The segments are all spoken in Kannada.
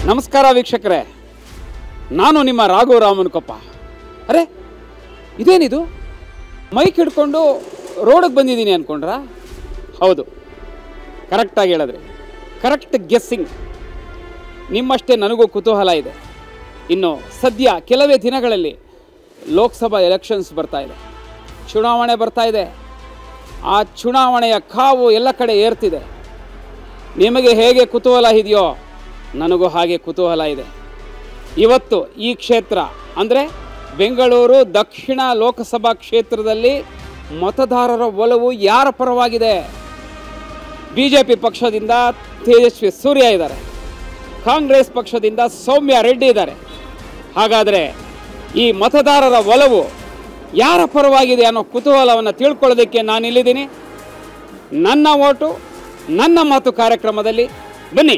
ನಮಸ್ಕಾರ ವೀಕ್ಷಕರೇ ನಾನು ನಿಮ್ಮ ರಾಘವ ರಾಮನ್ಕೊಪ್ಪ ಅರೆ ಇದೇನಿದು ಮೈಕ್ ಹಿಡ್ಕೊಂಡು ರೋಡಿಗೆ ಬಂದಿದ್ದೀನಿ ಅಂದ್ಕೊಂಡ್ರಾ ಹೌದು ಕರೆಕ್ಟಾಗಿ ಹೇಳಿದ್ರಿ ಕರೆಕ್ಟ್ ಗೆಸ್ಸಿಂಗ್ ನಿಮ್ಮಷ್ಟೇ ನನಗೂ ಕುತೂಹಲ ಇದೆ ಇನ್ನು ಸದ್ಯ ಕೆಲವೇ ದಿನಗಳಲ್ಲಿ ಲೋಕಸಭಾ ಎಲೆಕ್ಷನ್ಸ್ ಬರ್ತಾ ಇದೆ ಚುನಾವಣೆ ಬರ್ತಾ ಇದೆ ಆ ಚುನಾವಣೆಯ ಕಾವು ಎಲ್ಲ ಕಡೆ ಏರ್ತಿದೆ ನಿಮಗೆ ಹೇಗೆ ಕುತೂಹಲ ಇದೆಯೋ ನನಗೂ ಹಾಗೆ ಕುತೂಹಲ ಇದೆ ಇವತ್ತು ಈ ಕ್ಷೇತ್ರ ಅಂದರೆ ಬೆಂಗಳೂರು ದಕ್ಷಿಣ ಲೋಕಸಭಾ ಕ್ಷೇತ್ರದಲ್ಲಿ ಮತದಾರರ ಒಲವು ಯಾರ ಪರವಾಗಿದೆ ಬಿ ಜೆ ಪಿ ಪಕ್ಷದಿಂದ ತೇಜಸ್ವಿ ಸೂರ್ಯ ಇದ್ದಾರೆ ಕಾಂಗ್ರೆಸ್ ಪಕ್ಷದಿಂದ ಸೌಮ್ಯ ರೆಡ್ಡಿ ಇದ್ದಾರೆ ಹಾಗಾದರೆ ಈ ಮತದಾರರ ಒಲವು ಯಾರ ಪರವಾಗಿದೆ ಅನ್ನೋ ಕುತೂಹಲವನ್ನು ತಿಳ್ಕೊಳ್ಳೋದಕ್ಕೆ ನಾನು ಇಲ್ಲಿದ್ದೀನಿ ನನ್ನ ಓಟು ನನ್ನ ಮಾತು ಕಾರ್ಯಕ್ರಮದಲ್ಲಿ ಬನ್ನಿ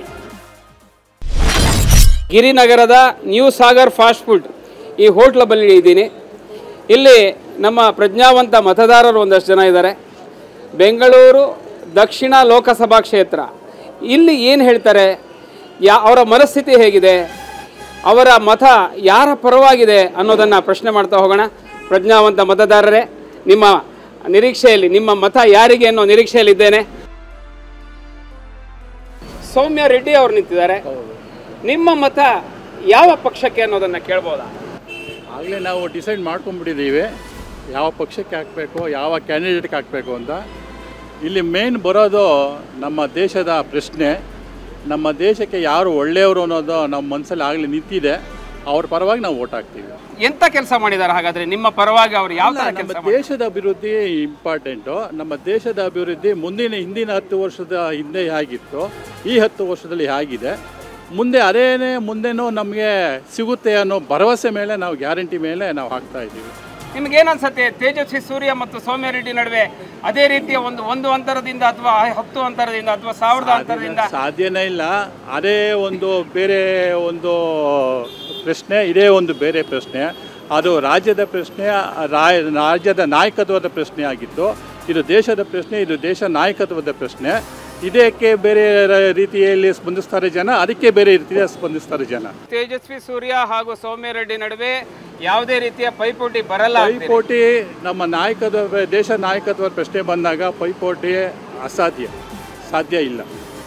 ಗಿರಿನಗರದ ನ್ಯೂ ಸಾಗರ್ ಫಾಸ್ಟ್ ಫುಡ್ ಈ ಹೋಟ್ಲ ಬಳಿ ಇದ್ದೀನಿ ಇಲ್ಲಿ ನಮ್ಮ ಪ್ರಜ್ಞಾವಂತ ಮತದಾರರು ಒಂದಷ್ಟು ಜನ ಇದ್ದಾರೆ ಬೆಂಗಳೂರು ದಕ್ಷಿಣ ಲೋಕಸಭಾ ಕ್ಷೇತ್ರ ಇಲ್ಲಿ ಏನು ಹೇಳ್ತಾರೆ ಯಾ ಅವರ ಮನಸ್ಥಿತಿ ಹೇಗಿದೆ ಅವರ ಮತ ಯಾರ ಪರವಾಗಿದೆ ಅನ್ನೋದನ್ನು ಪ್ರಶ್ನೆ ಮಾಡ್ತಾ ಹೋಗೋಣ ಪ್ರಜ್ಞಾವಂತ ಮತದಾರರೇ ನಿಮ್ಮ ನಿರೀಕ್ಷೆಯಲ್ಲಿ ನಿಮ್ಮ ಮತ ಯಾರಿಗೆ ಅನ್ನೋ ನಿರೀಕ್ಷೆಯಲ್ಲಿದ್ದೇನೆ ಸೌಮ್ಯ ರೆಡ್ಡಿ ಅವರು ನಿಂತಿದ್ದಾರೆ ನಿಮ್ಮ ಮತ ಯಾವ ಪಕ್ಷಕ್ಕೆ ಅನ್ನೋದನ್ನ ಕೇಳ್ಬೋದಾ ಆಗಲೇ ನಾವು ಡಿಸೈಡ್ ಮಾಡ್ಕೊಂಡ್ಬಿಟ್ಟಿದ್ದೀವಿ ಯಾವ ಪಕ್ಷಕ್ಕೆ ಹಾಕಬೇಕು ಯಾವ ಕ್ಯಾಂಡಿಡೇಟ್ಗೆ ಹಾಕಬೇಕು ಅಂತ ಇಲ್ಲಿ ಮೇನ್ ಬರೋದು ನಮ್ಮ ದೇಶದ ಪ್ರಶ್ನೆ ನಮ್ಮ ದೇಶಕ್ಕೆ ಯಾರು ಒಳ್ಳೆಯವರು ಅನ್ನೋದು ನಮ್ಮ ಮನಸ್ಸಲ್ಲಿ ಆಗಲೇ ನಿಂತಿದೆ ಅವ್ರ ಪರವಾಗಿ ನಾವು ಓಟ್ ಹಾಕ್ತೀವಿ ಎಂತ ಕೆಲಸ ಮಾಡಿದ್ದಾರೆ ಹಾಗಾದ್ರೆ ನಿಮ್ಮ ಪರವಾಗಿ ಅವರು ಯಾವ ತರ ಕೆಲಸ ನಮ್ಮ ದೇಶದ ಅಭಿವೃದ್ಧಿ ಇಂಪಾರ್ಟೆಂಟು ನಮ್ಮ ದೇಶದ ಅಭಿವೃದ್ಧಿ ಮುಂದಿನ ಹಿಂದಿನ ಹತ್ತು ವರ್ಷದ ಹಿಂದೆ ಹೇಗಿತ್ತು ಈ ಹತ್ತು ವರ್ಷದಲ್ಲಿ ಹೇಗಿದೆ ಮುಂದೆ ಅದೇನೇ ಮುಂದೆನೂ ನಮಗೆ ಸಿಗುತ್ತೆ ಅನ್ನೋ ಭರವಸೆ ಮೇಲೆ ನಾವು ಗ್ಯಾರಂಟಿ ಮೇಲೆ ನಾವು ಹಾಕ್ತಾ ಇದ್ದೀವಿ ನಿಮ್ಗೆ ಏನ್ ಅನ್ಸತ್ತೆ ತೇಜಸ್ವಿ ಸೂರ್ಯ ಮತ್ತು ಸೌಮ್ಯ ರೆಡ್ಡಿ ನಡುವೆ ಅದೇ ರೀತಿಯ ಒಂದು ಒಂದು ಅಂತರದಿಂದ ಅಥವಾ ಹತ್ತು ಅಂತರದಿಂದ ಅಥವಾ ಸಾವಿರದ ಅಂತರದಿಂದ ಸಾಧ್ಯನೇ ಇಲ್ಲ ಅದೇ ಒಂದು ಬೇರೆ ಒಂದು ಪ್ರಶ್ನೆ ಇದೇ ಒಂದು ಬೇರೆ ಪ್ರಶ್ನೆ ಅದು ರಾಜ್ಯದ ಪ್ರಶ್ನೆ ರಾ- ರಾಜ್ಯದ ನಾಯಕತ್ವದ ಪ್ರಶ್ನೆ ಆಗಿತ್ತು ಇದು ದೇಶದ ಪ್ರಶ್ನೆ ಇದು ದೇಶ ನಾಯಕತ್ವದ ಪ್ರಶ್ನೆ ಇದಕ್ಕೆ ಬೇರೆ ರ- ರೀತಿಯಲ್ಲಿ ಸ್ಪಂದಿಸ್ತಾರೆ ಜನ ಅದಕ್ಕೆ ಬೇರೆ ರೀತಿಯ ಸ್ಪಂದಿಸ್ತಾರೆ ಜನ ತೇಜಸ್ವಿ ಸೂರ್ಯ ಹಾಗೂ ಸೌಮ್ಯ ರೆಡ್ಡಿ ನಡುವೆ ಯಾವುದೇ ರೀತಿಯ ಪೈಪೋಟಿ ಬರಲ್ಲ ಅಂತೀರಿ. ಪೈಪೋಟಿ ನಮ್ಮ ನಾಯಕತ್ವ ದೇಶ ನಾಯಕತ್ವದ ಪ್ರಶ್ನೆ ಬಂದಾಗ ಪೈಪೋಟಿ ಅಸಾಧ್ಯ ಸಾಧ್ಯ ಇಲ್ಲ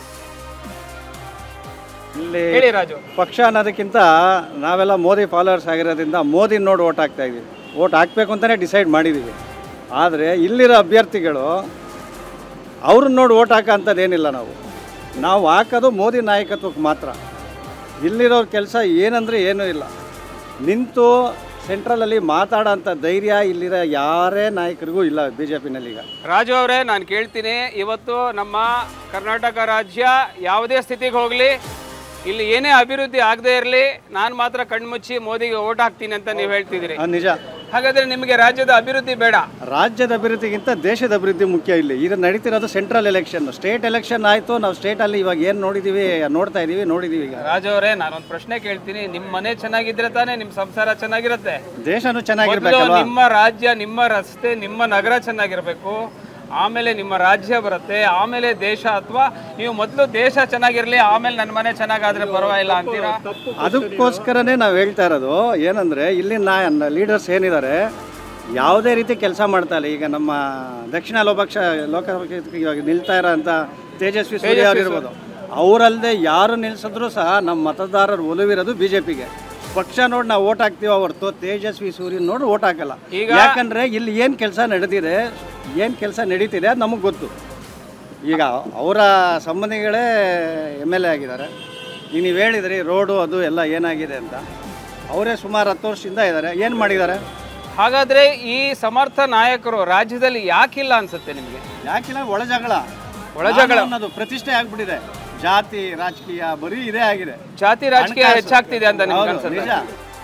ಇಲ್ಲಿ ಹೇಳಿ ರಾಜು ಪಕ್ಷ ಅನ್ನೋದಕ್ಕಿಂತ ನಾವೆಲ್ಲ ಮೋದಿ ಫಾಲೋವರ್ಸ್ ಆಗಿರೋದ್ರಿಂದ ಮೋದಿ ನೋಡಿ ಓಟ್ ಹಾಕ್ತಾ ಇದೀವಿ ಓಟ್ ಹಾಕಬೇಕು ಅಂತಲೇ ಡಿಸೈಡ್ ಮಾಡಿದ್ದೀವಿ ಆದರೆ ಇಲ್ಲಿರೋ ಅಭ್ಯರ್ಥಿಗಳು ಅವ್ರನ್ನ ನೋಡಿ ಓಟ್ ಹಾಕೋ ಅಂಥದ್ದೇನಿಲ್ಲ ನಾವು ನಾವು ಹಾಕೋದು ಮೋದಿ ನಾಯಕತ್ವಕ್ಕೆ ಮಾತ್ರ ಇಲ್ಲಿರೋ ಕೆಲಸ ಏನಂದರೆ ಏನೂ ಇಲ್ಲ ನಿಂತು ಸೆಂಟ್ರಲಲ್ಲಿ ಮಾತಾಡೋ ಅಂಥ ಧೈರ್ಯ ಇಲ್ಲಿರೋ ಯಾರೇ ನಾಯಕರಿಗೂ ಇಲ್ಲ ಬಿ ಜೆ ಪಿನಲ್ಲಿ ಈಗ ರಾಜು ಅವರೇ ನಾನು ಕೇಳ್ತೀನಿ ಇವತ್ತು ನಮ್ಮ ಕರ್ನಾಟಕ ರಾಜ್ಯ ಯಾವುದೇ ಸ್ಥಿತಿಗೆ ಹೋಗಲಿ ಇಲ್ಲಿ ಏನೇ ಅಭಿವೃದ್ಧಿ ಆಗದೇ ಇರಲಿ ನಾನು ಮಾತ್ರ ಕಣ್ಮುಚ್ಚಿ ಮೋದಿಗೆ ಓಟ್ ಹಾಕ್ತೀನಿ ಅಂತ ನೀವು ಹೇಳ್ತಿದ್ದೀರಿ ಅದು ನಿಜ ಹಾಗಾದ್ರೆ ನಿಮಗೆ ರಾಜ್ಯದ ಅಭಿವೃದ್ಧಿ ಬೇಡ ರಾಜ್ಯದ ಅಭಿವೃದ್ಧಿಗಿಂತ ದೇಶದ ಅಭಿವೃದ್ಧಿ ಮುಖ್ಯ ಇಲ್ಲಿ ಈಗ ನಡೀತಿರೋದು ಸೆಂಟ್ರಲ್ ಎಲೆಕ್ಷನ್ ಸ್ಟೇಟ್ ಎಲೆಕ್ಷನ್ ಆಯಿತು ನಾವು ಸ್ಟೇಟಲ್ಲಿ ಇವಾಗ ಏನು ನೋಡಿದ್ದೀವಿ ನೋಡ್ತಾ ಇದ್ದೀವಿ ನೋಡಿದ್ದೀವಿ ಈಗ ರಾಜು ಅವರೇ ನಾನೊಂದು ಪ್ರಶ್ನೆ ಕೇಳ್ತೀನಿ ನಿಮ್ಮ ಮನೆ ಚೆನ್ನಾಗಿದ್ರೆ ತಾನೇ ನಿಮ್ಮ ಸಂಸಾರ ಚೆನ್ನಾಗಿರುತ್ತೆ ದೇಶನೂ ಮೊದಲು ಚೆನ್ನಾಗಿರ್ಬೇಕಲ್ವಾ ನಿಮ್ಮ ರಾಜ್ಯ ನಿಮ್ಮ ರಸ್ತೆ ನಿಮ್ಮ ನಗರ ಚೆನ್ನಾಗಿರ್ಬೇಕು ಆಮೇಲೆ ನಿಮ್ಮ ರಾಜ್ಯ ಬರುತ್ತೆ ಆಮೇಲೆ ದೇಶ ಅಥವಾ ನೀವು ಮೊದಲು ದೇಶ ಚೆನ್ನಾಗಿರ್ಲಿ ಆಮೇಲೆ ನನ್ನ ಮನೆ ಚೆನ್ನಾಗಾದ್ರೆ ಪರವಾಗಿಲ್ಲ ಅಂತೀರಾ ಅದಕ್ಕೋಸ್ಕರನೇ ನಾವು ಹೇಳ್ತಾ ಇರೋದು ಏನಂದರೆ ಇಲ್ಲಿನ ಲೀಡರ್ಸ್ ಏನಿದ್ದಾರೆ ಯಾವುದೇ ರೀತಿ ಕೆಲಸ ಮಾಡ್ತಾ ಇಲ್ಲ ಈಗ ನಮ್ಮ ದಕ್ಷಿಣ ಲೋಪಕ್ಷ ಲೋಕಸಭೆ ಇವಾಗ ನಿಲ್ತಾ ಇರೋ ಅಂತ ತೇಜಸ್ವಿ ಸೂರ್ಯ ಅವ್ರು ಇರ್ಬೋದು ಅವರಲ್ಲದೆ ಯಾರು ನಿಲ್ಸಿದ್ರು ಸಹ ನಮ್ಮ ಮತದಾರರು ಒಲವಿರೋದು ಬಿ ಜೆ ಪಿಗೆ ಪಕ್ಷ ನೋಡಿ ನಾವು ಓಟ್ ಹಾಕ್ತೀವಿ ಹೊರತು ತೇಜಸ್ವಿ ಸೂರ್ಯನ್ ನೋಡಿ ಓಟ್ ಹಾಕಲ್ಲ ಈಗ- ಯಾಕಂದ್ರೆ ಇಲ್ಲಿ ಏನು ಕೆಲಸ ನಡೆದಿದೆ ಏನು ಕೆಲಸ ನಡೀತಿದೆ ಅದು ನಮಗೆ ಗೊತ್ತು ಈಗ ಅವರ ಸಂಬಂಧಿಗಳೇ ಎಮ್ ಎಲ್ ಎ ಆಗಿದ್ದಾರೆ ಈಗ ನೀವು ಹೇಳಿದ್ರಿ ರೋಡು ಅದು ಎಲ್ಲ ಏನಾಗಿದೆ ಅಂತ ಅವರೇ ಸುಮಾರು ಹತ್ತು ವರ್ಷದಿಂದ ಇದ್ದಾರೆ ಏನು ಮಾಡಿದ್ದಾರೆ ಹಾಗಾದ್ರೆ ಈ ಸಮರ್ಥ ನಾಯಕರು ರಾಜ್ಯದಲ್ಲಿ ಯಾಕಿಲ್ಲ ಅನ್ಸುತ್ತೆ ನಿಮಗೆ ಯಾಕಿಲ್ಲ ಒಳ ಜಗಳ ಒಳ ಜಗಳ. ನಾನು ಅನ್ನೋದು ಪ್ರತಿಷ್ಠೆ ಆಗ್ಬಿಟ್ಟಿದೆ ಜಾತಿ ರಾಜಕೀಯ ಬರೀ ಇದೇ ಆಗಿದೆ ಜಾತಿ ರಾಜಕೀಯ ಹಣಕಾಸು. ಹೆಚ್ಚಾಗ್ತಿದೆ ಅಂತ ನಿಮ್ಗೆ ಹೌದು, ಅನ್ಸುತ್ತೆ ನಿಜ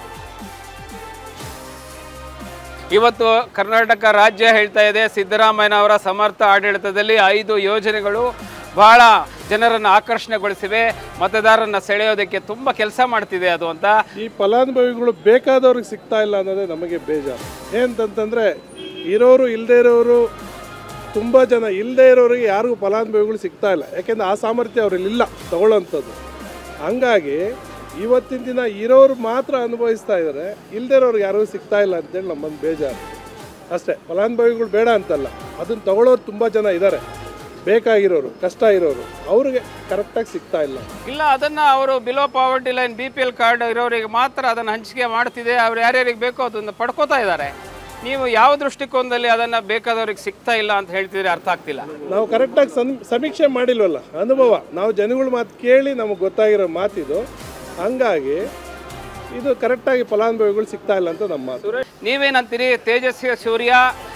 ಇವತ್ತು ಕರ್ನಾಟಕ ರಾಜ್ಯ ಹೇಳ್ತಾ ಇದೆ ಸಿದ್ದರಾಮಯ್ಯನವರ ಸಮರ್ಥ ಆಡಳಿತದಲ್ಲಿ ಐದು ಯೋಜನೆಗಳು ಬಹಳ ಜನರನ್ನು ಆಕರ್ಷಣೆಗೊಳಿಸಿವೆ ಮತದಾರರನ್ನ ಸೆಳೆಯೋದಕ್ಕೆ ತುಂಬ ಕೆಲಸ ಮಾಡ್ತಿದೆ ಅದು ಅಂತ ಈ ಫಲಾನುಭವಿಗಳು ಬೇಕಾದವ್ರಿಗೆ ಸಿಗ್ತಾ ಇಲ್ಲ ಅನ್ನೋದೇ ನಮಗೆ ಬೇಜಾರು ಏನಂತಂತಂದರೆ ಇರೋರು ಇಲ್ಲದೇ ಇರೋರು ತುಂಬ ಜನ ಇಲ್ಲದೇ ಇರೋರಿಗೆ ಯಾರಿಗೂ ಫಲಾನುಭವಿಗಳು ಸಿಗ್ತಾ ಇಲ್ಲ ಯಾಕೆಂದರೆ ಆ ಸಾಮರ್ಥ್ಯ ಅವರಲ್ಲಿ ಇಲ್ಲ ತಗೊಳ್ಳೋಂಥದ್ದು ಹಂಗಾಗಿ ಇವತ್ತಿನ ದಿನ ಇರೋರು ಮಾತ್ರ ಅನುಭವಿಸ್ತಾ ಇದ್ದಾರೆ ಇಲ್ದಿರೋರ್ಗೆ ಯಾರೂ ಸಿಗ್ತಾ ಇಲ್ಲ ಅಂತೇಳಿ ನಮ್ಮೊಂದು ಬೇಜಾರು ಅಷ್ಟೇ ಫಲಾನುಭವಿಗಳು ಬೇಡ ಅಂತಲ್ಲ ಅದನ್ನು ತಗೊಳ್ಳೋರು ತುಂಬ ಜನ ಇದ್ದಾರೆ ಬೇಕಾಗಿರೋರು ಕಷ್ಟ ಇರೋರು ಅವ್ರಿಗೆ ಕರೆಕ್ಟಾಗಿ ಸಿಗ್ತಾ ಇಲ್ಲ ಇಲ್ಲ ಅದನ್ನ ಅವರು below poverty line B P L card ಇರೋರಿಗೆ ಮಾತ್ರ ಅದನ್ನು ಹಂಚಿಕೆ ಮಾಡ್ತಿದೆ ಅವ್ರು ಯಾರ್ಯಾರಿಗೆ ಬೇಕೋ ಅದನ್ನು ಪಡ್ಕೋತಾ ಇದ್ದಾರೆ ನೀವು ಯಾವ ದೃಷ್ಟಿಕೋನದಲ್ಲಿ ಅದನ್ನು ಬೇಕಾದವ್ರಿಗೆ ಸಿಗ್ತಾ ಇಲ್ಲ ಅಂತ ಹೇಳ್ತಿದ್ರೆ ಅರ್ಥ ಆಗ್ತಿಲ್ಲ ನಾವು ಕರೆಕ್ಟಾಗಿ ಸಂ ಸಮೀಕ್ಷೆ ಮಾಡಿಲ್ವಲ್ಲ ಅನುಭವ ನಾವು ಜನಗಳ ಮಾತು ಕೇಳಿ ನಮಗೆ ಗೊತ್ತಾಗಿರೋ ಮಾತಿದು ಹಂಗಾಗಿ ಇದು ಕರೆಕ್ಟಾಗಿ ಫಲಾನುಭವಿಗಳು ಸಿಗ್ತಾ ಇಲ್ಲ ಅಂತ ನಮ್ಮ ಮಾತು ಸುರೇಶ್ ನೀವೇನಂತೀರಿ ತೇಜಸ್ವಿ ಸೂರ್ಯ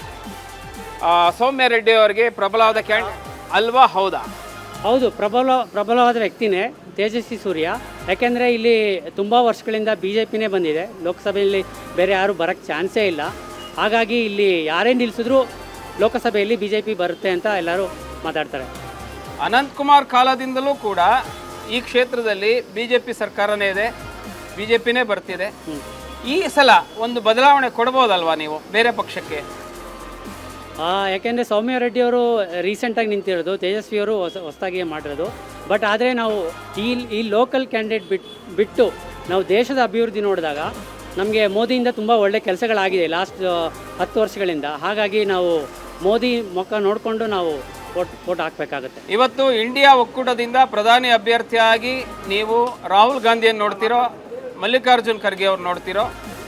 ಆ, ಸೌಮ್ಯ ರೆಡ್ಡಿ ಅವರಿಗೆ ಪ್ರಬಲವಾದ ಕ್ಯಾಂಡ್ ಅಲ್ವಾ ಹೌದಾ ಹೌದು ಪ್ರಬಲ ಪ್ರಬಲವಾದ ವ್ಯಕ್ತಿನೇ ತೇಜಸ್ವಿ ಸೂರ್ಯ ಯಾಕೆಂದರೆ ಇಲ್ಲಿ ತುಂಬ ವರ್ಷಗಳಿಂದ ಬಿ ಜೆ ಪಿನೇ ಬಂದಿದೆ ಲೋಕಸಭೆಯಲ್ಲಿ ಬೇರೆ ಯಾರು ಬರೋಕ್ಕೆ ಚಾನ್ಸೇ ಇಲ್ಲ ಹಾಗಾಗಿ ಇಲ್ಲಿ ಯಾರೇ ನಿಲ್ಲಿಸಿದ್ರು ಲೋಕಸಭೆಯಲ್ಲಿ ಬಿ ಜೆ ಪಿ ಬರುತ್ತೆ ಅಂತ ಎಲ್ಲರೂ ಮಾತಾಡ್ತಾರೆ ಅನಂತಕುಮಾರ್ ಕಾಲದಿಂದಲೂ ಕೂಡ ಈ ಕ್ಷೇತ್ರದಲ್ಲಿ ಬಿ ಜೆ ಪಿ ಸರ್ಕಾರನೇ ಇದೆ ಬಿ ಜೆ ಪಿನೇ ಬರ್ತಿದೆ ಈ ಸಲ ಒಂದು ಬದಲಾವಣೆ ಕೊಡ್ಬೋದಲ್ವಾ ನೀವು ಬೇರೆ ಪಕ್ಷಕ್ಕೆ ಯಾಕೆಂದರೆ ಸೌಮ್ಯ ರೆಡ್ಡಿ ಅವರು ರೀಸೆಂಟಾಗಿ ನಿಂತಿರೋದು ತೇಜಸ್ವಿ ಅವರು ಹೊಸ ಹೊಸದಾಗಿ ಮಾಡಿರೋದು ಬಟ್ ಆದರೆ ನಾವು ಈ ಈ ಲೋಕಲ್ ಕ್ಯಾಂಡಿಡೇಟ್ ಬಿಟ್ಟು ಬಿಟ್ಟು ನಾವು ದೇಶದ ಅಭಿವೃದ್ಧಿ ನೋಡಿದಾಗ ನಮಗೆ ಮೋದಿಯಿಂದ ತುಂಬ ಒಳ್ಳೆ ಕೆಲಸಗಳಾಗಿದೆ ಲಾಸ್ಟ್ ಹತ್ತು ವರ್ಷಗಳಿಂದ ಹಾಗಾಗಿ ನಾವು ಮೋದಿ ಮುಖ ನೋಡಿಕೊಂಡು ನಾವು ವೋಟ್ ವೋಟ್ ಹಾಕಬೇಕಾಗುತ್ತೆ ಇವತ್ತು ಇಂಡಿಯಾ ಒಕ್ಕೂಟದಿಂದ ಪ್ರಧಾನಿ ಅಭ್ಯರ್ಥಿಯಾಗಿ ನೀವು ರಾಹುಲ್ ಗಾಂಧಿಯನ್ನು ನೋಡ್ತಿರೋ ಮಲ್ಲಿಕಾರ್ಜುನ್ ಖರ್ಗೆ ಅವ್ರು ನೋಡ್ತಿರೋ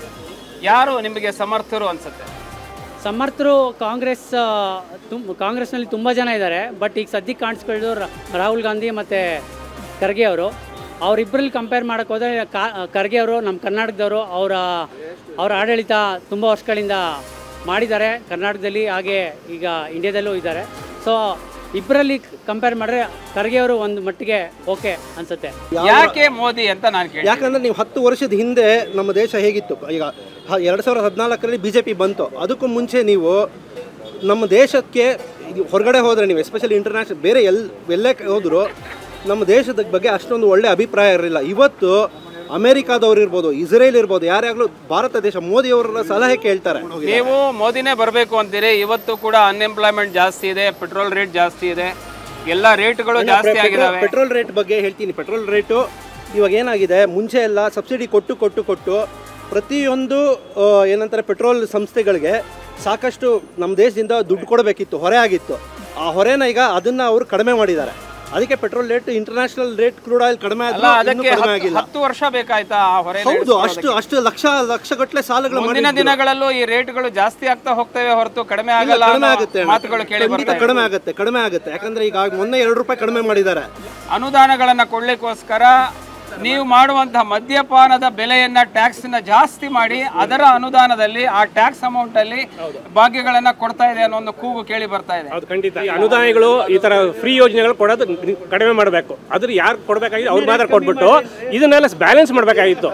ಯಾರು ನಿಮಗೆ ಸಮರ್ಥರು ಅನ್ಸುತ್ತೆ ಸಮರ್ಥರು ಕಾಂಗ್ರೆಸ್ ತುಮ್ ಕಾಂಗ್ರೆಸ್ನಲ್ಲಿ ತುಂಬ ಜನ ಇದ್ದಾರೆ ಬಟ್ ಈಗ ಸದ್ಯಕ್ಕೆ ಕಾಣಿಸ್ಕೊಳ್ಳೋದು ರಾ- ರಾಹುಲ್ ಗಾಂಧಿ ಮತ್ತು ಖರ್ಗೆ ಅವರು ಅವರಿಬ್ಬರಲ್ಲಿ ಕಂಪೇರ್ ಮಾಡೋಕ್ಕೆ ಹೋದರೆ ಕಾ ಖರ್ಗೆ ಅವರು ನಮ್ಮ ಕರ್ನಾಟಕದವರು ಅವರ ಅವರ ಆಡಳಿತ ತುಂಬ ವರ್ಷಗಳಿಂದ ಮಾಡಿದ್ದಾರೆ ಕರ್ನಾಟಕದಲ್ಲಿ ಹಾಗೆ ಈಗ ಇಂಡಿಯಾದಲ್ಲೂ ಇದ್ದಾರೆ ಸೊ ಇಬ್ಬರಲ್ಲಿ ಕಂಪೇರ್ ಮಾಡಿದ್ರೆ ಖರ್ಗೆ ಅವರು ಒಂದು ಮಟ್ಟಿಗೆ ಓಕೆ ಅನಿಸುತ್ತೆ ಯಾಕೆ ಮೋದಿ ಅಂತ ನಾನು ಕೇಳಿ ಯಾಕಂದ್ರೆ ನೀವು ಹತ್ತು ವರ್ಷದ ಹಿಂದೆ ನಮ್ಮ ದೇಶ ಹೇಗಿತ್ತು ಈಗ ಎರಡು ಸಾವಿರದ ಹದಿನಾಲ್ಕರಲ್ಲಿ ಬಿ ಜೆ ಪಿ ಬಂತು ಅದಕ್ಕೂ ಮುಂಚೆ ನೀವು ನಮ್ಮ ದೇಶಕ್ಕೆ ಇದು ಹೊರಗಡೆ ಹೋದರೆ ನೀವು ಎಸ್ಪೆಷಲಿ ಇಂಟರ್ನ್ಯಾಷನಲ್ ಬೇರೆ ಎಲ್ ಎಲ್ಲೇ ಹೋದರೂ ನಮ್ಮ ದೇಶದ ಬಗ್ಗೆ ಅಷ್ಟೊಂದು ಒಳ್ಳೆ ಅಭಿಪ್ರಾಯ ಇರಲಿಲ್ಲ ಇವತ್ತು ಅಮೆರಿಕಾದವ್ರು ಇರ್ಬೋದು ಇಸ್ರೇಲ್ ಇರ್ಬೋದು ಯಾರ್ಯಾಗಲೂ ಭಾರತ ದೇಶ ಮೋದಿಯವರ ಸಲಹೆ ಕೇಳ್ತಾರೆ ನೀವು ಮೋದಿನೇ ಬರಬೇಕು ಅಂತೀರಿ ಇವತ್ತು ಕೂಡ ಅನ್ಎಂಪ್ಲಾಯ್ಮೆಂಟ್ ಜಾಸ್ತಿ ಇದೆ ಪೆಟ್ರೋಲ್ ರೇಟ್ ಜಾಸ್ತಿ ಇದೆ ಎಲ್ಲ ರೇಟ್ಗಳು ಜಾಸ್ತಿ ಆಗಿದಾವೆ ಪೆಟ್ರೋಲ್ ರೇಟ್ ಬಗ್ಗೆ ಹೇಳ್ತೀನಿ ಪೆಟ್ರೋಲ್ ರೇಟು ಇವಾಗ ಏನಾಗಿದೆ ಮುಂಚೆ ಎಲ್ಲ ಸಬ್ಸಿಡಿ ಕೊಟ್ಟು ಕೊಟ್ಟು ಕೊಟ್ಟು ಪ್ರತಿಯೊಂದು ಆ, ಏನಂತಾರೆ ಪೆಟ್ರೋಲ್ ಸಂಸ್ಥೆಗಳಿಗೆ ಸಾಕಷ್ಟು ನಮ್ಮ ದೇಶದಿಂದ ದುಡ್ಡು ಕೊಡಬೇಕಿತ್ತು ಹೊರೆ ಆಗಿತ್ತು ಆ ಹೊರೆನ ಈಗ ಅದನ್ನ ಅವರು ಕಡಿಮೆ ಮಾಡಿದ್ದಾರೆ ಅದಕ್ಕೆ petrol rate international rate crude oil ಕಡಿಮೆ ಅಲ್ಲ ಆದ್ರೂ ಇನ್ನೂ ಅದಕ್ಕೆ ಕಡಿಮೆ ಹತ್ತು- ಆಗಿಲ್ಲ ಹತ್ತು ವರ್ಷ ಬೇಕಾಯ್ತಾ ಆ ಹೊರೆ ಹೌದು ಅಷ್ಟು ಅಷ್ಟು ಲಕ್ಷ ಲಕ್ಷಗಟ್ಟಲೆ ಸಾಲಗಳು ಮುಂದಿನ ಮಾಡಿದ್ರು. ದಿನಗಳಲ್ಲೂ ಈ ರೇಟ್ಗಳು ಜಾಸ್ತಿ ಆಗ್ತಾ ಹೋಗ್ತವೆ ಹೊರತು ಕಡಿಮೆ ಇಲ್ಲ, ಆಗಲ್ಲ ಕಡಿಮೆ ಅನ್ನೋ ಆಗುತ್ತೆ ಅಣ್ಣ. ಮಾತುಗಳು ಕೇಳಿ ಖಂಡಿತ ಬರ್ತಾ ಕಡಿಮೆ ಆಗುತ್ತೆ ಕಡಿಮೆ ಆಗುತ್ತೆ ಯಾಕಂದ್ರೆ ಈಗ ಮೊನ್ನೆ ಎರಡು ರೂಪಾಯಿ ಕಡಿಮೆ ಮಾಡಿದ್ದಾರೆ ಅನುದಾನಗಳನ್ನ ಕೊಡ್ಲಿಕ್ಕೋಸ್ಕರ ನೀವು ಮಾಡುವಂತಹ ಮದ್ಯಪಾನದ ಬೆಲೆಯನ್ನ ಟ್ಯಾಕ್ಸ್ ನ ಜಾಸ್ತಿ ಮಾಡಿ ಅದರ ಅನುದಾನದಲ್ಲಿ ಆ ಟ್ಯಾಕ್ಸ್ ಅಮೌಂಟ್ ಅಲ್ಲಿ ಭಾಗ್ಯಗಳನ್ನ ಕೊಡ್ತಾ ಇದೆ ಅನ್ನೋ ಒಂದು ಕೂಗು ಕೇಳಿ ಬರ್ತಾ ಇದೆ ಹೌದು ಖಂಡಿತ ಈ ಅನುದಾನಗಳು ಈ ತರ ಫ್ರೀ ಯೋಜನೆಗಳು ಕೊಡೋದು ಕಡಿಮೆ ಮಾಡಬೇಕು ಅದ್ರ ಯಾರು ಕೊಡಬೇಕಾಗಿತ್ತು ಅವ್ರು ಮಾತ್ರ ಕೊಟ್ಬಿಟ್ಟು ಇದನ್ನೆಲ್ಲ ಬ್ಯಾಲೆನ್ಸ್ ಮಾಡಬೇಕಾಗಿತ್ತು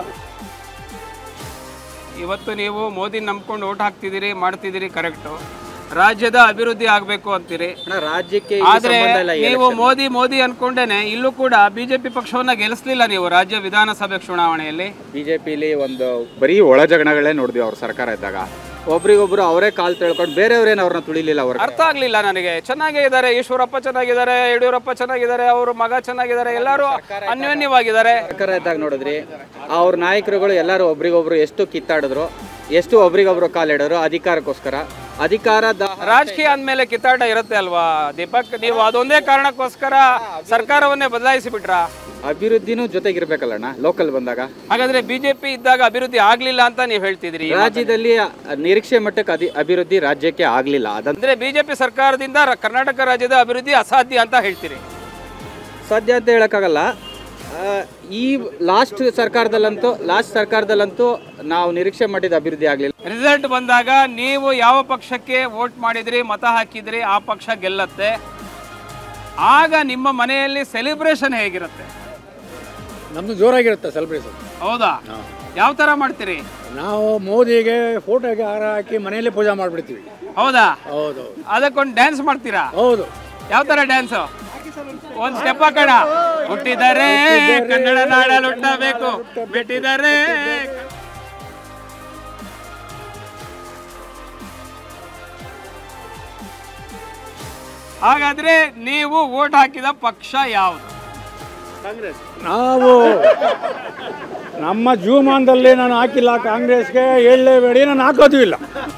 ಇವತ್ತು ನೀವು ಮೋದಿ ನಂಬ್ಕೊಂಡು ಓಟ್ ಹಾಕ್ತಿದ್ದೀರಿ ಮಾಡ್ತಿದ್ದೀರಿ ಕರೆಕ್ಟು ರಾಜ್ಯದ ಅಭಿವೃದ್ಧಿ ಆಗಬೇಕು ಅಂತೀರಿ ರಾಜ್ಯಕ್ಕೆ ಆದ್ರೆ ನೀವು ಮೋದಿ ಮೋದಿ ಅನ್ಕೊಂಡೇನೆ ಇಲ್ಲೂ ಕೂಡ ಬಿಜೆಪಿ ಪಕ್ಷವನ್ನ ಗೆಲ್ಲಿಸ್ಲಿಲ್ಲ ನೀವು ರಾಜ್ಯ ವಿಧಾನಸಭೆ ಚುನಾವಣೆಯಲ್ಲಿ ಬಿಜೆಪಿಲಿ ಒಂದು ಬರೀ ಒಳ ಜಗಳಗಳೇ ನೋಡಿದ್ವಿ ಅವ್ರ ಸರ್ಕಾರ ಇದ್ದಾಗ ಒಬ್ರಿಗೊಬ್ರು ಅವರೇ ಕಾಲ್ ತಿಳ್ಕೊಂಡು ಬೇರೆಯವ್ರೇನು ಅವ್ರನ್ನ ತುಳಿಲಿಲ್ಲ ಅವ್ರ ಅರ್ಥ ಆಗ್ಲಿಲ್ಲ ನನಗೆ ಚೆನ್ನಾಗೇ ಇದ್ದಾರೆ ಈಶ್ವರಪ್ಪ ಚೆನ್ನಾಗಿದ್ದಾರೆ ಯಡಿಯೂರಪ್ಪ ಚೆನ್ನಾಗಿದ್ದಾರೆ ಅವ್ರ ಮಗ ಚೆನ್ನಾಗಿದ್ದಾರೆ ಎಲ್ಲರೂ ಅನ್ಯೋನ್ಯವಾಗಿದ್ದಾರೆ ಸರ್ಕಾರ ಇದ್ದಾಗ ನೋಡಿದ್ರಿ ಅವ್ರ ನಾಯಕರುಗಳು ಎಲ್ಲರೂ ಒಬ್ರಿಗೊಬ್ರು ಎಷ್ಟು ಕಿತ್ತಾಡಿದ್ರು ಎಷ್ಟು ಒಬ್ರಿಗೊಬ್ರು ಕಾಲಿಡೋರು ಅಧಿಕಾರಕ್ಕೋಸ್ಕರ ಅಧಿಕಾರ ರಾಜಕೀಯ ಅಂದ್ಮೇಲೆ ಕಿತ್ತಾಟ ಇರುತ್ತೆ ಅಲ್ವಾ ದೀಪಕ್ ನೀವು ಅದೊಂದೇ ಕಾರಣಕ್ಕೋಸ್ಕರ ಸರ್ಕಾರವನ್ನೇ ಬದಲಾಯಿಸಿ ಬಿಟ್ರಾ ಅಭಿವೃದ್ಧಿನೂ ಜೊತೆಗಿರ್ಬೇಕಲ್ಲಣ್ಣ ಲೋಕಲ್ ಬಂದಾಗ ಹಾಗಾದ್ರೆ ಬಿಜೆಪಿ ಇದ್ದಾಗ ಅಭಿವೃದ್ಧಿ ಆಗ್ಲಿಲ್ಲ ಅಂತ ನೀವು ಹೇಳ್ತಿದ್ರಿ ರಾಜ್ಯದಲ್ಲಿ ನಿರೀಕ್ಷೆ ಮಟ್ಟಕ್ಕೆ ಅಧಿ ಅಭಿವೃದ್ಧಿ ರಾಜ್ಯಕ್ಕೆ ಆಗಲಿಲ್ಲ ಅದಂತ ಅಂದ್ರೆ ಬಿಜೆಪಿ ಸರ್ಕಾರದಿಂದ ರ- ಕರ್ನಾಟಕ ರಾಜ್ಯದ ಅಭಿವೃದ್ಧಿ ಅಸಾಧ್ಯ ಅಂತ ಹೇಳ್ತೀರಿ ಸಾಧ್ಯ ಅಂತ ಹೇಳೋಕ್ಕಾಗಲ್ಲ ಆ, ಈ ಲಾಸ್ಟ್ ಸರ್ಕಾರದಲ್ಲಂತೂ ಲಾಸ್ಟ್ ಸರ್ಕಾರದಲ್ಲಂತೂ ನಾವು ನಿರೀಕ್ಷೆ ಮಾಡಿದ ಅಭಿವೃದ್ಧಿ ಆಗಲಿಲ್ಲ ರಿಸಲ್ಟ್ ಬಂದಾಗ ನೀವು ಯಾವ ಪಕ್ಷಕ್ಕೆ ವೋಟ್ ಮಾಡಿದ್ರಿ ಮತ ಹಾಕಿದ್ರಿ ಆ ಪಕ್ಷ ಗೆಲ್ಲತ್ತೆ ಆಗ ನಿಮ್ಮ ಮನೆಯಲ್ಲಿ ಸೆಲೆಬ್ರೇಷನ್ ಹೇಗಿರುತ್ತೆ ನಮ್ಮದು ಜೋರಾಗಿರುತ್ತೆ ಸೆಲೆಬ್ರೇಷನ್ ಹೌದಾ ಯಾವ ತರ ಮಾಡ್ತೀರಿ ನಾವು ಮೋದಿಗೆ ಫೋಟೋಗೆ ಹಾರ ಹಾಕಿ ಮನೆಯಲ್ಲೇ ಪೂಜೆ ಮಾಡಿಬಿಡ್ತೀವಿ ಹೌದಾ ಹೌದು ಅದಕ್ಕೊಂದು ಡ್ಯಾನ್ಸ್ ಮಾಡ್ತೀರಾ ಹೌದು ಯಾವ ತರ ಡ್ಯಾನ್ಸ್ ಒಂದ್ ಸ್ಟೆಪ್ ಹಾಕೋಣ ಹುಟ್ಟಿದರೆ ಕನ್ನಡ ನಾಡಲು ಹುಟ್ಟಬೇಕು ಬಿಟ್ಟಿದರೆ ಹಾಗಾದ್ರೆ ನೀವು ವೋಟ್ ಹಾಕಿದ ಪಕ್ಷ ಯಾವುದು ನಾವು ನಮ್ಮ ಜೀವಮಾನದಲ್ಲಿ ನಾನು ಹಾಕಿಲ್ಲ ಕಾಂಗ್ರೆಸ್ಗೆ ಹೇಳಲೇಬೇಡಿ ನಾನು ಹಾಕೋದು ಇಲ್ಲ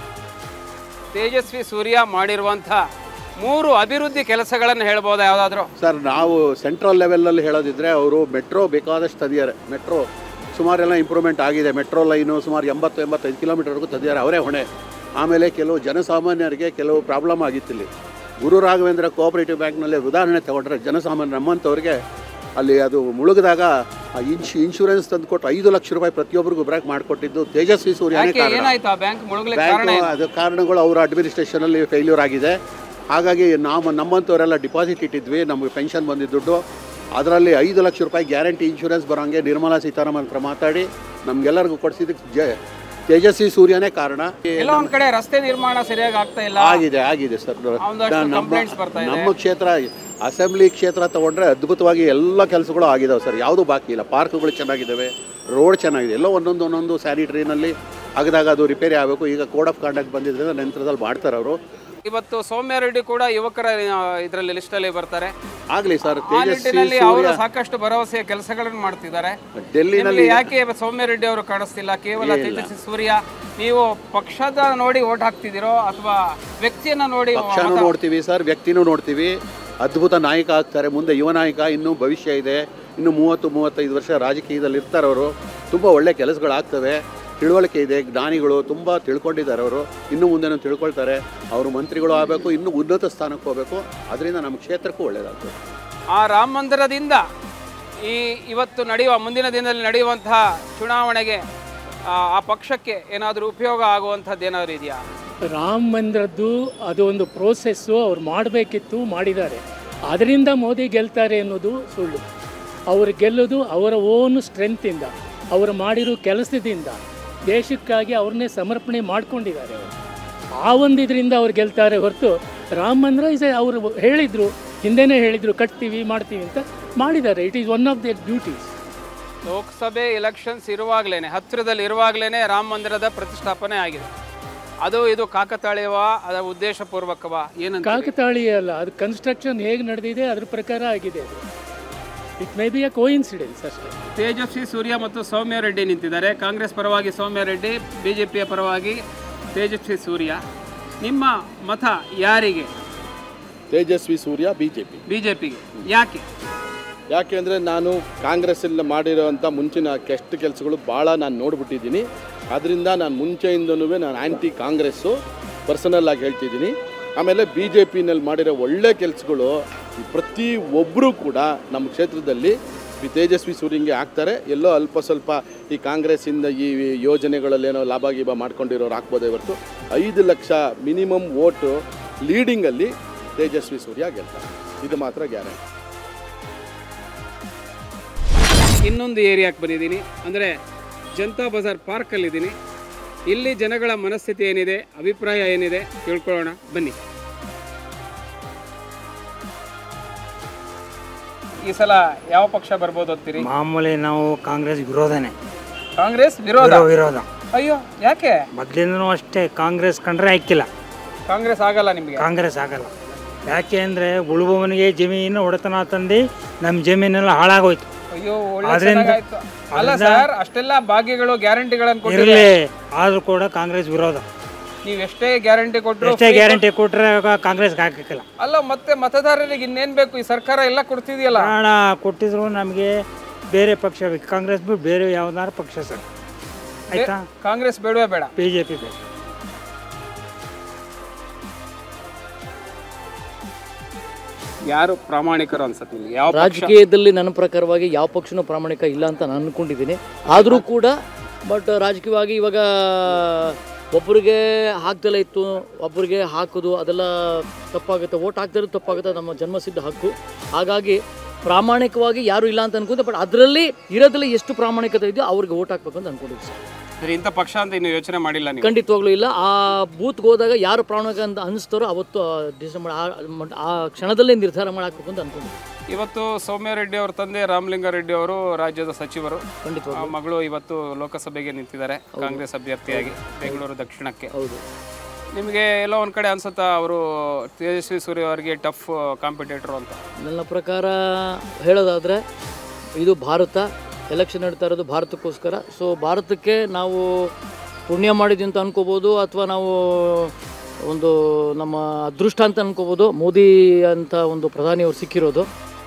ತೇಜಸ್ವಿ ಸೂರ್ಯ ಮಾಡಿರುವಂಥ ಮೂರು ಅಭಿವೃದ್ಧಿ ಕೆಲಸಗಳನ್ನು ಹೇಳ್ಬೋದಾ ಯಾವುದಾದ್ರೂ ಸರ್ ನಾವು ಸೆಂಟ್ರಲ್ ಲೆವೆಲಲ್ಲಿ ಹೇಳೋದಿದ್ರೆ ಅವರು ಮೆಟ್ರೋ ಬೇಕಾದಷ್ಟು ತಂದಿದ್ದಾರೆ ಮೆಟ್ರೋ ಸುಮಾರೆಲ್ಲ ಇಂಪ್ರೂವ್ಮೆಂಟ್ ಆಗಿದೆ ಮೆಟ್ರೋ ಲೈನು ಸುಮಾರು ಎಂಬತ್ತು ಎಂಬತ್ತೈದು ಕಿಲೋಮೀಟರ್ವರೆಗೂ ತಂದಿದ್ದಾರೆ ಅವರೇ ಹೊಣೆ ಆಮೇಲೆ ಕೆಲವು ಜನಸಾಮಾನ್ಯರಿಗೆ ಕೆಲವು ಪ್ರಾಬ್ಲಮ್ ಆಗಿತ್ತು ಇಲ್ಲಿ ಗುರು ರಾಘವೇಂದ್ರ ಕೋಆಪರೇಟಿವ್ ಬ್ಯಾಂಕ್ನಲ್ಲಿ ಉದಾಹರಣೆ ತಗೊಂಡ್ರೆ ಜನಸಾಮಾನ್ಯ ನಮ್ಮಂಥವ್ರಿಗೆ ಅಲ್ಲಿ ಅದು ಮುಳುಗಿದಾಗ ಆ ಇನ್ಶ್ ಇನ್ಶೂರೆನ್ಸ್ ತಂದು ಕೊಟ್ಟು ಐದು ಲಕ್ಷ ರೂಪಾಯಿ ಪ್ರತಿಯೊಬ್ಬರಿಗೂ ಬ್ರೇಕ್ ಮಾಡಿಕೊಟ್ಟಿದ್ದು ತೇಜಸ್ವಿ ಸೂರ್ಯನೇ ಯಾಕೆ ಕಾರಣ ಏನಾಯ್ತು ಆ ಬ್ಯಾಂಕ್ ಮುಳುಗ್ಲಿಕ್ಕೆ ಕಾರಣ ಬ್ಯಾಂಕ್ ಏನು? ಅದು ಕಾರಣಗಳು ಅವರ ಅಡ್ಮಿನಿಸ್ಟ್ರೇಷನಲ್ಲಿ ಫೇಲ್ಯೂರ್ ಆಗಿದೆ ಹಾಗಾಗಿ ನಾವು ನಮ್ಮಂಥವರೆಲ್ಲ ಡಿಪಾಸಿಟ್ ಇಟ್ಟಿದ್ವಿ ನಮಗೆ ಪೆನ್ಷನ್ ಬಂದಿದ್ದ ದುಡ್ಡು ಅದರಲ್ಲಿ ಐದು ಲಕ್ಷ ರೂಪಾಯಿ ಗ್ಯಾರಂಟಿ ಇನ್ಶೂರೆನ್ಸ್ ಬರೋಂಗೆ ನಿರ್ಮಲಾ ಸೀತಾರಾಮನ್ ಹತ್ರ ಮಾತಾಡಿ ನಮಗೆಲ್ಲರಿಗೂ ಕೊಡಿಸಿದ್ದಕ್ಕೆ ಜ ತೇಜಸ್ವಿ ಸೂರ್ಯನೇ ಕಾರಣ ಎಲ್ಲ ಒಂದ್ ಕಡೆ ರಸ್ತೆ ನಿರ್ಮಾಣ ಸರಿಯಾಗಿ ಆಗ್ತಾ ಇಲ್ಲ ಆಗಿದೆ ಆಗಿದೆ ಸರ್ ಒಂದಷ್ಟು ನಮ್ಮ complaints ಬರ್ತಾ ಇದೆ. ನಮ್ಮ ಕ್ಷೇತ್ರ ಅಸೆಂಬ್ಲಿ ಕ್ಷೇತ್ರ ತಗೊಂಡ್ರೆ ಅದ್ಭುತವಾಗಿ ಎಲ್ಲ ಕೆಲಸಗಳು ಆಗಿದಾವೆ ಸರ್ ಯಾವುದೂ ಬಾಕಿ ಇಲ್ಲ ಪಾರ್ಕ್ಗಳು ಚೆನ್ನಾಗಿದ್ದಾವೆ ರೋಡ್ ಚೆನ್ನಾಗಿದೆ ಎಲ್ಲ ಒಂದೊಂದು ಒಂದೊಂದು ಸ್ಯಾನಿಟ್ರಿನಲ್ಲಿ ಆಗದಾಗ ಅದು ರಿಪೇರಿ ಆಗಬೇಕು ಈಗ ಕೋಡ್ ಆಫ್ ಕಾಂಡಕ್ಟ್ ಬಂದಿದ್ದರಿಂದ ನಂತರದಲ್ಲಿ ಮಾಡ್ತಾರೆ ಅವರು ಇವತ್ತು ಸೌಮ್ಯ ರೆಡ್ಡಿ ಕೂಡ ಯುವಕರ ಇದರಲ್ಲಿ ಲಿಸ್ಟ್ ಅಲ್ಲಿ ಬರ್ತಾರೆ ಆಗಲಿ ಸರ್ ಆ ತೇಜಸ್ವಿ ನಿಟ್ಟಿನಲ್ಲಿ ಅವರು ಸೂರ್ಯ ಸಾಕಷ್ಟು ಭರವಸೆಯ ಕೆಲಸಗಳನ್ನು ಮಾಡ್ತಿದ್ದಾರೆ ಡೆಲ್ಲಿನಲ್ಲಿ ನಿಮ್ಗೆ ಯಾಕೆ ಸೌಮ್ಯ ರೆಡ್ಡಿ ಅವರು ಕಾಣಿಸ್ತಿಲ್ಲ ಕೇವಲ ತೇಜಸ್ವಿ ಸೂರ್ಯ ನೀವು ಪಕ್ಷದ ನೋಡಿ ಓಟ್ ಹಾಕ್ತಿದ್ದೀರೋ ಅಥವಾ ವ್ಯಕ್ತಿಯನ್ನ ನೋಡಿ ಪಕ್ಷನೂ ಮತ- ನೋಡ್ತೀವಿ ಸರ್ ವ್ಯಕ್ತಿನೂ ನೋಡ್ತೀವಿ ಅದ್ಭುತ ನಾಯಕ ಆಗ್ತಾರೆ ಮುಂದೆ ಯುವ ನಾಯಕ ಇನ್ನೂ ಭವಿಷ್ಯ ಇದೆ ಇನ್ನು ಮೂವತ್ತು ಮೂವತ್ತೈದು ವರ್ಷ ರಾಜಕೀಯದಲ್ಲಿ ಇರ್ತಾರೆ ಅವರು ತುಂಬ ಒಳ್ಳೆ ಕೆಲಸಗಳಾಗ್ತವೆ ತಿಳುವಳಿಕೆ ಇದೆ ಜ್ಞಾನಿಗಳು ತುಂಬ ತಿಳ್ಕೊಂಡಿದ್ದಾರೆ ಅವರು ಇನ್ನು ಮುಂದೆನೂ ತಿಳ್ಕೊಳ್ತಾರೆ ಅವರು ಮಂತ್ರಿಗಳು ಆಗಬೇಕು ಇನ್ನೂ ಉನ್ನತ ಸ್ಥಾನಕ್ಕೆ ಹೋಗಬೇಕು ಅದರಿಂದ ನಮ್ಮ ಕ್ಷೇತ್ರಕ್ಕೂ ಒಳ್ಳೆಯದಾಗ್ತದೆ ಆ ರಾಮ ಮಂದಿರದಿಂದ ಈ ಇವತ್ತು ನಡೆಯುವ ಮುಂದಿನ ದಿನದಲ್ಲಿ ನಡೆಯುವಂತಹ ಚುನಾವಣೆಗೆ ಆ ಆ ಪಕ್ಷಕ್ಕೆ ಏನಾದರೂ ಉಪಯೋಗ ಆಗುವಂಥದ್ದು ಏನಾದರೂ ಇದೆಯಾ ರಾಮ ಮಂದಿರದ್ದು ಅದು ಒಂದು ಪ್ರೋಸೆಸ್ಸು ಅವ್ರು ಮಾಡಬೇಕಿತ್ತು ಮಾಡಿದ್ದಾರೆ ಅದರಿಂದ ಮೋದಿ ಗೆಲ್ತಾರೆ ಅನ್ನೋದು ಸುಳ್ಳು ಅವರು ಗೆಲ್ಲೋದು ಅವರ ಓನ್ ಸ್ಟ್ರೆಂತಿಂದ ಅವರು ಮಾಡಿರೋ ಕೆಲಸದಿಂದ ದೇಶಕ್ಕಾಗಿ ಅವ್ರನ್ನೇ ಸಮರ್ಪಣೆ ಮಾಡ್ಕೊಂಡಿದ್ದಾರೆ ಅವರು ಆ ಒಂದು ಇದರಿಂದ ಅವ್ರು ಗೆಲ್ತಾರೆ ಹೊರತು ರಾಮ ಮಂದಿರ ಇಸ್ ಅವರು ಹೇಳಿದರು ಹಿಂದೆನೇ ಹೇಳಿದರು ಕಟ್ತೀವಿ ಮಾಡ್ತೀವಿ ಅಂತ ಮಾಡಿದ್ದಾರೆ it is one of their duties Lok Sabha elections ಇರುವಾಗಲೇ ಹತ್ತಿರದಲ್ಲಿ ಇರುವಾಗಲೇ ರಾಮ ಮಂದಿರದ ಪ್ರತಿಷ್ಠಾಪನೆ ಆಗಿದೆ ಅದು ಇದು ಕಾಕತಾಳೀಯವ ಅದರ ಉದ್ದೇಶಪೂರ್ವಕವ ಏನಂತ ಕಾಕತಾಳೀಯ ಅಲ್ಲ ಅದು ಕನ್ಸ್ಟ್ರಕ್ಷನ್ ಹೇಗೆ ನಡೆದಿದೆ ಅದ್ರ ಪ್ರಕಾರ ಆಗಿದೆ ಅದು it may be a coincidence ಅಷ್ಟೇ ತೇಜಸ್ವಿ ಸೂರ್ಯ ಮತ್ತು ಸೌಮ್ಯ ರೆಡ್ಡಿ ನಿಂತಿದ್ದಾರೆ ಕಾಂಗ್ರೆಸ್ ಪರವಾಗಿ ಸೌಮ್ಯ ರೆಡ್ಡಿ ಬಿಜೆಪಿಯ ಪರವಾಗಿ ತೇಜಸ್ವಿ ಸೂರ್ಯ ನಿಮ್ಮ ಮತ ಯಾರಿಗೆ Tejasvi Surya B J P ಬಿಜೆಪಿಗೆ ಯಾಕೆ ಯಾಕೆಂದರೆ ನಾನು ಕಾಂಗ್ರೆಸ್ಸಲ್ಲಿ ಮಾಡಿರೋವಂಥ ಮುಂಚಿನ ಕೆಟ್ಟ ಕೆಲಸಗಳು ಭಾಳ ನಾನು ನೋಡ್ಬಿಟ್ಟಿದ್ದೀನಿ ಅದರಿಂದ ನಾನು ಮುಂಚೆಯಿಂದನೂ ನಾನು ಆ್ಯಂಟಿ ಕಾಂಗ್ರೆಸ್ಸು ಪರ್ಸನಲ್ ಆಗಿ ಹೇಳ್ತಿದ್ದೀನಿ ಆಮೇಲೆ ಬಿ ಜೆ ಪಿನಲ್ಲಿ ಮಾಡಿರೋ ಒಳ್ಳೆ ಕೆಲಸಗಳು ಪ್ರತಿ ಒಬ್ಬರು ಕೂಡ ನಮ್ಮ ಕ್ಷೇತ್ರದಲ್ಲಿ ಈ ತೇಜಸ್ವಿ ಸೂರ್ಯಂಗೆ ಆಗ್ತಾರೆ ಎಲ್ಲೋ ಅಲ್ಪ ಸ್ವಲ್ಪ ಈ ಕಾಂಗ್ರೆಸ್ಸಿಂದ ಈ ಯೋಜನೆಗಳಲ್ಲೇನೋ ಲಾಭ ಗೀಭ ಮಾಡ್ಕೊಂಡಿರೋರು ಹಾಕ್ಬೋದೇ ಹೊರತು ಐದು ಲಕ್ಷ ಮಿನಿಮಮ್ ಓಟು ಲೀಡಿಂಗಲ್ಲಿ ತೇಜಸ್ವಿ ಸೂರ್ಯ ಗೆಲ್ತಾರೆ ಇದು ಮಾತ್ರ ಗ್ಯಾರಂಟಿ ಇನ್ನೊಂದು ಏರಿಯಾಕ್ಕೆ ಬಂದಿದ್ದೀನಿ ಅಂದರೆ ಜನತಾ ಬಜಾರ್ ಪಾರ್ಕಲ್ಲಿದ್ದೀನಿ ಇಲ್ಲಿ ಜನಗಳ ಮನಸ್ಥಿತಿ ಏನಿದೆ ಅಭಿಪ್ರಾಯ ಏನಿದೆ ತಿಳ್ಕೊಳ್ಳೋಣ ಬನ್ನಿ ಈ ಸಲ ಯಾವ ಪಕ್ಷ ಬರ್ಬೋದು ಅಂತೀರಿ ಮಾಮೂಲಿ ನಾವು ಕಾಂಗ್ರೆಸ್ ವಿರೋಧನೇ ಕಾಂಗ್ರೆಸ್ ವಿರೋಧ ವಿರೋ- ವಿರೋಧ ಅಯ್ಯೋ ಯಾಕೆ ಮೊದಲಿಂದನೂ ಅಷ್ಟೇ ಕಾಂಗ್ರೆಸ್ ಕಂಡ್ರೆ ಹಾಕಿಲ್ಲ ಕಾಂಗ್ರೆಸ್ ಆಗಲ್ಲ ನಿಮಗೆ ಕಾಂಗ್ರೆಸ್ ಆಗಲ್ಲ ಯಾಕೆ ಅಂದರೆ ಉಳುವವನಿಗೆ ಜಮೀನು ಒಡೆತನ ತಂದು ನಮ್ಮ ಜಮೀನೆಲ್ಲ ಹಾಳಾಗೋಯ್ತು ಅಯ್ಯೋ ಒಳ್ಳೆ ಆದ್ರಿಂದ- ಚೆನ್ನಾಗಾಯ್ತು. ಅಲ್ಲ ಆದ್ರಿಂದ- ಸರ್ ಅಷ್ಟೆಲ್ಲ ಭಾಗ್ಯಗಳು ಗ್ಯಾರಂಟಿಗಳನ್ನು ಇರಲಿ ಕೊಟ್ಟಿದೆ ಆದರೂ ಕೂಡ ಕಾಂಗ್ರೆಸ್ ವಿರೋಧ ನೀವು ಎಷ್ಟೇ ಗ್ಯಾರಂಟಿ ಕೊಟ್ಟರು ಎಷ್ಟೇ ಗ್ಯಾರಂಟಿ ಕೊಟ್ಟರೆ ಕಾಂಗ್ರೆಸ್ಗೆ ಹಾಕಕ್ಕಿಲ್ಲ ಅಲ್ಲ ಮತ್ತೆ ಮತದಾರರಿಗೆ ಇನ್ನೇನ್ ಬೇಕು ಈ ಸರ್ಕಾರ ಎಲ್ಲ ಕೊಡ್ತಿದೆಯಲ್ಲ ಹಣ ಕೊಟ್ಟಿದ್ರು ನಮಗೆ ಬೇರೆ ಪಕ್ಷ ಬೇಕು ಕಾಂಗ್ರೆಸ್ ಬಿಟ್ಟು ಬೇರೆ ಯಾವ್ದಾದ್ರು ಪಕ್ಷ ಸರ್ ಆಯ್ತಾ ಕಾಂಗ್ರೆಸ್ ಬೇಡವೇ ಬೇಡ ಬಿ ಜೆ ಪಿ ಬೇಕು ಯಾರು ಪ್ರಾಮಾಣಿಕರು ಅನ್ಸತ್ತೆ ನಿಮ್ಗೆ ಯಾವ ಪಕ್ಷ ರಾಜಕೀಯದಲ್ಲಿ ನನ್ನ ಪ್ರಕಾರವಾಗಿ ಯಾವ ಪಕ್ಷನೂ ಪ್ರಾಮಾಣಿಕ ಇಲ್ಲ ಅಂತ ನಾನು ಅನ್ಕೊಂಡಿದ್ದೀನಿ ಆದರೂ ಕೂಡ ಬಟ್ ರಾಜಕೀಯವಾಗಿ ಇವಾಗ ಒಬ್ಬರಿಗೆ ಹಾಕ್ದಲೇ ಇತ್ತು ಒಬ್ಬರಿಗೆ ಹಾಕೋದು ಅದೆಲ್ಲ ತಪ್ಪಾಗುತ್ತೆ ಓಟ್ ಹಾಕ್ದಿರೋದು ತಪ್ಪಾಗುತ್ತೆ ನಮ್ಮ ಜನ್ಮಸಿದ್ಧ ಹಕ್ಕು ಹಾಗಾಗಿ ಪ್ರಾಮಾಣಿಕವಾಗಿ ಯಾರೂ ಇಲ್ಲ ಅಂತ ಅನ್ಕೊಂಡೆ ಬಟ್ ಅದರಲ್ಲಿ ಇರೋದ್ರಲ್ಲಿ ಎಷ್ಟು ಪ್ರಾಮಾಣಿಕತೆ ಇದೆಯೋ ಅವ್ರಿಗೆ ಓಟ್ ಹಾಕ್ಬೇಕು ಅಂತ ಅನ್ಕೊಂಡಿದ್ದೆ ಸರ್ ಸರಿ ಇಂಥ ಪಕ್ಷ ಅಂತ ಇನ್ನು ಯೋಚನೆ ಮಾಡಿಲ್ಲ ನೀವು ಖಂಡಿತವಾಗ್ಲೂ ಇಲ್ಲ ಆ ಬೂತ್ಗೆ ಹೋದಾಗ ಯಾರು ಪ್ರಾಮಾಣಿಕ ಅಂತ ಅನಿಸ್ತಾರೋ ಅವತ್ತು ಡಿಸೈಡ್ ಮಾಡಿ ಆ- ಆ ಕ್ಷಣದಲ್ಲೇ ನಿರ್ಧಾರ ಮಾಡಿ ಹಾಕ್ಬೇಕು ಅಂತ ಅನ್ಕೊಂಡಿದ್ದೆ ಇವತ್ತು ಸೌಮ್ಯ ರೆಡ್ಡಿ ಅವರ ತಂದೆ ರಾಮಲಿಂಗ ರೆಡ್ಡಿ ಅವರು ರಾಜ್ಯದ ಸಚಿವರು ಖಂಡಿತವಾಗ್ಲೂ. ಆ ಮಗಳು ಇವತ್ತು ಲೋಕಸಭೆಗೆ ನಿಂತಿದ್ದಾರೆ ಕಾಂಗ್ರೆಸ್ ಅಭ್ಯರ್ಥಿಯಾಗಿ ಬೆಂಗಳೂರು ದಕ್ಷಿಣಕ್ಕೆ ಹೌದು ನಿಮಗೆ ಎಲ್ಲೋ ಒಂದ್ ಕಡೆ ಅನ್ಸುತ್ತಾ ಅವರು ತೇಜಸ್ವಿ ಸೂರ್ಯ ಅವರಿಗೆ ಟಫ್ ಕಾಂಪಿಟೇಟರ್ ಅಂತ ನನ್ನ ಪ್ರಕಾರ ಹೇಳೋದಾದರೆ ಇದು ಭಾರತ ಎಲೆಕ್ಷನ್ ನಡೀತಾ ಇರೋದು ಭಾರತಕ್ಕೋಸ್ಕರ ಸೊ ಭಾರತಕ್ಕೆ ನಾವು ಪುಣ್ಯ ಮಾಡಿದ್ವಿ ಅಂತ ಅನ್ಕೋಬೋದು ಅಥವಾ ನಾವು ಒಂದು ನಮ್ಮ ಅದೃಷ್ಟ ಅಂತ ಅನ್ಕೋಬೋದು ಮೋದಿ ಅಂತ ಒಂದು ಪ್ರಧಾನಿ ಅವ್ರು ಸಿಕ್ಕಿರೋದು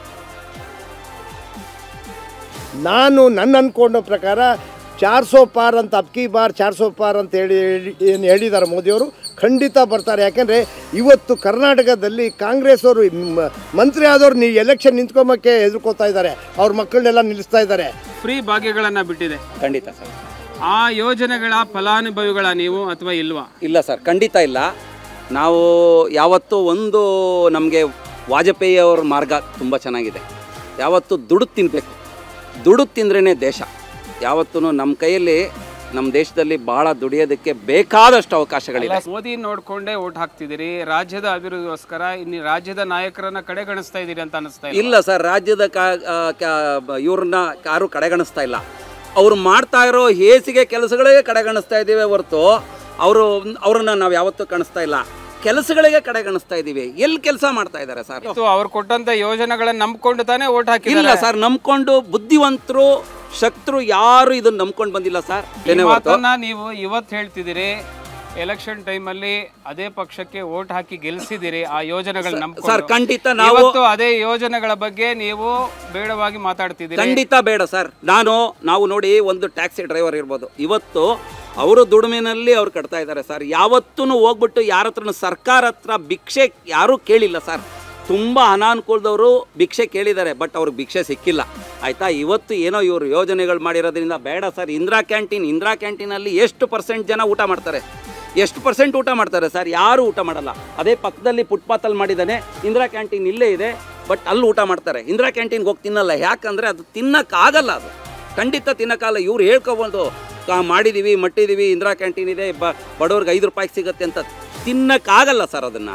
ನಾನು ನನ್ನ ಅನ್ಕೊಂಡ ಪ್ರಕಾರ ಚಾರ್ ಸೋ ಪಾರ್ ಅಂತ ಅಬ್ಕಿ ಬಾರ್ ಚಾರ್ ಸೋ ಪಾರ್ ಅಂತ ಹೇಳಿ ಏನು ಹೇಳಿದ್ದಾರೆ ಮೋದಿಯವರು ಖಂಡಿತ ಬರ್ತಾರೆ ಯಾಕೆಂದರೆ ಇವತ್ತು ಕರ್ನಾಟಕದಲ್ಲಿ ಕಾಂಗ್ರೆಸ್ ಅವರು ಮ- ಮಂತ್ರಿ ಆದವ್ರು ನೀವು ಎಲೆಕ್ಷನ್ ನಿಂತ್ಕೊಂಬಕ್ಕೆ ಹೆದರ್ಕೋತಾ ಇದ್ದಾರೆ ಅವ್ರ ಮಕ್ಕಳನ್ನೆಲ್ಲ ನಿಲ್ಲಿಸ್ತಾ ಇದ್ದಾರೆ ಫ್ರೀ ಭಾಗ್ಯಗಳನ್ನು ಬಿಟ್ಟಿದೆ ಖಂಡಿತ ಸರ್ ಆ ಯೋಜನೆಗಳ ಫಲಾನುಭವಿಗಳ ನೀವು ಅಥವಾ ಇಲ್ವಾ ಇಲ್ಲ ಸರ್ ಖಂಡಿತ ಇಲ್ಲ ನಾವು ಯಾವತ್ತೂ ಒಂದು ನಮಗೆ ವಾಜಪೇಯಿ ಅವ್ರ ಮಾರ್ಗ ತುಂಬ ಚೆನ್ನಾಗಿದೆ ಯಾವತ್ತು ದುಡ್ಡು ತಿನ್ನಬೇಕು ದುಡ್ಡು ತಿಂದ್ರೇ ದೇಶ ಯಾವತ್ತೂ ನಮ್ಮ ಕೈಯಲ್ಲಿ ನಮ್ಮ ದೇಶದಲ್ಲಿ ಭಾಳ ದುಡಿಯೋದಕ್ಕೆ ಬೇಕಾದಷ್ಟು ಅವಕಾಶಗಳಿದೆ ಮೋದಿ ನೋಡ್ಕೊಂಡೇ ಓಟ್ ಹಾಕ್ತಿದ್ದೀರಿ ರಾಜ್ಯದ ಅಭಿವೃದ್ಧಿಗೋಸ್ಕರ ಇನ್ನು ರಾಜ್ಯದ ನಾಯಕರನ್ನ ಕಡೆಗಣಿಸ್ತಾ ಇದ್ದೀರಿ ಅಂತ ಅನಿಸ್ತಾ ಇಲ್ಲ ಸರ್ ರಾಜ್ಯದ ಕಾ ಇವ್ರನ್ನ ಯಾರು ಕಡೆಗಣಿಸ್ತಾ ಇಲ್ಲ ಅವ್ರು ಮಾಡ್ತಾ ಇರೋ ಹೇಸಿಗೆ ಕೆಲಸಗಳಿಗೆ ಕಡೆಗಣಿಸ್ತಾ ಇದ್ದೀವಿ ಹೊರತು ಅವರು ಅವ್ರನ್ನ ನಾವು ಯಾವತ್ತೂ ಕಾಣಿಸ್ತಾ ಇಲ್ಲ ಕೆಲಸಗಳಿಗೆ ಕಡೆಗಣಿಸ್ತಾ ಇದ್ದೀವಿ ಎಲ್ಲಿ ಕೆಲಸ ಮಾಡ್ತಾ ಇದ್ದಾರೆ ಸರ್ ಇವತ್ತು ಅವ್ರು ಕೊಟ್ಟಂತ ಯೋಜನೆಗಳನ್ನ ನಂಬ್ಕೊಂಡು ತಾನೇ ಓಟ್ ಇಲ್ಲ ಹಾಕಿಲ್ಲ ಸರ್ ನಂಬ್ಕೊಂಡು ಬುದ್ಧಿವಂತರು ಶಕ್ತರು ಯಾರು ಇದನ್ನ ನಂಬ್ಕೊಂಡು ಬಂದಿಲ್ಲ ಸರ್ ಈ ಏನೇ ಹೊರ್ತು- ಮಾತನ್ನ ನೀವು ಇವತ್ತು ಹೇಳ್ತಿದ್ದೀರಿ ಎಲೆಕ್ಷನ್ ಟೈಮಲ್ಲಿ ಅದೇ ಪಕ್ಷಕ್ಕೆ ಓಟ್ ಹಾಕಿ ಗೆಲ್ಸಿದಿರಿ ಆ ಯೋಜನೆಗಳು ನಂಬ್ಕೊಂಡು. ಸರ್, ಖಂಡಿತ ನಾವು- ಇವತ್ತು ಅದೇ ಯೋಜನೆಗಳ ಬಗ್ಗೆ ನೀವು ಬೇಡವಾಗಿ ಮಾತಾಡ್ತಿದ್ದೀರಿ ಖಂಡಿತ ಬೇಡ ಸರ್ ನಾನು ನಾವು ನೋಡಿ ಒಂದು ಟ್ಯಾಕ್ಸಿ ಡ್ರೈವರ್ ಇರ್ಬೋದು ಇವತ್ತು ಅವರು ದುಡಿಮೆನಲ್ಲಿ ಅವ್ರು ಕಟ್ತಾ ಇದ್ದಾರೆ ಸರ್ ಯಾವತ್ತೂ ಹೋಗ್ಬಿಟ್ಟು ಯಾರ ಹತ್ರನೂ ಸರ್ಕಾರ ಹತ್ರ ಭಿಕ್ಷೆ ಯಾರೂ ಕೇಳಿಲ್ಲ ಸರ್ ತುಂಬ ಅನಾನುಕೂಲದವರು ಭಿಕ್ಷೆ ಕೇಳಿದ್ದಾರೆ ಬಟ್ ಅವ್ರಿಗೆ ಭಿಕ್ಷೆ ಸಿಕ್ಕಿಲ್ಲ ಆಯಿತಾ ಇವತ್ತು ಏನೋ ಇವರು ಯೋಜನೆಗಳು ಮಾಡಿರೋದ್ರಿಂದ ಬೇಡ ಸರ್ ಇಂದಿರಾ ಕ್ಯಾಂಟೀನ್ ಇಂದಿರಾ ಕ್ಯಾಂಟೀನಲ್ಲಿ ಎಷ್ಟು ಪರ್ಸೆಂಟ್ ಜನ ಊಟ ಮಾಡ್ತಾರೆ ಎಷ್ಟು ಪರ್ಸೆಂಟ್ ಊಟ ಮಾಡ್ತಾರೆ ಸರ್ ಯಾರು ಊಟ ಮಾಡಲ್ಲ ಅದೇ ಪಕ್ಕದಲ್ಲಿ ಫುಟ್ಪಾತಲ್ಲಿ ಮಾಡಿದ್ದಾನೆ ಇಂದಿರಾ ಕ್ಯಾಂಟೀನ್ ಇಲ್ಲೇ ಇದೆ ಬಟ್ ಅಲ್ಲಿ ಊಟ ಮಾಡ್ತಾರೆ ಇಂದಿರಾ ಕ್ಯಾಂಟೀನ್ಗೆ ಹೋಗಿ ತಿನ್ನಲ್ಲ ಯಾಕಂದರೆ ಅದು ತಿನ್ನಕ್ಕಾಗಲ್ಲ ಅದು ಖಂಡಿತ ತಿನ್ನಕ್ಕಾಗಲ್ಲ ಇವ್ರು ಹೇಳ್ಕೊಬೋದು ಕಾ- ಮಾಡಿದ್ದೀವಿ ಮಟ್ಟಿದ್ದೀವಿ ಇಂದಿರಾ ಕ್ಯಾಂಟೀನ್ ಇದೆ ಬ ಬಡವ್ರಿಗೆ ಐದು ರೂಪಾಯಿಗೆ ಸಿಗುತ್ತೆ ಅಂತ ತಿನ್ನಕ್ಕಾಗಲ್ಲ ಸರ್ ಅದನ್ನು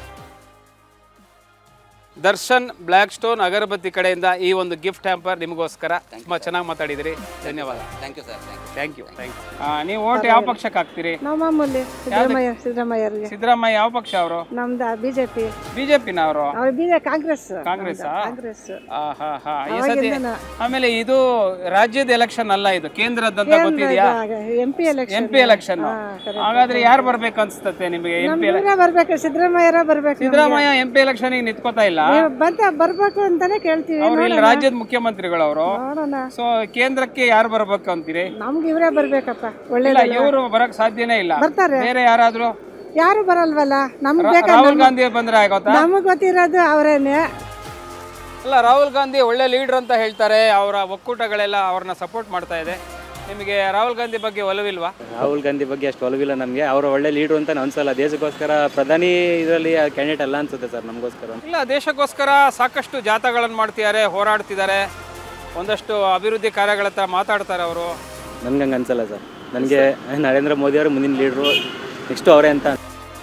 ದರ್ಶನ್ ಬ್ಲ್ಯಾಕ್ ಸ್ಟೋನ್ ಅಗರಬತ್ತಿ ಕಡೆಯಿಂದ ಈ ಒಂದು ಗಿಫ್ಟ್ ಹ್ಯಾಂಪರ್ ನಿಮಗೋಸ್ಕರ ತುಂಬಾ ಚೆನ್ನಾಗಿ ಮಾತಾಡಿದಿರಿ ಧನ್ಯವಾದ thank you sir thank you thank you ನೀವು ಓಟ್ ಯಾವ ಪಕ್ಷಕ್ಕೆ ಹಾಕ್ತೀರಿ ನಾವು ಮಾಮೂಲಿ ಸಿದ್ದರಾಮಯ್ಯ ಸಿದ್ದರಾಮಯ್ಯರಿಗೆ ಸಿದ್ದರಾಮಯ್ಯ ಯಾವ ಪಕ್ಷ ಅವರು ನಮ್ದು ಬಿಜೆಪಿ ಬಿಜೆಪಿನ ಅವರು ಅವ್ರು ಬಿಜೆ ಕಾಂಗ್ರೆಸ್ ಕಾಂಗ್ರೆಸ್ ಕಾಂಗ್ರೆಸ್ ಈ ಸತಿ ಅವಾಗಿಂದನೂ. ಆಮೇಲೆ ಇದು ರಾಜ್ಯದ ಎಲೆಕ್ಷನ್ ಅಲ್ಲ ಇದು ಕೇಂದ್ರದಂತ ಗೊತ್ತಿದೆಯಾ M P election M P election ಹಾಗಾದ್ರೆ ಯಾರು ಬರ್ಬೇಕು ಅನ್ಸ್ತತೆ ನಿಮಗೆ ಎಂ ಪಿ ನಮ್ಗೆ ಬರ್ಬೇಕು ಸಿದ್ದರಾಮಯ್ಯರ ಬರ್ಬೇಕು ನಮ್ಗೆ. ಸಿದ್ದರಾಮಯ್ಯ ಎಂ ಪಿ ಎಲೆಕ್ಷನ್ ನಿಂತ್ಕೋತಾ ಇಲ್ಲ ನೀವು ಬಂದ ಬರ್ಬೇಕು ಅಂತಾನೆ ಕೇಳ್ತೀವಿ ಅವ್ರು ಇಲ್ಲಿ ನೋಡೋಣ. ರಾಜ್ಯದ ಮುಖ್ಯಮಂತ್ರಿಗಳು ಅವರು ನೋಡೋಣ ಸೊ ಕೇಂದ್ರಕ್ಕೆ ಯಾರು ಬರ್ಬೇಕು ಅಂತೀರಿ ನಮ್ಗೆ ಇವರೇ ಬರ್ಬೇಕಪ್ಪ ಇಲ್ಲ ಒಳ್ಳೆ ಇವರು ಬರಕ್ ಸಾಧ್ಯನೇ ಇಲ್ಲ ಬರ್ತಾರೆ. ಬೇರೆ ಯಾರಾದ್ರೂ ಯಾರು ಬರಲ್ವಲ್ಲ ನಮ್ಗೆ ರಾ- ಬೇಕಾ ರಾಹುಲ್ ಗಾಂಧಿ ಬಂದ್ರೆ ಆಗೋತಾ ನಮಗೆ ಗೊತ್ತಿರೋದು ಅವರೇನೆ ಅಲ್ಲ ರಾಹುಲ್ ಗಾಂಧಿ ಒಳ್ಳೆ ಲೀಡರ್ ಅಂತ ಹೇಳ್ತಾರೆ ಅವರ ಒಕ್ಕೂಟಗಳೆಲ್ಲ ಅವ್ರನ್ನ ಸಪೋರ್ಟ್ ಮಾಡ್ತಾ ಇದೆ ನಿಮಗೆ ರಾಹುಲ್ ಗಾಂಧಿ ಬಗ್ಗೆ ಒಲವಿಲ್ವಾ ರಾಹುಲ್ ಗಾಂಧಿ ಬಗ್ಗೆ ಅಷ್ಟು ಒಲವಿಲ್ಲ ನಮಗೆ ಅವರು ಒಳ್ಳೆ ಲೀಡ್ರು ಅಂತ ಅನ್ಸಲ್ಲ ದೇಶಕ್ಕೋಸ್ಕರ ಪ್ರಧಾನಿ ಇದರಲ್ಲಿ ಕ್ಯಾಂಡಿಡೇಟ್ ಅಲ್ಲ ಅನ್ಸುತ್ತೆ ಸರ್ ನಮಗೋಸ್ಕರ ಇಲ್ಲ ದೇಶಕ್ಕೋಸ್ಕರ ಸಾಕಷ್ಟು ಜಾಥಾಗಳನ್ನು ಮಾಡ್ತಿದ್ದಾರೆ ಹೋರಾಡ್ತಿದ್ದಾರೆ ಒಂದಷ್ಟು ಅಭಿವೃದ್ಧಿ ಕಾರ್ಯಗಳ ಹತ್ರ ಮಾತಾಡ್ತಾರೆ ಅವರು ನನ್ಗೆ ಹಂಗೆ ಅನ್ಸಲ್ಲ ಸರ್ ನನಗೆ ನರೇಂದ್ರ ಮೋದಿ ಅವರು ಮುಂದಿನ ಲೀಡ್ರು ನೆಕ್ಸ್ಟ್ ಅವರೇ ಅಂತ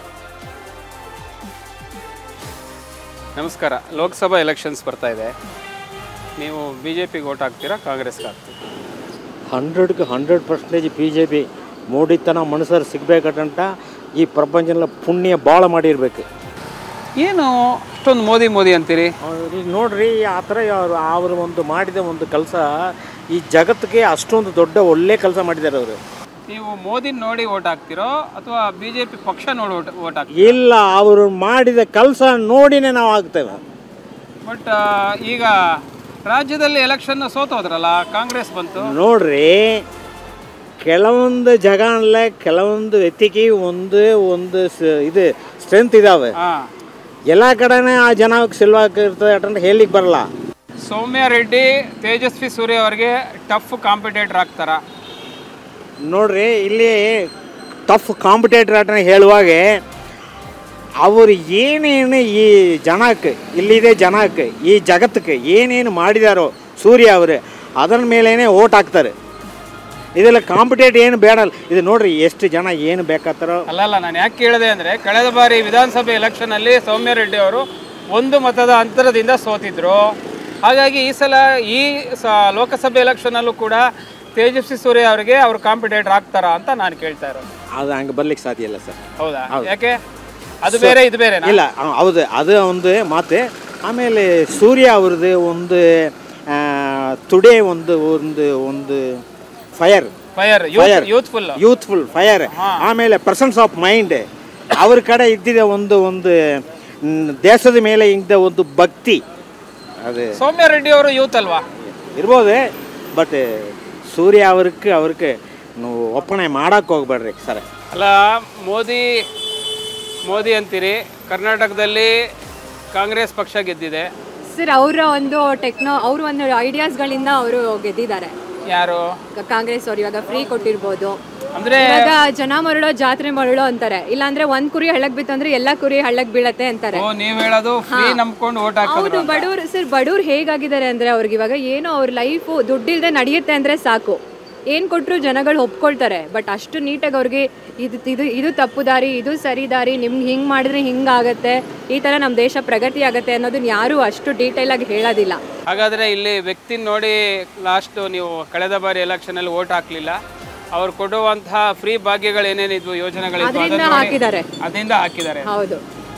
ನಮಸ್ಕಾರ ಲೋಕಸಭಾ ಎಲೆಕ್ಷನ್ಸ್ ಬರ್ತಾ ಇದೆ ನೀವು ಬಿ ಜೆ ಪಿಗೆ ಓಟ್ ಹಾಕ್ತೀರಾ ಕಾಂಗ್ರೆಸ್ಗೆ ಹಾಕ್ತೀರಾ ಹಂಡ್ರೆಡ್ಗೆ hundred percentage B J P ಮೋಡಿತನ ಮನುಷ್ಯರು ಸಿಗ್ಬೇಕಂತ ಈ ಪ್ರಪಂಚನೆಲ್ಲ ಪುಣ್ಯ ಭಾಳ ಮಾಡಿರ್ಬೇಕು ಏನು ಅಷ್ಟೊಂದು ಮೋದಿ ಮೋದಿ ಅಂತೀರಿ ಈಗ ನೋಡ್ರಿ ಆ ಥರ ಅವ್ರು ಅವರು ಒಂದು ಮಾಡಿದ ಒಂದು ಕೆಲಸ ಈ ಜಗತ್ತಿಗೆ ಅಷ್ಟೊಂದು ದೊಡ್ಡ ಒಳ್ಳೆ ಕೆಲಸ ಮಾಡಿದ್ದಾರೆ ಅವರು ನೀವು ಮೋದಿ ನೋಡಿ ಓಟ್ ಹಾಕ್ತಿರೋ ಅಥವಾ ಬಿ ಜೆ ಪಿ ಪಕ್ಷ ನೋಡಿ ಓಟ್ ಓಟ್ ಹಾಕ್ತೀರಾ ಇಲ್ಲ ಅವರು ಮಾಡಿದ ಕೆಲಸ ನೋಡಿನೇ ನಾವು ಆಗ್ತೇವೆ ಬಟ್ ಈಗ ರಾಜ್ಯದಲ್ಲಿ ಎಲೆಕ್ಷನ್ ಸೋತೋದ್ರಲ್ಲ ಕಾಂಗ್ರೆಸ್ ಬಂತು ನೋಡ್ರಿ ಕೆಲವೊಂದು ಜಗನಲ್ಲೇ ಕೆಲವೊಂದು ವ್ಯಕ್ತಿಗೆ ಒಂದು ಒಂದು ಸ- ಇದು ಸ್ಟ್ರೆಂತ್ ಇದಾವೆ ಎಲ್ಲ ಕಡೆನೇ ಆ ಜನ ಸಿಲ್ವಾಗಿರ್ತದೆ ಅಂತ ಹೇಳಿಕ್ ಬರಲ್ಲ ಸೌಮ್ಯ ರೆಡ್ಡಿ ತೇಜಸ್ವಿ ಸೂರ್ಯ ಅವರಿಗೆ ಟಫ್ ಕಾಂಪಿಟೇಟರ್ ಆಗ್ತಾರ ನೋಡ್ರಿ ಇಲ್ಲಿ ಟಫ್ ಕಾಂಪಿಟೇಟರ್ ಅಂತ ಹೇಳುವಾಗ ಅವರು ಏನೇನು ಈ ಜನಕ್ಕೆ ಇಲ್ಲಿದೆ ಜನಕ್ಕೆ ಈ ಜಗತ್ತಕ್ಕೆ ಏನೇನು ಮಾಡಿದಾರೋ ಸೂರ್ಯ ಅವರು ಅದರ ಮೇಲೇ ಓಟ್ ಹಾಕ್ತಾರೆ ಇದೆಲ್ಲ ಕಾಂಪಿಟೇಟ್ ಏನು ಬೇಡಲ್ಲ ಇದು ನೋಡ್ರಿ ಎಷ್ಟು ಜನ ಏನು ಬೇಕಾಗ್ತಾರೋ ಅಲ್ಲಲ್ಲ ನಾನು ಯಾಕೆ ಕೇಳಿದೆ ಅಂದ್ರೆ ಕಳೆದ ಬಾರಿ ವಿಧಾನಸಭೆ ಎಲೆಕ್ಷನ್ ಅಲ್ಲಿ ಸೌಮ್ಯ ರೆಡ್ಡಿ ಅವರು ಒಂದು ಮತದ ಅಂತರದಿಂದ ಸೋತಿದ್ರು ಹಾಗಾಗಿ ಈ ಸಲ ಈ ಸ ಲೋಕಸಭೆ ಎಲೆಕ್ಷನ್ ಅಲ್ಲೂ ಕೂಡ ತೇಜಸ್ವಿ ಸೂರ್ಯ ಅವರಿಗೆ ಅವ್ರು ಕಾಂಪಿಟೇಟರ್ ಆಗ್ತಾರಾ ಅಂತ ನಾನು ಕೇಳ್ತಾ ಇರೋದು ಅದು ಹಂಗೆ ಬರ್ಲಿಕ್ಕೆ ಸಾಧ್ಯ ಇಲ್ಲ ಸರ್ ಹೌದಾ ಹೌದು. ಯಾಕೆ ಅದು ಸೊ- ಬೇರೆ ಇದು ಬೇರೆ ಇಲ್ಲ ಆ, ಹೌದು ಅದು ಒಂದು ಮಾತು ಆಮೇಲೆ ಸೂರ್ಯ ಅವ್ರದ್ದು ಒಂದು ಆ, ಟುಡೇ ಒಂದು ಒಂದು ಒಂದು fire fire youthful youthful fire ಆಮೇಲೆ ಪರ್ಸನ್ಸ್ ಆಫ್ ಮೈಂಡ್ ಅವ್ರ ಕಡೆ ಇದ್ದಿದೆ ಒಂದು ಒಂದು ಮ್, ದೇಶದ ಮೇಲೆ ಇದ್ದ ಒಂದು ಭಕ್ತಿ ಅದು ಸೌಮ್ಯ ರೆಡ್ಡಿ ಅವರು ಯೂತ್ ಅಲ್ವಾ ಇರ್ಬೋದು ಬಟ್ ಸೂರ್ಯ ಅವ್ರಿಗೆ ಅವ್ರಿಗೆ ನೀವು ಒಪ್ಪಣೆ ಮಾಡಕ್ಕೆ ಹೋಗ್ಬೇಡ್ರಿ ಸರ್ ಅಲ್ಲ ಮೋದಿ ಮೋದಿ ಅಂತೀರಿ ಕರ್ನಾಟಕದಲ್ಲಿ ಕಾಂಗ್ರೆಸ್ ಪಕ್ಷ ಗೆದ್ದಿದೆ ಸರ್ ಅವರ ಒಂದು ಟೆಕ್ನೋ ಅವ್ರ ಒಂದು ಐಡಿಯಾಸ್ಗಳಿಂದ ಅವರು ಗೆದ್ದಿದ್ದಾರೆ ಯಾರು ಕಾಂಗ್ರೆಸ್ ಅವ್ರು ಇವಾಗ ಫ್ರೀ ಕೊಟ್ಟಿರ್ಬೋದು ಅಂದ್ರೆ ಇವಾಗ ಜನ ಮರಳೋ ಜಾತ್ರೆ ಮರಳೋ ಅಂತಾರೆ ಇಲ್ಲಾಂದ್ರೆ ಒಂದ್ ಕುರಿ ಹಳ್ಳಕ್ ಬಿತ್ತು ಅಂದ್ರೆ ಎಲ್ಲಾ ಕುರಿ ಹಳ್ಳಕ್ ಬೀಳತ್ತೆ ಅಂತಾರೆ ಓ ನೀವ್ ಹೇಳೋದು ಫ್ರೀ ನಂಬ್ಕೊಂಡು ಓಟ್ ಹಾಕೋದು ಹೌದು ಬಡವ್ರು ಸರ್ ಬಡವ್ರು ಹೇಗಾಗಿದ್ದಾರೆ ಅಂದ್ರೆ ಅವ್ರಿಗೆ ಇವಾಗ ಏನೋ ಅವ್ರ ಲೈಫು ದುಡ್ಡಿಲ್ದೆ ನಡೆಯುತ್ತೆ ಅಂದ್ರೆ ಸಾಕು ಏನ್ ಕೊಟ್ರು ಜನಗಳು ಒಪ್ಕೊಳ್ತಾರೆ ಬಟ್ ಅಷ್ಟು ನೀಟಾಗಿ ಅವ್ರಿಗೆ ಇದು ಇದು ಇದು ತಪ್ಪು ದಾರಿ ಇದು ಸರಿ ದಾರಿ ನಿಮ್ಗೆ ಹಿಂಗ್ ಮಾಡಿದ್ರೆ ಹಿಂಗಾಗತ್ತೆ ಈ ತರ ನಮ್ಮ ದೇಶ ಪ್ರಗತಿ ಆಗತ್ತೆ ಅನ್ನೋದನ್ನ ಯಾರು ಅಷ್ಟು ಡೀಟೇಲ್ ಆಗಿ ಹೇಳೋದಿಲ್ಲ ಹಾಗಾದ್ರೆ ಇಲ್ಲಿ ವ್ಯಕ್ತಿ ನೋಡಿ ಲಾಸ್ಟ್ ನೀವು ಕಳೆದ ಬಾರಿ ಎಲೆಕ್ಷನ್ ಅಲ್ಲಿ ಓಟ್ ಹಾಕ್ಲಿಲ್ಲ ಅವ್ರು ಕೊಡುವಂತಹ ಫ್ರೀ ಭಾಗ್ಯಗಳು ಏನೇನಿದ್ವು ಯೋಜನೆಗಳಿದ್ವು ಅದರಿಂದ ಅದನ್ನ ನೋಡಿ- ಹಾಕಿದ್ದಾರೆ. ಅದರಿಂದ ಹಾಕಿದ್ದಾರೆ ಹೌದು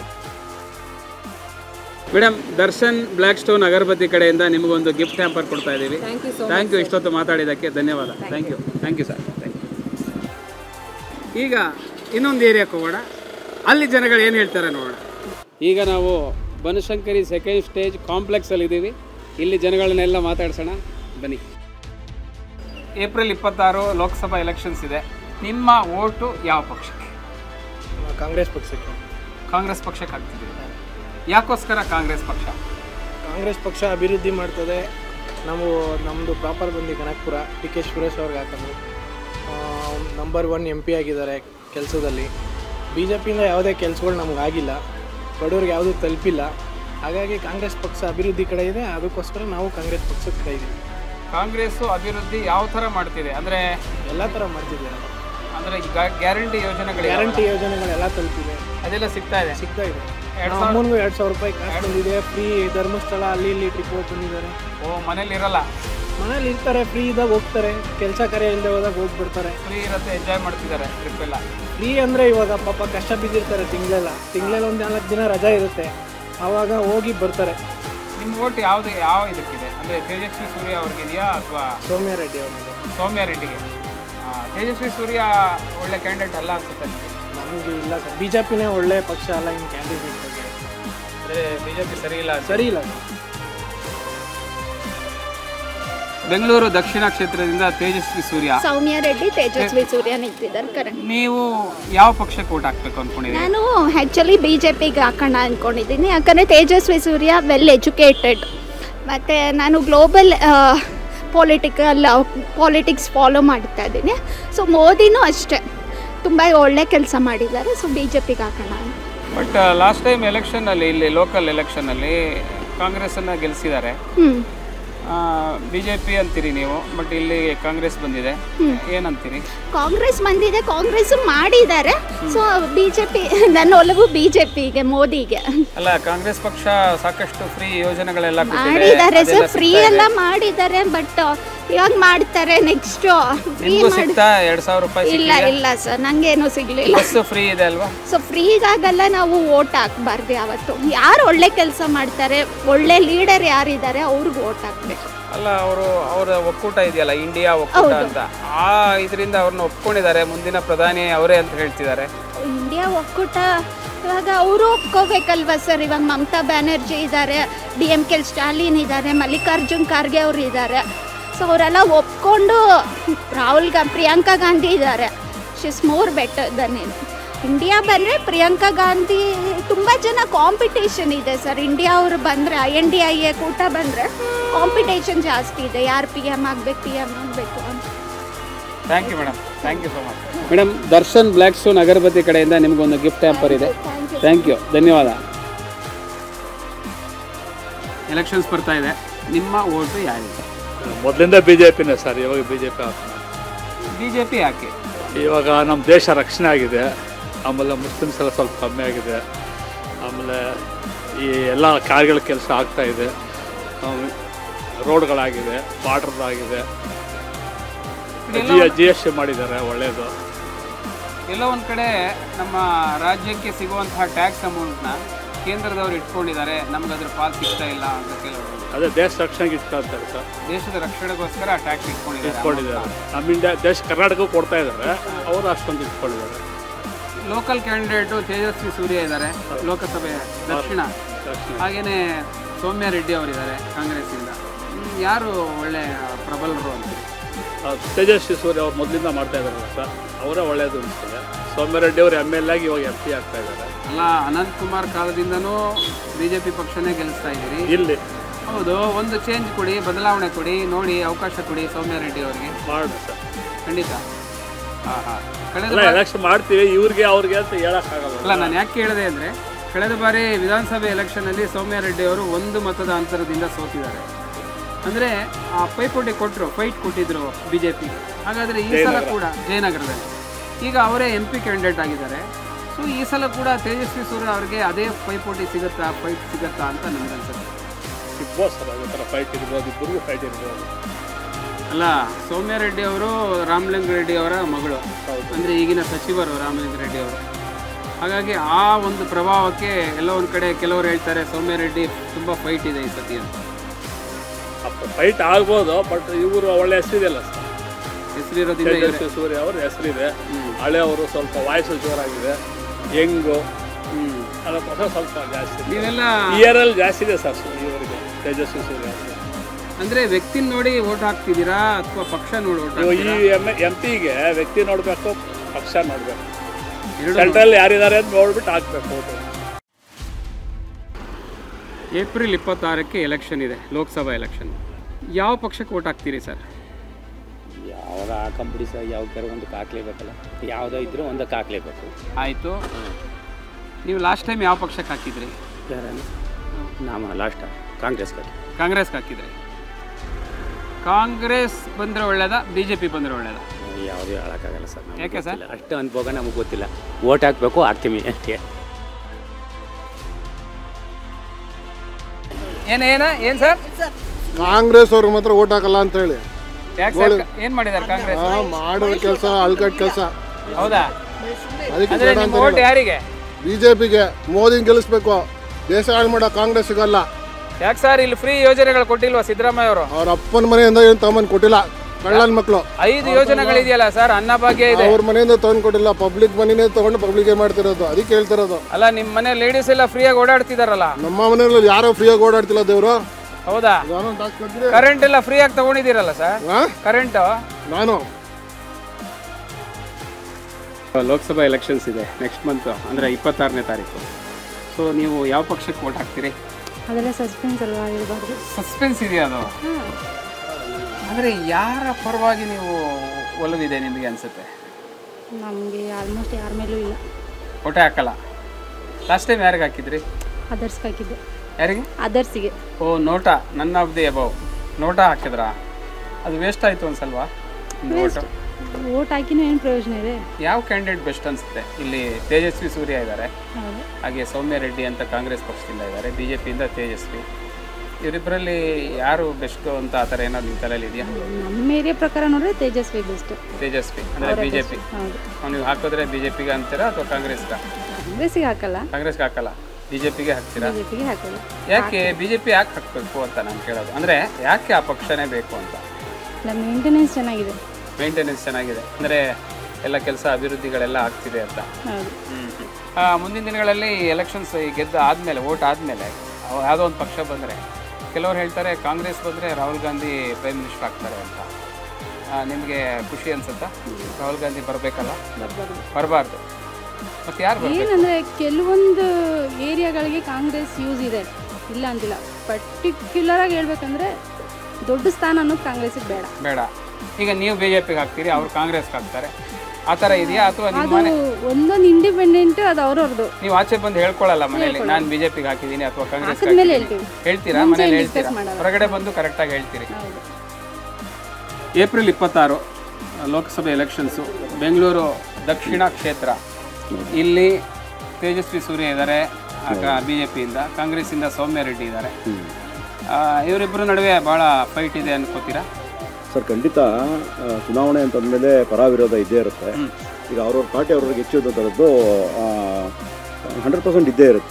madam Darshan black stone agarbatti ಕಡೆಯಿಂದ ನಿಮಗೊಂದು ಗಿಫ್ಟ್ ಹ್ಯಾಂಪರ್ ಕೊಡ್ತಾ ಇದ್ದೀವಿ Thank you so thank much, you sir. ಇಷ್ಟೊತ್ತು ಮಾತಾಡಿದ್ದಕ್ಕೆ ಧನ್ಯವಾದ thank you thank you sir thank you ಈಗ ಇನ್ನೊಂದು ಏರಿಯಾಕ್ಕೆ ಹೋಗೋಣ ಅಲ್ಲಿ ಜನಗಳು ಏನು ಹೇಳ್ತಾರೆ ನೋಡೋಣ ಈಗ ನಾವು ಬನಶಂಕರಿ ಸೆಕೆಂಡ್ ಸ್ಟೇಜ್ ಕಾಂಪ್ಲೆಕ್ಸಲ್ಲಿ ಇದ್ದೀವಿ ಇಲ್ಲಿ ಜನಗಳನ್ನೆಲ್ಲ ಮಾತಾಡ್ಸೋಣ ಬನ್ನಿ ಏಪ್ರಿಲ್ ಇಪ್ಪತ್ತಾರು ಲೋಕಸಭಾ ಎಲೆಕ್ಷನ್ಸ್ ಇದೆ ನಿಮ್ಮ ಓಟು ಯಾವ ಪಕ್ಷಕ್ಕೆ ಕಾಂಗ್ರೆಸ್ ಪಕ್ಷಕ್ಕೆ ಕಾಂಗ್ರೆಸ್ ಪಕ್ಷಕ್ಕೆ ಹಾಕ್ತಿದ್ದೀವಿ ಯಾಕೋಸ್ಕರ ಕಾಂಗ್ರೆಸ್ ಪಕ್ಷ ಕಾಂಗ್ರೆಸ್ ಪಕ್ಷ ಅಭಿವೃದ್ಧಿ ಮಾಡ್ತದೆ ನಾವು ನಮ್ಮದು ಪ್ರಾಪರ್ ಬಂದು ಕನಕಪುರ ಡಿ ಕೆ ಸುರೇಶ್ ಅವ್ರಿಗೆ ಹಾಕೋದು ನಂಬರ್ ಒನ್ ಎಂ ಪಿ ಆಗಿದ್ದಾರೆ ಕೆಲಸದಲ್ಲಿ ಬಿ ಜೆ ಪಿಯಿಂದ ಯಾವುದೇ ಕೆಲಸಗಳು ನಮ್ಗೆ ಆಗಿಲ್ಲ ಬಡವ್ರಿಗೆ ಯಾವುದೂ ತಲುಪಿಲ್ಲ ಹಾಗಾಗಿ ಕಾಂಗ್ರೆಸ್ ಪಕ್ಷ ಅಭಿವೃದ್ಧಿ ಕಡೆ ಇದೆ ಅದಕ್ಕೋಸ್ಕರ ನಾವು ಕಾಂಗ್ರೆಸ್ ಪಕ್ಷದ ಕಡೆ ಇದ್ದೀವಿ ಕಾಂಗ್ರೆಸ್ ಅಭಿವೃದ್ಧಿ ಯಾವ ಥರ ಮಾಡ್ತಿದೆ ಅಂದರೆ ಎಲ್ಲ ಥರ ಮಾಡ್ತಿದ್ದಾರೆ ಅಂದರೆ ಗ್ಯಾರಂಟಿ ಯೋಜನೆಗಳು ಯಾವ್ಯಾವು? ಗ್ಯಾರಂಟಿ ಯೋಜನೆಗಳೆಲ್ಲ ತಲುಪಿದೆ ಅದೆಲ್ಲ ಸಿಗ್ತಾ ಇದೆ ಸಿಗ್ತಾ ಇದೆ ಎರಡ್ ನಮ್ಮ ಸಾವಿರ- ಅಮ್ಮನಿಗೂ ಎರಡು ಸಾವಿರ ರೂಪಾಯಿ ಕಾಸು ಬಂದಿದೆ ಫ್ರೀ ಧರ್ಮಸ್ಥಳ ಅಲ್ಲಿ ಇಲ್ಲಿ ಟ್ರಿಪ್ ಹೋಗಿ ಬಂದಿದ್ದಾರೆ ಓ ಮನೇಲಿ ಇರಲ್ಲ ಮನೇಲಿ ಇರ್ತಾರೆ ಫ್ರೀ ಇದ್ದಾಗ ಹೋಗ್ತಾರೆ ಕೆಲಸ ಕಾರ್ಯ ಇಲ್ಲದೆ ಹೋದಾಗ ಹೋಗ್ಬಿಡ್ತಾರೆ ಫ್ರೀ ಇರುತ್ತೆ ಎಂಜಾಯ್ ಮಾಡ್ತಿದ್ದಾರೆ ಟ್ರಿಪ್ ಎಲ್ಲ ಫ್ರೀ ಅಂದರೆ ಇವಾಗ ಪಾಪ ಕಷ್ಟ ಬಿದ್ದಿರ್ತಾರೆ ತಿಂಗಳೆಲ್ಲ ತಿಂಗಳಲ್ಲಿ ಒಂದು ನಾಲ್ಕು ದಿನ ರಜಾ ಇರುತ್ತೆ ಆವಾಗ ಹೋಗಿ ಬರ್ತಾರೆ ನಿಮ್ಮ ಓಟ್ ಯಾವ್ದು ಯಾವ ಇದಕ್ಕಿದೆ ಅಂದರೆ ತೇಜಸ್ವಿ ಸೂರ್ಯ ಅವ್ರಿಗಿದೆಯಾ ಅಥವಾ ಸೌಮ್ಯ ರೆಡ್ಡಿ ಅವ್ರಿಗೆ ಸೌಮ್ಯ ರೆಡ್ಡಿಗೆ ಆ, ತೇಜಸ್ವಿ ಸೂರ್ಯ ಒಳ್ಳೆ ಕ್ಯಾಂಡಿಡೇಟ್ ಅಲ್ಲ ಅನ್ಸುತ್ತೆ ನಮಗೆ ಇಲ್ಲ ಸರ್ ಬಿ ಜೆ ಪಿನೇ ಒಳ್ಳೆ ಪಕ್ಷ ಅಲ್ಲ ಇನ್ನು ಕ್ಯಾಂಡಿಡೇಟ್ ಬಗ್ಗೆ ಅಂದರೆ ಬಿ ಜೆ ಪಿ ಸರಿ ಇಲ್ಲ ಅಂತ. ಸರಿ ಇಲ್ಲ ಬೆಂಗಳೂರು ದಕ್ಷಿಣ ಕ್ಷೇತ್ರದಿಂದ ತೇಜಸ್ವಿ ಸೂರ್ಯ ಸೌಮ್ಯ ರೆಡ್ಡಿ ತೇಜಸ್ವಿ ಸೂರ್ಯ ನಿಂತಿದ್ದಾರೆ ಕರೆಕ್ಟ್ ನೀವು ಯಾವ ಪಕ್ಷಕ್ಕೆ ಓಟ್ ಹಾಕ್ಬೇಕು ಅನ್ಕೊಂಡಿದ್ದೀರಿ ನಾನು ಆ್ಯಕ್ಚುಲಿ ಬಿ ಜೆ ಪಿಗೆ ಹಾಕೋಣ ಅಂದ್ಕೊಂಡಿದ್ದೀನಿ ಯಾಕಂದರೆ ತೇಜಸ್ವಿ ಸೂರ್ಯ ವೆಲ್ ಎಜುಕೇಟೆಡ್ ಮತ್ತು ನಾನು ಗ್ಲೋಬಲ್ ಪೊಲಿಟಿಕಲ್ ಪಾಲಿಟಿಕ್ಸ್ ಫಾಲೋ ಮಾಡ್ತಾ ಇದ್ದೀನಿ ಸೊ ಮೋದಿನೂ ಅಷ್ಟೇ ತುಂಬ ಒಳ್ಳೆ ಕೆಲಸ ಮಾಡಿದ್ದಾರೆ ಸೊ ಬಿ ಜೆ ಪಿಗೆ ಹಾಕೋಣ ಅಂತ ಬಟ್ ಲಾಸ್ಟ್ ಟೈಮ್ ಎಲೆಕ್ಷನ್ನಲ್ಲಿ ಇಲ್ಲಿ ಲೋಕಲ್ ಎಲೆಕ್ಷನಲ್ಲಿ ಕಾಂಗ್ರೆಸ್ಸನ್ನು ಗೆಲ್ಲಿಸಿದ್ದಾರೆ ಹ್ಞೂ ಬಿ ಜೆ ಪಿ ಅಂತೀರಿ ನೀವು ಬಟ್ ಇಲ್ಲಿ ಕಾಂಗ್ರೆಸ್ ಬಂದಿದೆ ಹ್ಮ್. ಏನಂತೀರಿ ಕಾಂಗ್ರೆಸ್ ಬಂದಿದೆ ಕಾಂಗ್ರೆಸ್ ಮಾಡಿದ್ದಾರೆ ಸೊ ಬಿ ಜೆ ಪಿ ನನ್ನ ಒಲವು ಬಿ ಜೆ ಪಿಗೆ ಮೋದಿಗೆ ಅಲ್ಲ ಕಾಂಗ್ರೆಸ್ ಪಕ್ಷ ಸಾಕಷ್ಟು ಫ್ರೀ ಯೋಜನೆಗಳೆಲ್ಲ ಕೊಟ್ಟಿದೆ. ಮಾಡಿದ್ದಾರೆ ಅದೆಲ್ಲ ಸರ್ ಫ್ರೀ ಸಿಗ್ತಾ ಇದೆ. ಎಲ್ಲ ಮಾಡಿದ್ದಾರೆ ಬಟ್ ಇವಾಗ ಮಾಡ್ತಾರೆ ನೆಕ್ಸ್ಟ್ ಫ್ರೀ ನಿಮ್ಗೂ ಮಾಡಿ ಸಿಗ್ತಾ ಎರಡ್ ಸಾವಿರ ರೂಪಾಯಿ ಇಲ್ಲ ಇಲ್ಲ ಸರ್ ನಂಗೇನು ಸಿಗ್ಲಿಲ್ಲ ಬಸ್ ಫ್ರೀ ಇದೆ ಅಲ್ವಾ ಸೊ ಫ್ರೀಗಾಗಲ್ಲ ನಾವು ಓಟ್ ಹಾಕ್ಬಾರ್ದು ಯಾವತ್ತು ಯಾರು ಒಳ್ಳೆ ಕೆಲಸ ಮಾಡ್ತಾರೆ ಒಳ್ಳೆ ಲೀಡರ್ ಯಾರಿದ್ದಾರೆ ಅವ್ರಿಗೆ ಓಟ್ ಹಾಕ್ಬೇಕು ಅಲ್ಲ ಅವರು ಅವರ ಒಕ್ಕೂಟ ಇದೆಯಲ್ಲ ಇಂಡಿಯಾ ಒಕ್ಕೂಟ ಹೌದು. ಅಂತ ಆ ಇದರಿಂದ ಅವ್ರನ್ನ ಒಪ್ಕೊಂಡಿದ್ದಾರೆ ಮುಂದಿನ ಪ್ರಧಾನಿ ಅವರೇ ಅಂತ ಹೇಳ್ತಿದ್ದಾರೆ ಇಂಡಿಯಾ ಒಕ್ಕೂಟ ಇವಾಗ ಅವರು ಒಪ್ಕೋಬೇಕಲ್ವಾ ಸರ್ ಇವಾಗ ಮಮತಾ ಬ್ಯಾನರ್ಜಿ ಇದ್ದಾರೆ ಡಿ ಎಮ್ ಕೆ ಸ್ಟಾಲಿನ್ ಇದ್ದಾರೆ ಮಲ್ಲಿಕಾರ್ಜುನ್ ಖರ್ಗೆ ಅವರು ಇದ್ದಾರೆ ಸೊ ಅವರೆಲ್ಲ ಒಪ್ಕೊಂಡು ರಾಹುಲ್ ಗಾ ಪ್ರಿಯಾಂಕಾ ಗಾಂಧಿ ಇದ್ದಾರೆ she's more better than in India ಬಂದರೆ ಪ್ರಿಯಾಂಕಾ ಗಾಂಧಿ ತುಂಬ ಜನ ಕಾಂಪಿಟೇಷನ್ ಇದೆ ಸರ್ ಇಂಡಿಯಾ ಅವರು ಬಂದರೆ I N D I A ಕೂಟ ಬಂದರೆ ಕಾಂಪಿಟೇಷನ್ ಜಾಸ್ತಿ ಇದೆ ಯಾರು ಪಿ ಎಮ್ ಆಗಬೇಕು ಪಿ ಎಮ್ ಆಗಬೇಕು ಅಂತ thank you madam thank you so much madam Darshan black stone agarbatti ಕಡೆಯಿಂದ ನಿಮಗೊಂದು ಗಿಫ್ಟ್ ಹ್ಯಾಂಪರ್ ಇದೆ ಥ್ಯಾಂಕ್ ಯು ಧನ್ಯವಾದ ಎಲೆಕ್ಷನ್ಸ್ ಬರ್ತಾ ಇದೆ ನಿಮ್ಮ ಓಟು ಯಾರಿಗೆ ಮೊದಲಿಂದ ಬಿ ಜೆ ಪಿನೇ ಸರ್ ಇವಾಗ B J P B J P ಯಾಕೆ ಇವಾಗ ನಮ್ಮ ದೇಶ ರಕ್ಷಣೆ ಆಗಿದೆ ಆಮೇಲೆ ಮುಸ್ಲಿಮ್ಸ್ ಎಲ್ಲ ಸ್ವಲ್ಪ ಕಮ್ಮಿ ಆಗಿದೆ ಆಮೇಲೆ ಈ ಎಲ್ಲ ಕಾರ್ಯಗಳ ಕೆಲಸ ಆಗ್ತಾ ಇದೆ ಆಮೇಲೆ ರೋಡ್ಗಳಾಗಿದೆ ಬಾರ್ಡ್ರದಾಗಿದೆ ಜಿ ಜಿ ಎಸ್ ಟಿ ಮಾಡಿದ್ದಾರೆ ಒಳ್ಳೆಯದು ಎಲ್ಲೋ ಒಂದು ಕಡೆ ನಮ್ಮ ರಾಜ್ಯಕ್ಕೆ ಸಿಗುವಂತಹ ಟ್ಯಾಕ್ಸ್ ಅಮೌಂಟ್ನ ಕೇಂದ್ರದವ್ರು ಇಟ್ಕೊಂಡಿದ್ದಾರೆ ನಮ್ಗೆ ಅದ್ರ ಪಾಲ್ ಸಿಗ್ತಾ ಇಲ್ಲ ಅಂತ ಕೆಲವರು ಅದೇ ದೇಶ ರಕ್ಷಣೆಗೆ ಇಟ್ಕೊಳ್ತಾರೆ ಸರ್ ದೇಶದ ರಕ್ಷಣೆಗೋಸ್ಕರ ಟ್ಯಾಕ್ಸ್ ಇಟ್ಕೊಂಡಿದ್ದಾರೆ ಇಟ್ಕೊಂಡಿದ್ದಾರೆ ನಮ್ಮ ಇಂಡಿಯಾ ದೇಶ ಕರ್ನಾಟಕಕ್ಕೆ ಕೊಡ್ತಾ ಇದ್ದಾರೆ ಅವರು ಅಷ್ಟೊಂದು ಇಟ್ಕೊಂಡಿದ್ದಾರೆ ಲೋಕಲ್ ಕ್ಯಾಂಡಿಡೇಟು ತೇಜಸ್ವಿ ಸೂರ್ಯ ಇದ್ದಾರೆ ಲೋಕಸಭೆ ದಕ್ಷಿಣ ಹಾಗೇನೆ ಸೌಮ್ಯ ರೆಡ್ಡಿ ಅವರಿದ್ದಾರೆ ಕಾಂಗ್ರೆಸ್ಸಿಂದ ಹ್ಮ್, ಯಾರು ಒಳ್ಳೆ ಪ್ರಬಲರು ಅಂತ ಆ, ತೇಜಸ್ವಿ ಸೂರ್ಯ ಅವ್ರು ಮೊದಲಿಂದ ಮಾಡ್ತಾ ಇದ್ದಾರಲ್ಲ ಸರ್ ಅವರೇ ಒಳ್ಳೇದು ಅನಿಸ್ತದೆ ಸೌಮ್ಯರೆಡ್ಡಿ ಅವರು ಎಮ್ ಎಲ್ ಆಗಿ ಇವಾಗ ಎಂ ಪಿ ಆಗ್ತಾ ಇದ್ದಾರೆ ಅಲ್ಲ ಅನಂತ್ ಕುಮಾರ್ ಕಾಲದಿಂದನೂ ಬಿಜೆಪಿ ಪಕ್ಷನೇ ಗೆಲ್ಲಿಸ್ತಾ ಇದ್ದೀರಿ ಇಲ್ಲಿ ಹೌದು ಒಂದು ಚೇಂಜ್ ಕೊಡಿ ಬದಲಾವಣೆ ಕೊಡಿ ನೋಡಿ ಅವಕಾಶ ಕೊಡಿ ಸೌಮ್ಯ ರೆಡ್ಡಿ ಅವರಿಗೆ ಮಾಡಿ ಸರ್ ಖಂಡಿತ ಹಾಂ ಹಾಂ ಕಳೆದ ಅಲ್ಲ ಬಾರಿ- ಎಲೆಕ್ಷನ್ ಮಾಡ್ತೀವಿ ಇವ್ರಿಗೆ ಅವ್ರಿಗೆ ಅಂತ ಹೇಳಕ್ಕಾಗಲ್ಲ ಅಲ್ಲ ನಾನು ಯಾಕೆ ಹೇಳಿದೆ ಅಂದರೆ ಕಳೆದ ಬಾರಿ ವಿಧಾನಸಭೆ ಎಲೆಕ್ಷನಲ್ಲಿ ಸೌಮ್ಯ ರೆಡ್ಡಿ ಅವರು ಒಂದು ಮತದ ಅಂತರದಿಂದ ಸೋತಿದ್ದಾರೆ ಅಂದರೆ ಆ ಪೈಪೋಟಿ ಕೊಟ್ಟರು ಫೈಟ್ ಕೊಟ್ಟಿದ್ರು ಬಿ ಜೆ ಪಿ ಹಾಗಾದರೆ ಈ ಸಲ ಜಯನಗರ. ಕೂಡ ಜಯನಗರದಲ್ಲಿ ಈಗ ಅವರೇ ಎಂ ಪಿ ಕ್ಯಾಂಡಿಡೇಟ್ ಆಗಿದ್ದಾರೆ ಸೊ ಈ ಸಲ ಕೂಡ ತೇಜಸ್ವಿ ಸೂರ್ಯ ಅವರಿಗೆ ಅದೇ ಪೈಪೋಟಿ ಸಿಗುತ್ತಾ ಫೈಟ್ ಸಿಗುತ್ತಾ ಅಂತ ನನಗನ್ಸುತ್ತೆ ಸಿಗ್ಬೋದು ಸರ್ ಅದೇ ಥರ ಫೈಟ್ ಇರ್ಬೋದು ಇಬ್ಬರಿಗೂ ಫೈಟ್ ಇರ್ಬೋದು ಅಲ್ಲ ಸೌಮ್ಯ ರೆಡ್ಡಿ ಅವರು ರಾಮಲಿಂಗ ರೆಡ್ಡಿ ಅವರ ಮಗಳು ಅಂದರೆ ಈಗಿನ ಸಚಿವರು ರಾಮಲಿಂಗ ರೆಡ್ಡಿ ಅವರು ಹಾಗಾಗಿ ಆ ಒಂದು ಪ್ರಭಾವಕ್ಕೆ ಎಲ್ಲೋ ಒಂದು ಕಡೆ ಕೆಲವರು ಹೇಳ್ತಾರೆ ಸೌಮ್ಯ ರೆಡ್ಡಿ ತುಂಬ ಫೈಟ್ ಇದೆ ಈ ಸತಿ ಅಂತ ಫೈಟ್ ಆಗ್ಬೋದು ಬಟ್ ಇವರು ಒಳ್ಳೆ ಹೆಸರಿದೆಯಲ್ಲ ಸರ್ ಹೆಸರಿರೋದ್ರಿಂದ ಇವ್ರೆ. ತೇಜಸ್ವಿ ಸೂರ್ಯ ಅವ್ರ ಹೆಸರಿದೆ ಹಳೆಯವರು ಸ್ವಲ್ಪ ವಾಯ್ಸು ಜೋರಾಗಿದೆ ಹೆಂಗು ಅದಕ್ಕೋಸ್ಕರ ಸ್ವಲ್ಪ ಜಾಸ್ತಿ ನೀವೆಲ್ಲ ಇಯರಲ್ಲಿ ಜಾಸ್ತಿ ಇದೆ ಸರ್ ಇವರಿಗೆ ತೇಜಸ್ವಿ ಸೂರ್ಯ ಅವ್ರಿಗೆ. ಅಂದರೆ ವ್ಯಕ್ತಿನ ನೋಡಿ ಓಟ್ ಹಾಕ್ತಿದ್ದೀರಾ ಅಥವಾ ಪಕ್ಷ ನೋಡಿ ಓಟ್ ನೀವು ಈ ಹಾಕ್ತೀರಾ ಎಮ್ ಎಂ ಪಿಗೆ ವ್ಯಕ್ತಿ ನೋಡಬೇಕು ಪಕ್ಷ ನೋಡಬೇಕು ಎರಡು ಸೆಂಟ್ರಲ್ ಯಾರಿದ್ದಾರೆ ಅಂತ ನೋಡ್ಬಿಟ್ಟು ಹಾಕ್ಬೇಕು ಓಟು ಏಪ್ರಿಲ್ ಇಪ್ಪತ್ತಾರಕ್ಕೆ ಎಲೆಕ್ಷನ್ ಇದೆ ಲೋಕಸಭಾ ಎಲೆಕ್ಷನ್ ಯಾವ ಪಕ್ಷಕ್ಕೆ ಓಟ್ ಹಾಕ್ತೀರಿ ಸರ್ ಯಾವಾಗ ಹಾಕೊಂಬಿಡಿ ಸರ್ ಯಾವ ಒಂದಕ್ಕೆ ಹಾಕ್ಲೇಬೇಕಲ್ಲ ಯಾವುದೋ ಇದ್ರೂ ಒಂದಕ್ಕೆ ಹಾಕ್ಲೇಬೇಕು ಆಯಿತು ನೀವು ಲಾಸ್ಟ್ ಟೈಮ್ ಯಾವ ಪಕ್ಷಕ್ಕೆ ಹಾಕಿದ್ರಿ ಯಾರನ್ನು ನಮ್ಮ ಲಾಸ್ಟ್ ಕಾಂಗ್ರೆಸ್ ಕಡೆ ಕಾಂಗ್ರೆಸ್ಗೆ ಹಾಕಿದ್ರಿ ಕಾಂಗ್ರೆಸ್ ಬಂದರೆ ಒಳ್ಳೇದಾ ಬಿ ಜೆ ಪಿ ಬಂದರೆ ಒಳ್ಳೇದಾ ಯಾವುದೂ ಹೇಳೋಕ್ಕಾಗಲ್ಲ ಸರ್ ನಮ್ಗೆ ಯಾಕೆ ಸರ್? ಗೊತ್ತಿಲ್ಲ. ಅಷ್ಟು ಅನುಭವ ನಮಗೆ ಗೊತ್ತಿಲ್ಲ ಓಟ್ ಹಾಕಬೇಕು ಹಾಕ್ತೀವಿ ಅಷ್ಟೇ ಏನ ಏನ ಏನು ಸರ್ ಕಾಂಗ್ರೆಸ್ ಅವ್ರಿಗೆ ಮಾತ್ರ ಓಟ್ ಹಾಕಲ್ಲ ಅಂತ ಹೇಳಿ ಯಾಕೆ ಸರ್ ಏನು ಮಾಡಿದ್ದಾರೆ ಕಾಂಗ್ರೆಸ್ ಮಾಡಿದ ಕೆಲಸ ಅಲ್ಕಟ್ ಕೆಲಸ ಹೌದಾ ಅದಕ್ಕೆ ಅಂದ್ರೆ ಬೇಡ ನಿಮ್ಮ ಅಂತ ಓಟ್ ಯಾರಿಗೆ ಬಿಜೆಪಿಗೆ ಮೋದಿನ ಗೆಲ್ಲಿಸ್ಬೇಕು ದೇಶ ಹಾಳು ಮಾಡೋ ಕಾಂಗ್ರೆಸ್ ಸಿಗಲ್ಲ ಯಾಕೆ ಸರ್ ಇಲ್ಲಿ ಫ್ರೀ ಯೋಜನೆಗಳು ಕೊಟ್ಟಿಲ್ವಾ ಸಿದ್ದರಾಮಯ್ಯ ಅವರು ಅವ್ರ ಅಪ್ಪನ ಮನೆಯಿಂದ ಏನು ತಗೊಂಬಂದು ಕೊಟ್ಟಿಲ್ಲ ಕಳ್ಳನ ಮಕ್ಕಳು ಐದು ಯೋಜನೆಗಳಿದೆಯಲ್ಲ ಸರ್ ಅನ್ನಭಾಗ್ಯ ಇದೆ ಅವ್ರ ಮನೆಯಿಂದ ತಗೊಂಡ್ ಕೊಟ್ಟಿಲ್ಲ ಪಬ್ಲಿಕ್ ಮನಿನೇ ತಗೊಂಡು ಪಬ್ಲಿಕ್ ಮಾಡ್ತಿರೋದು ಅದಕ್ಕೆ ಹೇಳ್ತಿರೋದು ಅಲ್ಲ ನಿಮ್ಮ ಮನೆ ಲೇಡೀಸ್ ಎಲ್ಲ ಫ್ರೀಯಾಗಿ ಓಡಾಡ್ತಿದಾರಲ್ಲ ನಮ್ಮ ಮನೆಯಲ್ಲಿ ಯಾರೋ ಫ್ರೀಯಾಗಿ ಓಡಾಡ್ತಿಲ್ಲ ದೇವ್ರು ಹೌದಾ ಕರೆಂಟ್ ಎಲ್ಲ ಫ್ರೀಯಾಗಿ ತಗೊಂಡಿದ್ದೀರಲ್ಲ ಸರ್ ಕರೆಂಟ್ ನಾನು ಲೋಕಸಭಾ ಎಲೆಕ್ಷನ್ಸ್ ಇದೆ ನೆಕ್ಸ್ಟ್ ಮಂತ್ ಅಂದರೆ ಇಪ್ಪತ್ತಾರನೇ ತಾರೀಕು ಸೊ ನೀವು ಯಾವ ಪಕ್ಷಕ್ಕೆ ಓಟ್ ಹಾಕ್ತೀರಿ ಅದೆಲ್ಲ ಸಸ್ಪೆನ್ಸ್ ಅಲ್ವಾ ಇರಬಾರ್ದು ಸಸ್ಪೆನ್ಸ್ ಇದೆಯಾ ಅದು ಅಂದರೆ ಯಾರ ಪರವಾಗಿ ನೀವು ಒಲವಿದೆ ನಿಮಗೆ ಅನಿಸುತ್ತೆ ನಮಗೆ ಆಲ್ಮೋಸ್ಟ್ ಯಾರ ಮೇಲೂ ಇಲ್ಲ ಓಟೇ ಹಾಕಲ್ಲ ಲಾಸ್ಟ್ ಟೈಮ್ ಯಾರಿಗೆ ಹಾಕಿದ್ರಿ ಅದರ್ಸ್ಗೆ ಹಾಕಿದ್ದೆ ಯಾರಿಗೆ ಅದರ್ಸಿಗೆ oh NOTA none of the above NOTA ಹಾಕಿದ್ರಾ ಅದು ವೇಸ್ಟ್ ಆಯಿತು ಅನ್ಸಲ್ವಾ ಒಂದು Waste. ಓಟು ಓಟ್ ಹಾಕಿನೂ ಏನು ಪ್ರಯೋಜನ ಇದೆ ಯಾವ ಕ್ಯಾಂಡಿಡೇಟ್ ಬೆಸ್ಟ್ ಅನಿಸುತ್ತೆ ಇಲ್ಲಿ ತೇಜಸ್ವಿ ಸೂರ್ಯ ಇದ್ದಾರೆ ಹೌದು ಹಾಗೆ ಸೌಮ್ಯ ರೆಡ್ಡಿ ಅಂತ ಕಾಂಗ್ರೆಸ್ ಪಕ್ಷದಿಂದ ಇದ್ದಾರೆ ಬಿ ಜೆ ಪಿಯಿಂದ ತೇಜಸ್ವಿ ಇವರಿಬ್ಬರಲ್ಲಿ ಯಾರು ಬೆಸ್ಟು ಅಂತ ಆ ಥರ ಏನೋ ನಿಮ್ಮ ತಲೆಯಲ್ಲಿ ಇದೆಯಾ ನಮ್ಮ ಏರಿಯಾ ಪ್ರಕಾರ ನೋಡಿದ್ರೆ ತೇಜಸ್ವಿ ಬೆಸ್ಟ್ ತೇಜಸ್ವಿ ಅಂದರೆ ಅವರೇ ಬಿ ಜೆ ಪಿ best. ಹೌದು ನೀವು ಹಾಕಿದ್ರೆ ಬಿ ಜೆ ಪಿಗೆ ಅಂತೀರಾ ಅಥವಾ ಕಾಂಗ್ರೆಸ್ಗೆ ಕಾಂಗ್ರೆಸ್ಸಿಗೆ ಹಾಕಲ್ಲ ಕಾಂಗ್ರೆಸ್ಗೆ ಹಾಕಲ್ಲ ಬಿ ಜೆ ಪಿಗೆ ಹಾಕ್ತೀರಾ ಬಿಜೆಪಿಗೆ ಹಾಕಲ್ಲ ಯಾಕೆ ಬಿ ಜೆ ಪಿ ಯಾಕೆ ಹಾಕಬೇಕು ಅಂತ ನಾನು ಕೇಳೋದು ಅಂದರೆ ಯಾಕೆ ಆ ಪಕ್ಷನೇ ಬೇಕು ಅಂತ ನಮ್ಮ ಮೇಂಟೆನೆನ್ಸ್ ಚೆನ್ನಾಗಿದೆ ಮೇಂಟೆನೆನ್ಸ್ ಚೆನ್ನಾಗಿದೆ ಅಂದರೆ ಎಲ್ಲ ಕೆಲಸ ಅಭಿವೃದ್ಧಿಗಳೆಲ್ಲ ಆಗ್ತಿದೆ ಅಂತ ಹೌದು ಆ, ಮುಂದಿನ ದಿನಗಳಲ್ಲಿ ಎಲೆಕ್ಷನ್ಸ್ ಗೆದ್ದ ಆದಮೇಲೆ ವೋಟ್ ಆದಮೇಲೆ ಯಾವುದೋ ಒಂದು ಪಕ್ಷ ಬಂದರೆ ಕೆಲವರು ಹೇಳ್ತಾರೆ ಕಾಂಗ್ರೆಸ್ ಬಂದರೆ ರಾಹುಲ್ ಗಾಂಧಿ ಪ್ರೈಮ್ ಮಿನಿಸ್ಟರ್ ಆಗ್ತಾರೆ ಅಂತ ಆ, ನಿಮಗೆ ಖುಷಿ ಅನ್ಸುತ್ತಾ ರಾಹುಲ್ ಗಾಂಧಿ ಬರಬೇಕಲ್ಲ ಬರ್ಬಾರ್ದು ಬರಬಾರ್ದು ಮತ್ತು ಯಾರು ಬರಬೇಕು ಏನಂದ್ರೆ ಕೆಲವೊಂದು ಏರಿಯಾಗಳಿಗೆ ಕಾಂಗ್ರೆಸ್ ಯೂಸ್ ಇದೆ ಇಲ್ಲ ಅಂತಿಲ್ಲ ಪರ್ಟಿಕ್ಯುಲರ್ ಆಗಿ ಹೇಳ್ಬೇಕಂದ್ರೆ ದೊಡ್ಡ ಸ್ಥಾನ ಅನ್ನೋದು ಕಾಂಗ್ರೆಸ್ಸಿಗೆ ಬೇಡ ಬೇಡ ಈಗ ನೀವು ಬಿ ಜೆ ಪಿಗೆ ಹಾಕ್ತೀರಿ ಅವ್ರು ಕಾಂಗ್ರೆಸ್ಗೆ ಹಾಕ್ತಾರೆ ಆ ಥರ ಇದೆಯಾ ಅಥವಾ ನಿಮ್ಮ ಅದು ಮನೆ ಒಂದೊಂದು ಇಂಡಿಪೆಂಡೆಂಟ್ ಅದು ಅವ್ರವ್ರದ್ದು ನೀವು ಆಚೆ ಬಂದು ಹೇಳ್ಕೊಳ್ಳಲ್ಲ ಮನೇಲಿ ಹೇಳ್ಕೊಳ್ಳಲ್ಲ. ನಾನು ಬಿಜೆಪಿಗೆ ಹಾಕಿದ್ದೀನಿ ಅಥವಾ ಕಾಂಗ್ರೆಸ್ ಹಾಕಿದ್ಮೇಲೆ ಹೇಳ್ತೀವಿ. ಹೇಳ್ತೀರಾ ಮುಂಚೆ ಮನೇಲಿ discuss ಹೇಳ್ತೀರಾ ಮಾಡಲ್ಲ. ಹೊರಗಡೆ ಬಂದು ಕರೆಕ್ಟಾಗಿ ಹೇಳ್ತೀರಿ ಹೌದು ಏಪ್ರಿಲ್ ಇಪ್ಪತ್ತಾರು ಲೋಕಸಭೆ ಎಲೆಕ್ಷನ್ಸು ಬೆಂಗಳೂರು ದಕ್ಷಿಣ ಕ್ಷೇತ್ರ ಇಲ್ಲಿ ತೇಜಸ್ವಿ ಸೂರ್ಯ ಇದ್ದಾರೆ ಬಿ ಜೆ ಪಿಯಿಂದ ಕಾಂಗ್ರೆಸ್ಸಿಂದ ಸೌಮ್ಯ ರೆಡ್ಡಿ ಇದ್ದಾರೆ ಇವರಿಬ್ಬರ ನಡುವೆ ಭಾಳ ಫೈಟ್ ಇದೆ ಅನ್ಕೋತೀರಾ ಸರ್ ಖಂಡಿತ ಆ, ಚುನಾವಣೆ ಅಂತಂದಮೇಲೆ ಪರ ವಿರೋಧ ಇದ್ದೇ ಇರುತ್ತೆ ಈಗ ಅವ್ರವ್ರ ಪಾರ್ಟಿ ಅವ್ರವ್ರಿಗೆ ಹೆಚ್ಚು ಥರದ್ದು ಹಂಡ್ರೆಡ್ ಪರ್ಸೆಂಟ್ ಇದ್ದೇ ಇರುತ್ತೆ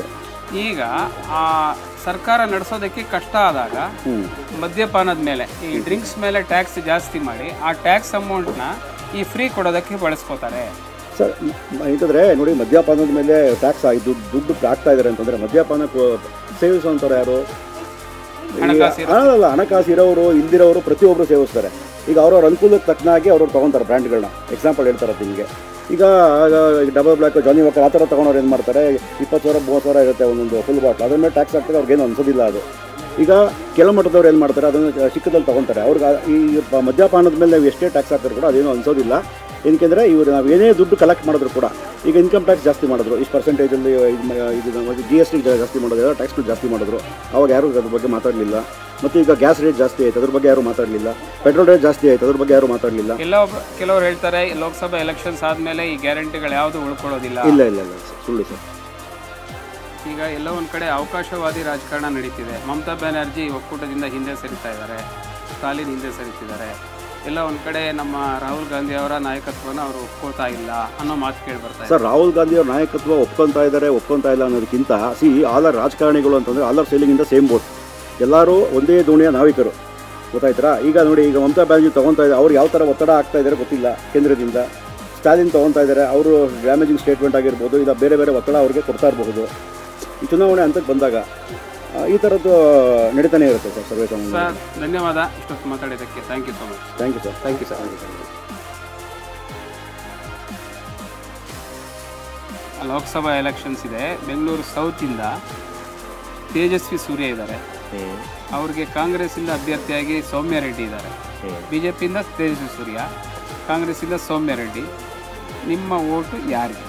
ಈಗ ಆ ಸರ್ಕಾರ ನಡೆಸೋದಕ್ಕೆ ಕಷ್ಟ ಆದಾಗ ಹ್ಮ್. ಮದ್ಯಪಾನದ ಮೇಲೆ ಈ ಡ್ರಿಂಕ್ಸ್ ಮೇಲೆ ಟ್ಯಾಕ್ಸ್ ಜಾಸ್ತಿ ಮಾಡಿ ಆ ಟ್ಯಾಕ್ಸ್ ಅಮೌಂಟ್ನ ಈ ಫ್ರೀ ಕೊಡೋದಕ್ಕೆ ಬಳಸ್ಕೋತಾರೆ ಸರ್ ಇಂತಂದ್ರೆ ನೋಡಿ ಮದ್ಯಪಾನದ ಮೇಲೆ ಟ್ಯಾಕ್ಸ್ ದುಡ್ಡು ದುಡ್ಡು ಹಾಕ್ತಾ ಇದ್ದಾರೆ ಅಂತಂದ್ರೆ ಮದ್ಯಪಾನ ಕೊ- ಸೇವಿಸುವಂಥವ್ರು ಯಾರು ಈಗ- ಹಣಕಾಸು ಅಲ್ಲ ಹಣಕಾಸು ಇರೋರು ಇಲ್ದಿರೋರು ಪ್ರತಿಯೊಬ್ಬರು ಸೇವಿಸ್ತಾರೆ ಈಗ ಅವ್ರವ್ರ ಅನುಕೂಲಕ್ಕೆ ತಕ್ಕನಾಗಿ ಅವ್ರವ್ರು ತೊಗೊತಾರೆ ಬ್ರ್ಯಾಂಡ್ಗಳನ್ನ ಎಕ್ಸಾಂಪಲ್ ಹೇಳ್ತಾರೆ ನಿಮಗೆ ಈಗ ಡಬಲ್ ಬ್ಲ್ಯಾಕ್ ಜಾನಿ ವಾಕರ್ ಆ ಥರ ತೊಗೊಂಡವ್ರು ಏನು ಮಾಡ್ತಾರೆ ಇಪ್ಪತ್ತು ಸಾವಿರ ಮೂವತ್ತು ಸಾವಿರ ಇರುತ್ತೆ ಒಂದೊಂದು ಫುಲ್ ಬಾಟ್ಲ್ ಅದ್ರ ಮೇಲೆ ಟ್ಯಾಕ್ಸ್ ಹಾಕ್ತಾರೆ ಅವ್ರಿಗೇನು ಅನ್ಸೋದಿಲ್ಲ ಅದು ಈಗ ಕೆಳಮಟ್ಟದವ್ರು ಏನು ಮಾಡ್ತಾರೆ ಅದನ್ನು ಚಿಕ್ಕದಲ್ಲಿ ತೊಗೊತಾರೆ ಅವ್ರಿಗೆ ಆ- ಈ ಪ- ಮದ್ಯಪಾನದ ಮೇಲೆ ನಾವು ಎಷ್ಟೇ ಟ್ಯಾಕ್ಸ್ ಹಾಕಿದ್ರು ಕೂಡ ಅದೇನು ಅನ್ಸೋದಿಲ್ಲ ಏನಕ್ಕೆಂದರೆ ಇವರು ನಾವು ಏನೇ ದುಡ್ಡು ಕಲೆಕ್ಟ್ ಮಾಡಿದ್ರು ಕೂಡ ಈಗ ಇನ್ಕಮ್ ಟ್ಯಾಕ್ಸ್ ಜಾಸ್ತಿ ಮಾಡಿದ್ರು ಇಷ್ಟು ಪರ್ಸೆಂಟೇಜಲ್ಲಿ ಇದು ಜಿ ಎಸ್ ಟಿ ಜಾಸ್ತಿ ಮಾಡೋದು ಎಲ್ಲ ಟ್ಯಾಕ್ಸ್ಗಳು ಜಾಸ್ತಿ ಮಾಡಿದ್ರು ಅವಾಗ ಯಾರು ಅದ್ರ ಬಗ್ಗೆ ಮಾತಾಡಲಿಲ್ಲ ಮತ್ತು ಈಗ ಗ್ಯಾಸ್ ರೇಟ್ ಜಾಸ್ತಿ ಆಯ್ತು ಅದ್ರ ಬಗ್ಗೆ ಯಾರು ಮಾತಾಡಲಿಲ್ಲ ಪೆಟ್ರೋಲ್ ರೇಟ್ ಜಾಸ್ತಿ ಆಯ್ತು ಅದ್ರ ಬಗ್ಗೆ ಯಾರು ಮಾತಾಡಲಿಲ್ಲ ಕೆಲವೊಬ್ಬ ಕೆಲವರು ಹೇಳ್ತಾರೆ ಈ ಲೋಕಸಭಾ ಎಲೆಕ್ಷನ್ಸ್ ಆದಮೇಲೆ ಈ ಗ್ಯಾರಂಟಿಗಳು ಯಾವುದು ಉಳ್ಕೊಳ್ಳೋದಿಲ್ಲ ಇಲ್ಲ ಇಲ್ಲ ಇಲ್ಲ ಸುಳ್ಳು ಸರ್ ಈಗ ಎಲ್ಲೋ ಒಂದು ಕಡೆ ಅವಕಾಶವಾದಿ ರಾಜಕಾರಣ ನಡೀತಿದೆ ಮಮತಾ ಬ್ಯಾನರ್ಜಿ ಒಕ್ಕೂಟದಿಂದ ಹಿಂದೆ ಸರಿತಾ ಇದ್ದಾರೆ ಸ್ಟಾಲಿನ್ ಹಿಂದೆ ಸರಿತಿದ್ದಾರೆ ಎಲ್ಲ ಒಂದು ಕಡೆ ನಮ್ಮ ರಾಹುಲ್ ಗಾಂಧಿ ಅವರ ನಾಯಕತ್ವನ ಅವರು ಒಪ್ಕೋತಾ ಇಲ್ಲ ಅನ್ನೋ ಮಾತು ಕೇಳಿ ಬರ್ತಾ ಇದೆ ಸರ್ ರಾಹುಲ್ ಗಾಂಧಿ ಅವ್ರ ನಾಯಕತ್ವ ಒಪ್ಕೊಂತಾ ಇದ್ದಾರೆ ಒಪ್ಕೊಂತಾ ಇಲ್ಲ ಅನ್ನೋದಕ್ಕಿಂತ ಸಿ ಆಲ್ ರಾಜಕಾರಣಿಗಳು ಅಂತಂದರೆ all are sailing in the same boat ಎಲ್ಲರೂ ಒಂದೇ ದೋಣಿಯ ನಾವಿಕರು ಗೊತ್ತಾಯ್ತಾ ಈಗ ನೋಡಿ ಈಗ ಮಮತಾ ಬ್ಯಾನರ್ಜಿ ತೊಗೊತಾ ಇದ್ದಾರೆ ಅವ್ರು ಯಾವ ಥರ ಒತ್ತಡ ಆಗ್ತಾ ಇದ್ದಾರೆ ಗೊತ್ತಿಲ್ಲ ಕೇಂದ್ರದಿಂದ ಸ್ಟಾಲಿನ್ ತೊಗೊತಾ ಇದ್ದಾರೆ ಅವರು ಡ್ಯಾಮೇಜಿಂಗ್ ಸ್ಟೇಟ್ಮೆಂಟ್ ಆಗಿರ್ಬೋದು ಇಲ್ಲ ಬೇರೆ ಬೇರೆ ಒತ್ತಡ ಅವ್ರಿಗೆ ಕೊಡ್ತಾ ಇರಬಹುದು ಈ ಚುನಾವಣೆ ಹಂತಕ್ಕೆ ಬಂದಾಗ ಆ, ಈ ಥರದ್ದು ನಡೀತಾನೆ ಇರುತ್ತೆ ಸರ್ ಸರ್ವೇ ಸಾಮಾನ್ಯ ಸರ್ ಧನ್ಯವಾದ ಇಷ್ಟೊತ್ತು ಮಾತಾಡಿದ್ದಕ್ಕೆ thank you so much thank you sir thank you sir Lok Sabha elections ಇದೆ ಬೆಂಗಳೂರು ಸೌತಿಂದ ತೇಜಸ್ವಿ ಸೂರ್ಯ ಇದ್ದಾರೆ ಅವ್ರಿಗೆ ಕಾಂಗ್ರೆಸ್ಸಿಂದ ಅಭ್ಯರ್ಥಿಯಾಗಿ ಸೌಮ್ಯ ರೆಡ್ಡಿ ಇದ್ದಾರೆ ಬಿ ಜೆ ಪಿಯಿಂದ ತೇಜಸ್ವಿ ಸೂರ್ಯ ಕಾಂಗ್ರೆಸ್ಸಿಂದ ಸೌಮ್ಯ ರೆಡ್ಡಿ ನಿಮ್ಮ ಓಟು ಯಾರಿಗೆ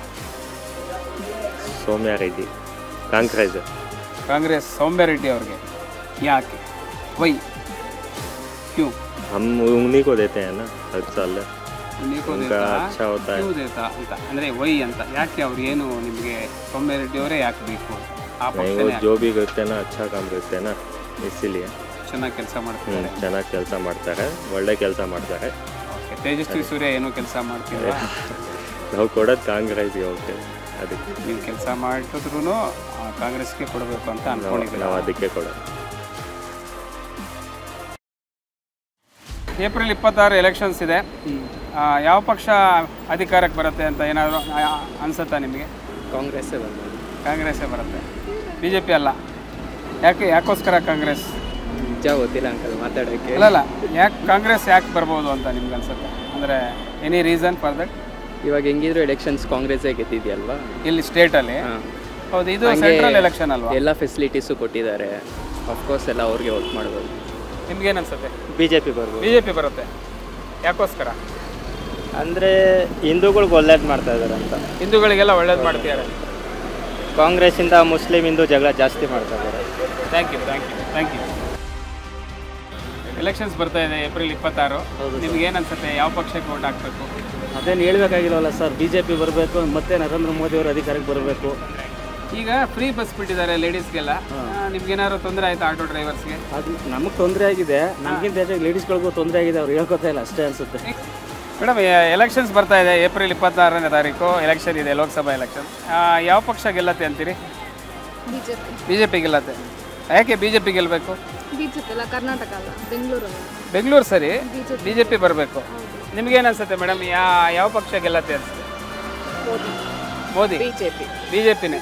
ಸೌಮ್ಯ ರೆಡ್ಡಿ ಕಾಂಗ್ರೆಸ್ ಕಾಂಗ್ರೆಸ್ ಸೌಮ್ಯ ರೆಡ್ಡಿ ಅವ್ರಿಗೆ ಯಾಕೆ ವೈ ಕ್ಯೂ हम उन्हीं को देते हैं ना हर साल ಉನ್ನಿಕೋ उनका ದೇತಾ, अच्छा होता है ಕ್ಯೂ ದೇತಾ ಅಂತ ಅಂದರೆ ವೈ ಅಂತ ಯಾಕೆ ಅವ್ರು ಏನು ನಿಮಗೆ ಸೌಮ್ಯ ರೆಡ್ಡಿ ಅವರೇ ಯಾಕೆ ಬೇಕು ಅಂತ ಆ नहीं ಪಕ್ಷನೇ वो ಯಾಕೆ जो भी करते हैं ना अच्छा काम करते हैं ना इसीलिए ಚೆನ್ನಾಗಿ ಕೆಲಸ ಮಾಡ್ತಿದ್ದಾರೆ ಹ್ಮ್ ಚೆನ್ನಾಗಿ ಕೆಲಸ ಮಾಡ್ತಾರೆ ಒಳ್ಳೆ ಕೆಲಸ ಮಾಡ್ತಾರೆ ಓಕೆ ತೇಜಸ್ವಿ ಸೂರ್ಯ ಏನೋ ಕೆಲಸ ಮಾಡ್ತಿಲ್ವಾ ನಾವು ಕೊಡೋದು ಕಾಂಗ್ರೆಸ್ಗೆ ಹೋಗ್ತೇವೆ ಅದಕ್ಕೆ ನೀವು ಕೆಲಸ ಮಾಡಿದ್ರು ಕಾಂಗ್ರೆಸ್ಗೆ ಕೊಡಬೇಕು ಅಂತ ನಾವು ಅನ್ಕೊಂಡಿದ್ದೀರಾ ನಾವು ಅದಕ್ಕೆ ಕೊಡೋದು ಏಪ್ರಿಲ್ ಇಪ್ಪತ್ತಾರು ಎಲೆಕ್ಷನ್ಸ್ ಇದೆ ಆ, ಯಾವ ಪಕ್ಷ ಅಧಿಕಾರಕ್ಕೆ ಬರುತ್ತೆ ಅಂತ ಏನಾದರೂ ಅನ್ಸುತ್ತಾ ನಿಮಗೆ ಕಾಂಗ್ರೆಸ್ಸೇ ಬಂದು ಕಾಂಗ್ರೆಸ್ಸೇ ಬರುತ್ತೆ ಬಿ ಜೆ ಪಿ ಅಲ್ಲ ಯಾಕೆ ಯಾಕೋಸ್ಕರ ಕಾಂಗ್ರೆಸ್ ನಿಜ ಗೊತ್ತಿಲ್ಲ ಅಂಕಲ್ ಮಾತಾಡೋಕ್ಕೆ ಅಲ್ಲಲ್ಲ ಯಾಕೆ ಕಾಂಗ್ರೆಸ್ ಯಾಕೆ ಬರ್ಬೋದು ಅಂತ ನಿಮ್ಗೆ ಅನ್ಸುತ್ತೆ ಅಂದರೆ ಎನಿ ರೀಸನ್ ಫಾರ್ ದಟ್ ಇವಾಗ ಹೆಂಗಿದ್ರು ಎಲೆಕ್ಷನ್ಸ್ ಕಾಂಗ್ರೆಸ್ಸೇ ಗೆದ್ದಿದೆಯಲ್ವಾ ಇಲ್ಲಿ ಸ್ಟೇಟಲ್ಲಿ ಹೌದು ಇದು ಹಂಗೆ ಸೆಂಟ್ರಲ್ ಎಲೆಕ್ಷನ್ ಅಲ್ವಾ ಎಲ್ಲ ಫೆಸಿಲಿಟೀಸು ಕೊಟ್ಟಿದ್ದಾರೆ ಅಫ್ಕೋರ್ಸ್ ಎಲ್ಲ ಅವ್ರಿಗೆ ವೋಟ್ ಮಾಡ್ಬೋದು ನಿಮ್ಗೇನು ಅನ್ಸುತ್ತೆ ಬಿ ಜೆ ಪಿ ಬರ್ಬೋದು ಬಿ ಜೆ ಪಿ ಬರುತ್ತೆ ಯಾಕೋಸ್ಕರ ಅಂದರೆ ಹಿಂದೂಗಳಿಗೆ ಒಳ್ಳೇದು ಮಾಡ್ತಾ ಇದ್ದಾರೆ ಅಂತ ಹಿಂದೂಗಳಿಗೆಲ್ಲ ಒಳ್ಳೇದು ಮಾಡ್ತಿದ್ದಾರೆ ಕಾಂಗ್ರೆಸ್ಸಿಂದ ಮುಸ್ಲಿಂ ಹಿಂದೂ ಜಗಳ ಜಾಸ್ತಿ ಮಾಡ್ತಾ ಇದ್ದಾರೆ thank you thank you thank you elections ಬರ್ತಾ ಇದೆ ಏಪ್ರಿಲ್ ಇಪ್ಪತ್ತಾರು ನಿಮ್ಗೆ ಏನು ಅನ್ಸುತ್ತೆ ಯಾವ ಪಕ್ಷಕ್ಕೆ ವೋಟ್ ಹಾಕಬೇಕು ಅದೇನು ಹೇಳ್ಬೇಕಾಗಿಲ್ಲವಲ್ಲ ಸರ್ ಬಿ ಜೆ ಪಿ ಬರಬೇಕು ಮತ್ತೆ ನರೇಂದ್ರ ಮೋದಿ ಅವರು ಅಧಿಕಾರಕ್ಕೆ ಬರಬೇಕು ಈಗ ಫ್ರೀ ಬಸ್ ಬಿಟ್ಟಿದ್ದಾರೆ ಲೇಡೀಸ್ಗೆಲ್ಲ ನಿಮ್ಗೇನಾದ್ರು ತೊಂದರೆ ಆಯ್ತಾ ಆಟೋ ಡ್ರೈವರ್ಸ್ಗೆ ಅದು ನಮಗೆ ತೊಂದರೆ ಆಗಿದೆ ನಮಗಿಂತ ಹೆಚ್ಚಾಗಿ ಲೇಡೀಸ್ಗಳಿಗೂ ತೊಂದರೆ ಆಗಿದೆ ಅವ್ರು ಹೇಳ್ಕೊತಾ ಇಲ್ಲ ಅಷ್ಟೇ ಅನಿಸುತ್ತೆ ಮೇಡಮ್ ಎಲೆಕ್ಷನ್ಸ್ ಬರ್ತಾ ಇದೆ ಏಪ್ರಿಲ್ ಇಪ್ಪತ್ತಾರನೇ ತಾರೀಕು ಎಲೆಕ್ಷನ್ ಇದೆ ಲೋಕಸಭಾ ಎಲೆಕ್ಷನ್ ಯಾವ ಪಕ್ಷ ಗೆಲ್ಲತ್ತೆ ಅಂತೀರಿ ಬಿಜೆಪಿ ಬಿ ಜೆ ಪಿ ಗೆಲ್ಲತ್ತೆ ಯಾಕೆ ಬಿ ಜೆ ಪಿ ಗೆಲ್ಲಬೇಕು ಬಿಜೆಪಿ ಅಲ್ಲ ಕರ್ನಾಟಕ ಅಲ್ಲ ಬೆಂಗಳೂರು ಬೆಂಗಳೂರು ಸರಿ ಬಿ ಜೆ ಪಿ ಬರಬೇಕು ನಿಮ್ಗೇನು ಅನ್ಸುತ್ತೆ ಮೇಡಮ್ ಯಾ ಯಾವ ಪಕ್ಷ ಗೆಲ್ಲತ್ತೆ ಅನ್ಸುತ್ತೆ Modi Modi BJP B J ಪಿನೇ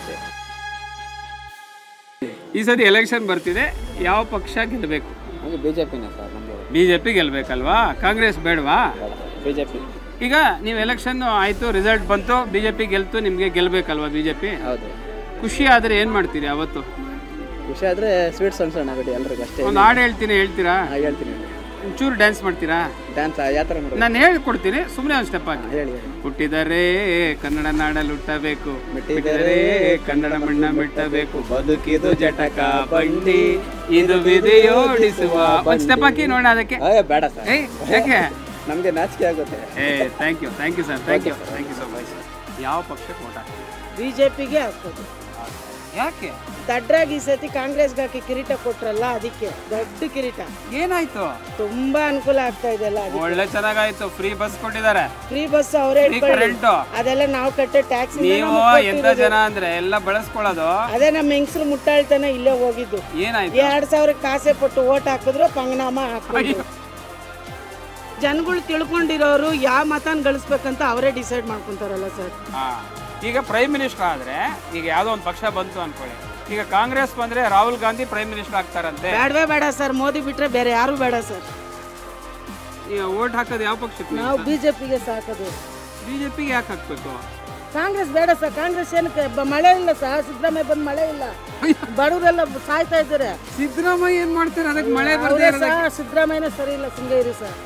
ಈ ಸತಿ ಎಲೆಕ್ಷನ್ ಬರ್ತಿದೆ ಯಾವ ಪಕ್ಷ ಗೆಲ್ಲಬೇಕು ಬಿ ಜೆ ಪಿನೇ ಸರ್ ನಮಗೆ ಬಿ ಜೆ ಪಿ ಗೆಲ್ಬೇಕಲ್ವಾ ಕಾಂಗ್ರೆಸ್ ಬೇಡವಾ ಬಿ ಜೆ ಪಿ ಈಗ ನೀವು ಎಲೆಕ್ಷನ್ ಆಯಿತು ರಿಸಲ್ಟ್ ಬಂತು ಬಿ ಜೆ ಪಿ ಗೆಲ್ತು ನಿಮಗೆ ಗೆಲ್ಬೇಕಲ್ವಾ ಬಿ ಜೆ ಪಿ ಹೌದು ಖುಷಿ ಆದರೆ ಏನು ಮಾಡ್ತೀರಿ ಅವತ್ತು ಖುಷಿ ಆದರೆ ಸ್ವೀಟ್ ಸಣ್ಣ ಸಣ್ಣ ಬಿಡಿ ಎಲ್ರಿಗೂ ಅಷ್ಟೇ ಒಂದು ಹಾಡು ಹೇಳ್ತೀನಿ ಹೇಳ್ತೀರಾ ಹಾಂ ಹೇಳ್ತೀನಿ ಒಂಚೂರು ಡ್ಯಾನ್ಸ್ ಮಾಡ್ತೀರಾ ಡ್ಯಾನ್ಸ್ ಯಾವ ಥರ ಮಾಡೋದು ನಾನು ಹೇಳ್ಕೊಡ್ತೀನಿ ಸುಮ್ಮನೆ ಒಂದು ಸ್ಟೆಪ್ ಹಾಕಿ ಹೇಳಿ ಹೇಳಿ ಹುಟ್ಟಿದರೆ ಕನ್ನಡ ನಾಡಲ್ಲಿ ಹುಟ್ಟಬೇಕು ಮೆಟ್ಟಿದರೆ ಕನ್ನಡ ಮಣ್ಣ ಮೆಟ್ಟಬೇಕು ಬದುಕಿದು ಜಟಕ ಬಂಡಿ ಇದು ವಿಧಿಯೋಡಿಸುವ ಒಂದು ಸ್ಟೆಪ್ ಹಾಕಿ ನೋಡೋಣ ಅದಕ್ಕೆ ಏ ಬೇಡ ಸರ್ ಏಯ್ ಯಾಕೆ ನಮಗೆ ನಾಚಿಕೆ ಆಗುತ್ತೆ ಏ thank you thank you sir thank you thank you so much ಯಾವ ಪಕ್ಷಕ್ಕೆ ಓಟ್ ಹಾಕ್ತೀವಿ ಬಿ ಜೆ ಪಿಗೆ ಹಾಕೋದು ಯಾಕೆ ದಡ್ರಾಗಿ ಈ ಸತಿ ಕಾಂಗ್ರೆಸ್ಗೆ ಹಾಕಿ ಕಿರೀಟ ಕೊಟ್ರಲ್ಲ ಅದಕ್ಕೆ ದೊಡ್ಡ ಕಿರೀಟ ಏನಾಯ್ತು ತುಂಬಾ ಅನುಕೂಲ ಆಗ್ತಾ ಇದೆ ಅಲ್ಲ ಅದಕ್ಕೆ ಒಳ್ಳೆ ಚೆನ್ನಾಗಾಯ್ತು ಫ್ರೀ ಬಸ್ ಕೊಟ್ಟಿದ್ದಾರೆ ಫ್ರೀ ಬಸ್ ಅವರೇ Free current. ಅದೆಲ್ಲ ನಾವು ಕಟ್ಟೋ ಟ್ಯಾಕ್ಸ್ ನೀವು ಎಂತ ಜನ ಅಂದ್ರೆ ಎಲ್ಲ ಬಳಸ್ಕೊಳ್ಳೋದು ಅದೇ ನಮ್ಮ ಹೆಂಗಸರು ಮುಟ್ಟಾಳ್ತಾನೆ ಇಲ್ಲೇ ಹೋಗಿದ್ದು ಏನಾಯ್ತು ಎರಡ್ ಸಾವಿರ ಕಾಸೆ ಪಟ್ಟು ಓಟ್ ಹಾಕಿದ್ರು ಪಂಗನಾಮ ಹಾಕಿದ್ರು ಜನಗಳು ತಿಳ್ಕೊಂಡಿರೋರು ಯಾವ ಮತನ ಗಳಿಸ್ಬೇಕಂತ ಅವರೇ ಡಿಸೈಡ್ ಮಾಡ್ಕೊಂತಾರಲ್ಲ ಸರ್ ಹಾ. ಈಗ ಪ್ರೈಮ್ ಮಿನಿಸ್ಟರ್ ಆದ್ರೆ ಈಗ ಯಾವ್ದೋ ಒಂದು ಪಕ್ಷ ಬಂತು ಅನ್ಕೊಳ್ಳಿ ಈಗ ಕಾಂಗ್ರೆಸ್ ಬಂದ್ರೆ ರಾಹುಲ್ ಗಾಂಧಿ ಪ್ರೈಮ್ ಮಿನಿಸ್ಟರ್ ಆಗ್ತಾರಂತೆ ಬೇಡವೇ ಬೇಡ ಸರ್ ಮೋದಿ ಬಿಟ್ರೆ ಬೇರೆ ಯಾರು ಬೇಡ ಸರ್ ಈಗ ಓಟ್ ಹಾಕೋದು ಯಾವ ಪಕ್ಷಕ್ಕೆ ನಾವು ಬಿಜೆಪಿಗೆ ಸಾಕೋದು ಬಿಜೆಪಿಗೆ ಯಾಕೆ ಹಾಕ್ಬೇಕು ಕಾಂಗ್ರೆಸ್ ಬೇಡ ಸರ್ ಕಾಂಗ್ರೆಸ್ ಏನಕ್ಕೆ ಬ- ಮಳೆ ಇಲ್ಲ ಸರ್ ಸಿದ್ದರಾಮಯ್ಯ ಬಂದ್ ಮಳೆ ಇಲ್ಲ ಬಡವರೆಲ್ಲ ಸಾಯ್ತಾ ಇದ್ದಾರೆ ಸಿದ್ದರಾಮಯ್ಯ ಏನ್ ಮಾಡ್ತಾರೆ ಅದಕ್ಕೆ ಮಳೆ ಬರ್ದೇ ಹೌದಾ ಸರ್ ಸಿದ್ದರಾಮಯ್ಯನೇ ಸರಿ ಇಲ್ಲ ಸಿಂಗೇರಿ ಸರ್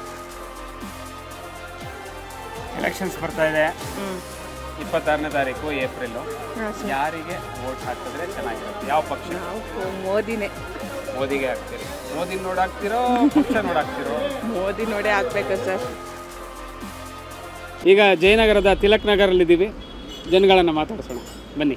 ಎಲೆಕ್ಷನ್ಸ್ ಬರ್ತಾ ಇದೆ ಇಪ್ಪತ್ತಾರನೇ ತಾರೀಕು ಏಪ್ರಿಲ್ ಯಾರಿಗೆ ವೋಟ್ ಹಾಕಿದ್ರೆ ಚೆನ್ನಾಗಿರುತ್ತೆ ಯಾವ ಪಕ್ಷ ಮೋದಿನೇ ಮೋದಿಗೆ ಹಾಕ್ತೀರಿ ಮೋದಿ ನೋಡಾಕ್ತಿರೋ ಪಕ್ಷ ನೋಡಾಕ್ತಿರೋ ಮೋದಿ ನೋಡೇ ಆಗ್ಬೇಕು ಸರ್ ಈಗ ಜಯನಗರದ ತಿಲಕ್ ನಗರಲ್ಲಿದ್ದೀವಿ ಜನಗಳನ್ನು ಮಾತಾಡಿಸೋಣ ಬನ್ನಿ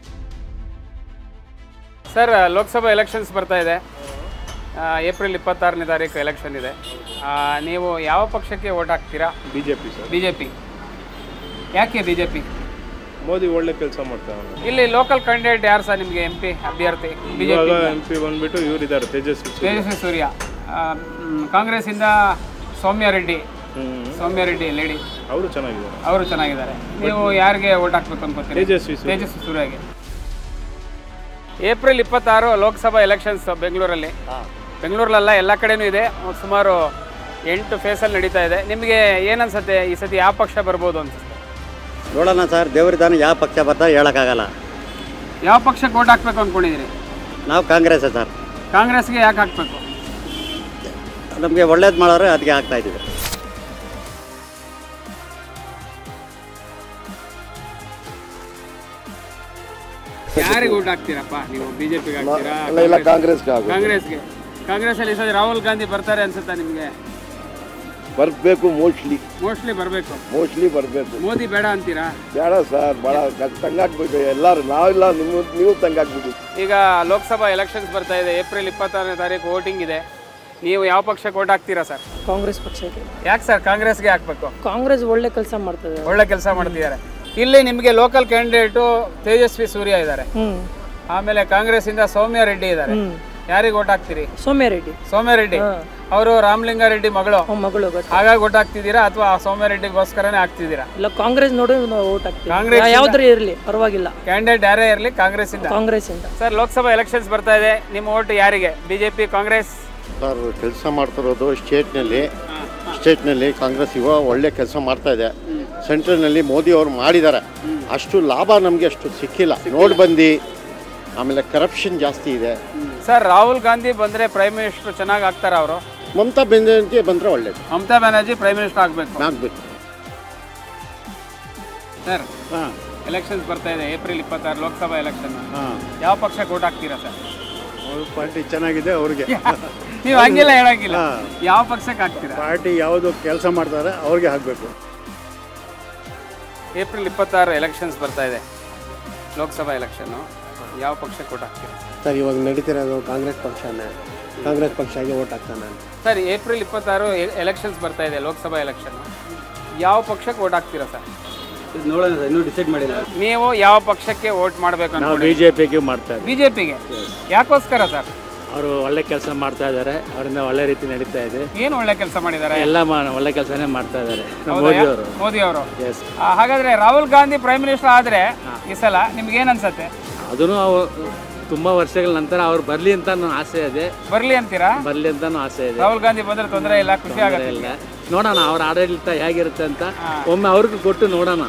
ಸರ್ ಲೋಕಸಭಾ ಎಲೆಕ್ಷನ್ಸ್ ಬರ್ತಾ ಇದೆ ಆ, ಏಪ್ರಿಲ್ ಇಪ್ಪತ್ತಾರನೇ ತಾರೀಕು ಎಲೆಕ್ಷನ್ ಇದೆ ಆ, ನೀವು ಯಾವ ಪಕ್ಷಕ್ಕೆ ಓಟ್ ಹಾಕ್ತೀರಾ B J P sir B J P ಯಾಕೆ ಬಿ ಜೆ ಪಿ ಮೋದಿ ಒಳ್ಳೆ ಕೆಲಸ ಮಾಡ್ತಾವೆ ಇಲ್ಲಿ ಲೋಕಲ್ ಕ್ಯಾಂಡಿಡೇಟ್ ಯಾರು ಸರ್ ನಿಮಗೆ ಎಂ ಪಿ ಅಭ್ಯರ್ಥಿ ಬಿ ಜೆ ಇವಾಗ ಪಿ ಎಂ ಪಿ ಬಂದ್ಬಿಟ್ಟು ಇವರಿದ್ದಾರೆ ತೇಜಸ್ವಿ ಸೂರ್ಯ. ತೇಜಸ್ವಿ ಸೂರ್ಯ ಆ, ಮ್, ಕಾಂಗ್ರೆಸ್ಸಿಂದ ಸೌಮ್ಯ ರೆಡ್ಡಿ ಸೌಮ್ಯ ರೆಡ್ಡಿ ಲೇಡಿ ಅವರು ಚೆನ್ನಾಗಿದ್ದಾರೆ ಅವರು ಚೆನ್ನಾಗಿದ್ದಾರೆ ನೀವು ಯಾರಿಗೆ ಓಟ್ ಹಾಕ್ಬೇಕು ಅನ್ಕೋತೀರಿ ತೇಜಸ್ವಿ ಸೂರ್ಯ. ತೇಜಸ್ವಿ ಸೂರ್ಯಗೆ ಏಪ್ರಿಲ್ ಇಪ್ಪತ್ತಾರು ಲೋಕಸಭಾ ಎಲೆಕ್ಷನ್ಸ್ ಬೆಂಗಳೂರಲ್ಲಿ ಬೆಂಗಳೂರಲ್ಲ ಎಲ್ಲ ಕಡೆನೂ ಇದೆ ಸುಮಾರು ಎಂಟು ಫೇಸಲ್ಲಿ ನಡೀತಾ ಇದೆ ನಿಮಗೆ ಏನನ್ಸುತ್ತೆ ಈ ಸತಿ ಯಾವ ಪಕ್ಷ ಬರ್ಬೋದು ಅನ್ಸುತ್ತೆ ನೋಡೋಣ ಸರ್ ದೇವರಿದ್ದಾನೆ ಯಾವ ಪಕ್ಷ ಬರ್ತಾರೆ ಹೇಳೋಕ್ಕಾಗಲ್ಲ ಯಾವ ಪಕ್ಷಕ್ಕೆ ಓಟ್ ಹಾಕ್ಬೇಕು ಅಂದ್ಕೊಂಡಿದ್ದೀರಿ ನಾವು ಕಾಂಗ್ರೆಸ್ ಸರ್ ಕಾಂಗ್ರೆಸ್ಗೆ ಯಾಕೆ ಹಾಕ್ಬೇಕು ನಮಗೆ ಒಳ್ಳೇದು ಮಾಡೋರು ಅದಕ್ಕೆ ಆಗ್ತಾ ಇದ್ದೀವಿ ಯಾರಿಗೆ ಓಟ್ ಹಾಕ್ತೀರಪ್ಪ ನೀವು ಬಿಜೆಪಿಗೆ ಹಾಕ್ತೀರಾ ಇಲ್ಲ, ಇಲ್ಲ, ಕಾಂಗ್ರೆಸ್ಗೆ ಹಾಕೋದು. ಕಾಂಗ್ರೆಸ್ಗೆ ಕಾಂಗ್ರೆಸ್ ಅಲ್ಲಿ ಈ ಸತಿ ರಾಹುಲ್ ಗಾಂಧಿ ಬರ್ತಾರೆ ಅನ್ಸುತ್ತಾ ನಿಮಗೆ ಬರಬೇಕು ಮೋಸ್ಟ್ಲಿ ಮೋಸ್ಟ್ಲಿ ಬರಬೇಕು ಮೋಸ್ಟ್ಲಿ ಬರಬೇಕು ಮೋದಿ ಬೇಡ ಅಂತೀರಾ ಬೇಡ ಸರ್ ಭಾಳ ತಂಗಾಕ್ಬೇಕು ಎಲ್ಲರೂ ನಾವೆಲ್ಲ ನೀವು ನೀವು ತಂಗಾಕ್ಬಿಟ್ಟು ಈಗ ಲೋಕಸಭಾ ಎಲೆಕ್ಷನ್ಸ್ ಬರ್ತಾ ಇದೆ ಏಪ್ರಿಲ್ ಇಪ್ಪತ್ತಾರನೇ ತಾರೀಕು ವೋಟಿಂಗ್ ಇದೆ ನೀವು ಯಾವ ಪಕ್ಷಕ್ಕೆ ಓಟ್ ಹಾಕ್ತೀರಾ ಸರ್ ಕಾಂಗ್ರೆಸ್ ಪಕ್ಷಕ್ಕೆ ಯಾಕೆ ಸರ್ ಕಾಂಗ್ರೆಸ್ಗೆ ಹಾಕ್ಬೇಕು ಕಾಂಗ್ರೆಸ್ ಒಳ್ಳೆ ಕೆಲಸ ಮಾಡ್ತದೆ ಒಳ್ಳೆ ಕೆಲಸ ಮಾಡ್ತಿದ್ದಾರೆ ಇಲ್ಲಿ ನಿಮಗೆ ಲೋಕಲ್ ಕ್ಯಾಂಡಿಡೇಟು ತೇಜಸ್ವಿ ಸೂರ್ಯ ಇದ್ದಾರೆ ಹ್ಮ್ ಆಮೇಲೆ ಕಾಂಗ್ರೆಸ್ ಇಂದ ಸೌಮ್ಯ ರೆಡ್ಡಿ ಇದ್ದಾರೆ ಯಾರಿಗೆ ಓಟ್ ಹಾಕ್ತೀರಿ ಸೌಮ್ಯ ರೆಡ್ಡಿ ಸೌಮ್ಯ ರೆಡ್ಡಿ ಅವರು ರಾಮಲಿಂಗಾರೆಡ್ಡಿ ಮಗಳು ಮಗಳು ಹಾಗಾಗಿ ಓಟ್ ಹಾಕ್ತಿದ್ದೀರಾ ಅಥವಾ ಸೌಮ್ಯ ರೆಡ್ಡಿಗೋಸ್ಕರನೇ ಹಾಕ್ತಿದ್ದೀರಾ ಇಲ್ಲ ಕಾಂಗ್ರೆಸ್ ನೋಡಿ ನಾವು ಓಟ್ ಹಾಕ್ತೀವಿ ಕಾಂಗ್ರೆಸ್ ಇಂದ- ಯಾವ್ದ್ರ ಇರಲಿ ಪರವಾಗಿಲ್ಲ ಕ್ಯಾಂಡಿಡೇಟ್ ಯಾರೇ ಇರಲಿ ಕಾಂಗ್ರೆಸ್ ಇಂದ ಕಾಂಗ್ರೆಸ್ ಇಂದ ಸರ್ ಲೋಕಸಭಾ ಎಲೆಕ್ಷನ್ಸ್ ಬರ್ತಾ ಇದೆ ನಿಮ್ಮ ಓಟ್ ಯಾರಿಗೆ ಬಿಜೆಪಿ ಕಾಂಗ್ರೆಸ್ ಸರ್ ಕೆಲಸ ಮಾಡ್ತಿರೋದು ಸ್ಟೇಟ್ನಲ್ಲಿ ಸ್ಟೇಟ್ನಲ್ಲಿ ಕಾಂಗ್ರೆಸ್ ಇವಾಗ ಒಳ್ಳೆ ಕೆಲಸ ಮಾಡ್ತಾ ಇದೆ ಸೆಂಟ್ರಲ್ನಲ್ಲಿ ಮೋದಿ ಅವರು ಮಾಡಿದ್ದಾರೆ ಅಷ್ಟು ಲಾಭ ನಮಗೆ ಅಷ್ಟು ಸಿಕ್ಕಿಲ್ಲ ನೋಡಿ ಬಂದು ಆಮೇಲೆ ಕರಪ್ಷನ್ ಜಾಸ್ತಿ ಇದೆ ಸರ್ ರಾಹುಲ್ ಗಾಂಧಿ ಬಂದ್ರೆ ಪ್ರೈಮ್ ಮಿನಿಸ್ಟರ್ ಚೆನ್ನಾಗಿ ಆಗ್ತಾರ ಅವರು ಮಮತಾ ಬೆಂಜಂತಿ ಬಂದರೆ ಒಳ್ಳೇದು ಮಮತಾ ಬ್ಯಾನರ್ಜಿ ಪ್ರೈಮ್ ಮಿನಿಸ್ಟರ್ ಆಗ್ಬೇಕು ಆಗ್ಬೇಕು ಸರ್ ಎಲೆಕ್ಷನ್ಸ್ ಬರ್ತಾ ಇದೆ ಏಪ್ರಿಲ್ ಇಪ್ಪತ್ತಾರು ಲೋಕಸಭಾ ಎಲೆಕ್ಷನ್ ಯಾವ ಪಕ್ಷಕ್ಕೆ ಓಟ್ ಹಾಕ್ತೀರಾ ಸರ್ ಅವ್ರ ಪಾರ್ಟಿ ಚೆನ್ನಾಗಿದೆ ಅವ್ರಿಗೆ ನೀವು ಹಂಗೆಲ್ಲ ಹೇಳಂಗಿಲ್ಲ ಯಾವ ಪಕ್ಷಕ್ಕೆ ಹಾಕ್ತೀರಾ ಪಾರ್ಟಿ ಯಾವುದು ಕೆಲಸ ಮಾಡ್ತಾರೆ ಅವ್ರಿಗೆ ಹಾಕಬೇಕು ಏಪ್ರಿಲ್ ಇಪ್ಪತ್ತಾರು ಎಲೆಕ್ಷನ್ಸ್ ಬರ್ತಾ ಇದೆ ಲೋಕಸಭಾ ಎಲೆಕ್ಷನ್ನು ಯಾವ ಪಕ್ಷಕ್ಕೆ ಓಟ್ ಹಾಕ್ತೀರಾ ಸರ್ ಇವಾಗ ನಡೀತಿರೋದು ಕಾಂಗ್ರೆಸ್ ಪಕ್ಷನೇ ಕಾಂಗ್ರೆಸ್ ಪಕ್ಷಕ್ಕೆ ಓಟ್ ಹಾಕ್ತಾನೆ ಸರ್ ಏಪ್ರಿಲ್ ಇಪ್ಪತ್ತಾರು ಎಲೆಕ್ಷನ್ಸ್ ಬರ್ತಾ ಇದೆ ಲೋಕಸಭಾ ಎಲೆಕ್ಷನ್ ಯಾವ ಪಕ್ಷಕ್ಕೆ ಓಟ್ ಹಾಕ್ತೀರಾ ಸರ್ ನೋಡೋಣ ಸರ್ ಇನ್ನೂ ಡಿಸೈಡ್ ಮಾಡಿಲ್ಲ ನೀವು ಯಾವ ಪಕ್ಷಕ್ಕೆ ಓಟ್ ಮಾಡ್ಬೇಕು ನಾವು ಅಂತ ಬಿ ಜೆ ಪಿಗೆ ಮಾಡ್ತಾ ಇದ್ದೀವಿ ಬಿಜೆಪಿಗೆ ಯಾಕೋಸ್ಕರ ಸರ್ ಅವರು ಒಳ್ಳೆ ಕೆಲಸ ಮಾಡ್ತಾ ಇದ್ದಾರೆ ಅವರಿಂದ ಒಳ್ಳೆ ರೀತಿ ನಡೀತಾ ಇದೆ ಏನು ಒಳ್ಳೆ ಕೆಲಸ ಮಾಡಿದ್ದಾರೆ ಎಲ್ಲ ಮಾ- ಒಳ್ಳೆ ಕೆಲಸನೇ ಮಾಡ್ತಾ ಇದ್ದಾರೆ ಹೌದಾ? ಮೋದಿ ಅವರು ಮೋದಿ ಅವರು ಎಸ್ ಹಾಗಾದ್ರೆ ರಾಹುಲ್ ಗಾಂಧಿ ಪ್ರೈಮ್ ಮಿನಿಸ್ಟರ್ ಆದ್ರೆ ಈ ಸಲ ನಿಮ್ಗೆ ಏನ್ ಅನ್ಸತ್ತೆ ಅದನ್ನು ಅವು ತುಂಬ ವರ್ಷಗಳ ನಂತರ ಅವ್ರು ಬರಲಿ ಅಂತ ನನ್ನ ಆಸೆ ಇದೆ ಬರ್ಲಿ ಅಂತೀರಾ ಬರಲಿ ಅಂತಾನು ಆಸೆ ಇದೆ ರಾಹುಲ್ ಗಾಂಧಿ ಬಂದ್ರೆ ತೊಂದರೆ ಇಲ್ಲ ಖುಷಿ ತೊಂದ್ರೆ ಆಗತ್ತೆ ಇಲ್ಲ ನೋಡೋಣ ಅವ್ರ ಆಡಳಿತ ಹೇಗಿರುತ್ತೆ ಅಂತ ಒಮ್ಮೆ ಅವ್ರಿಗೂ ಕೊಟ್ಟು ನೋಡೋಣ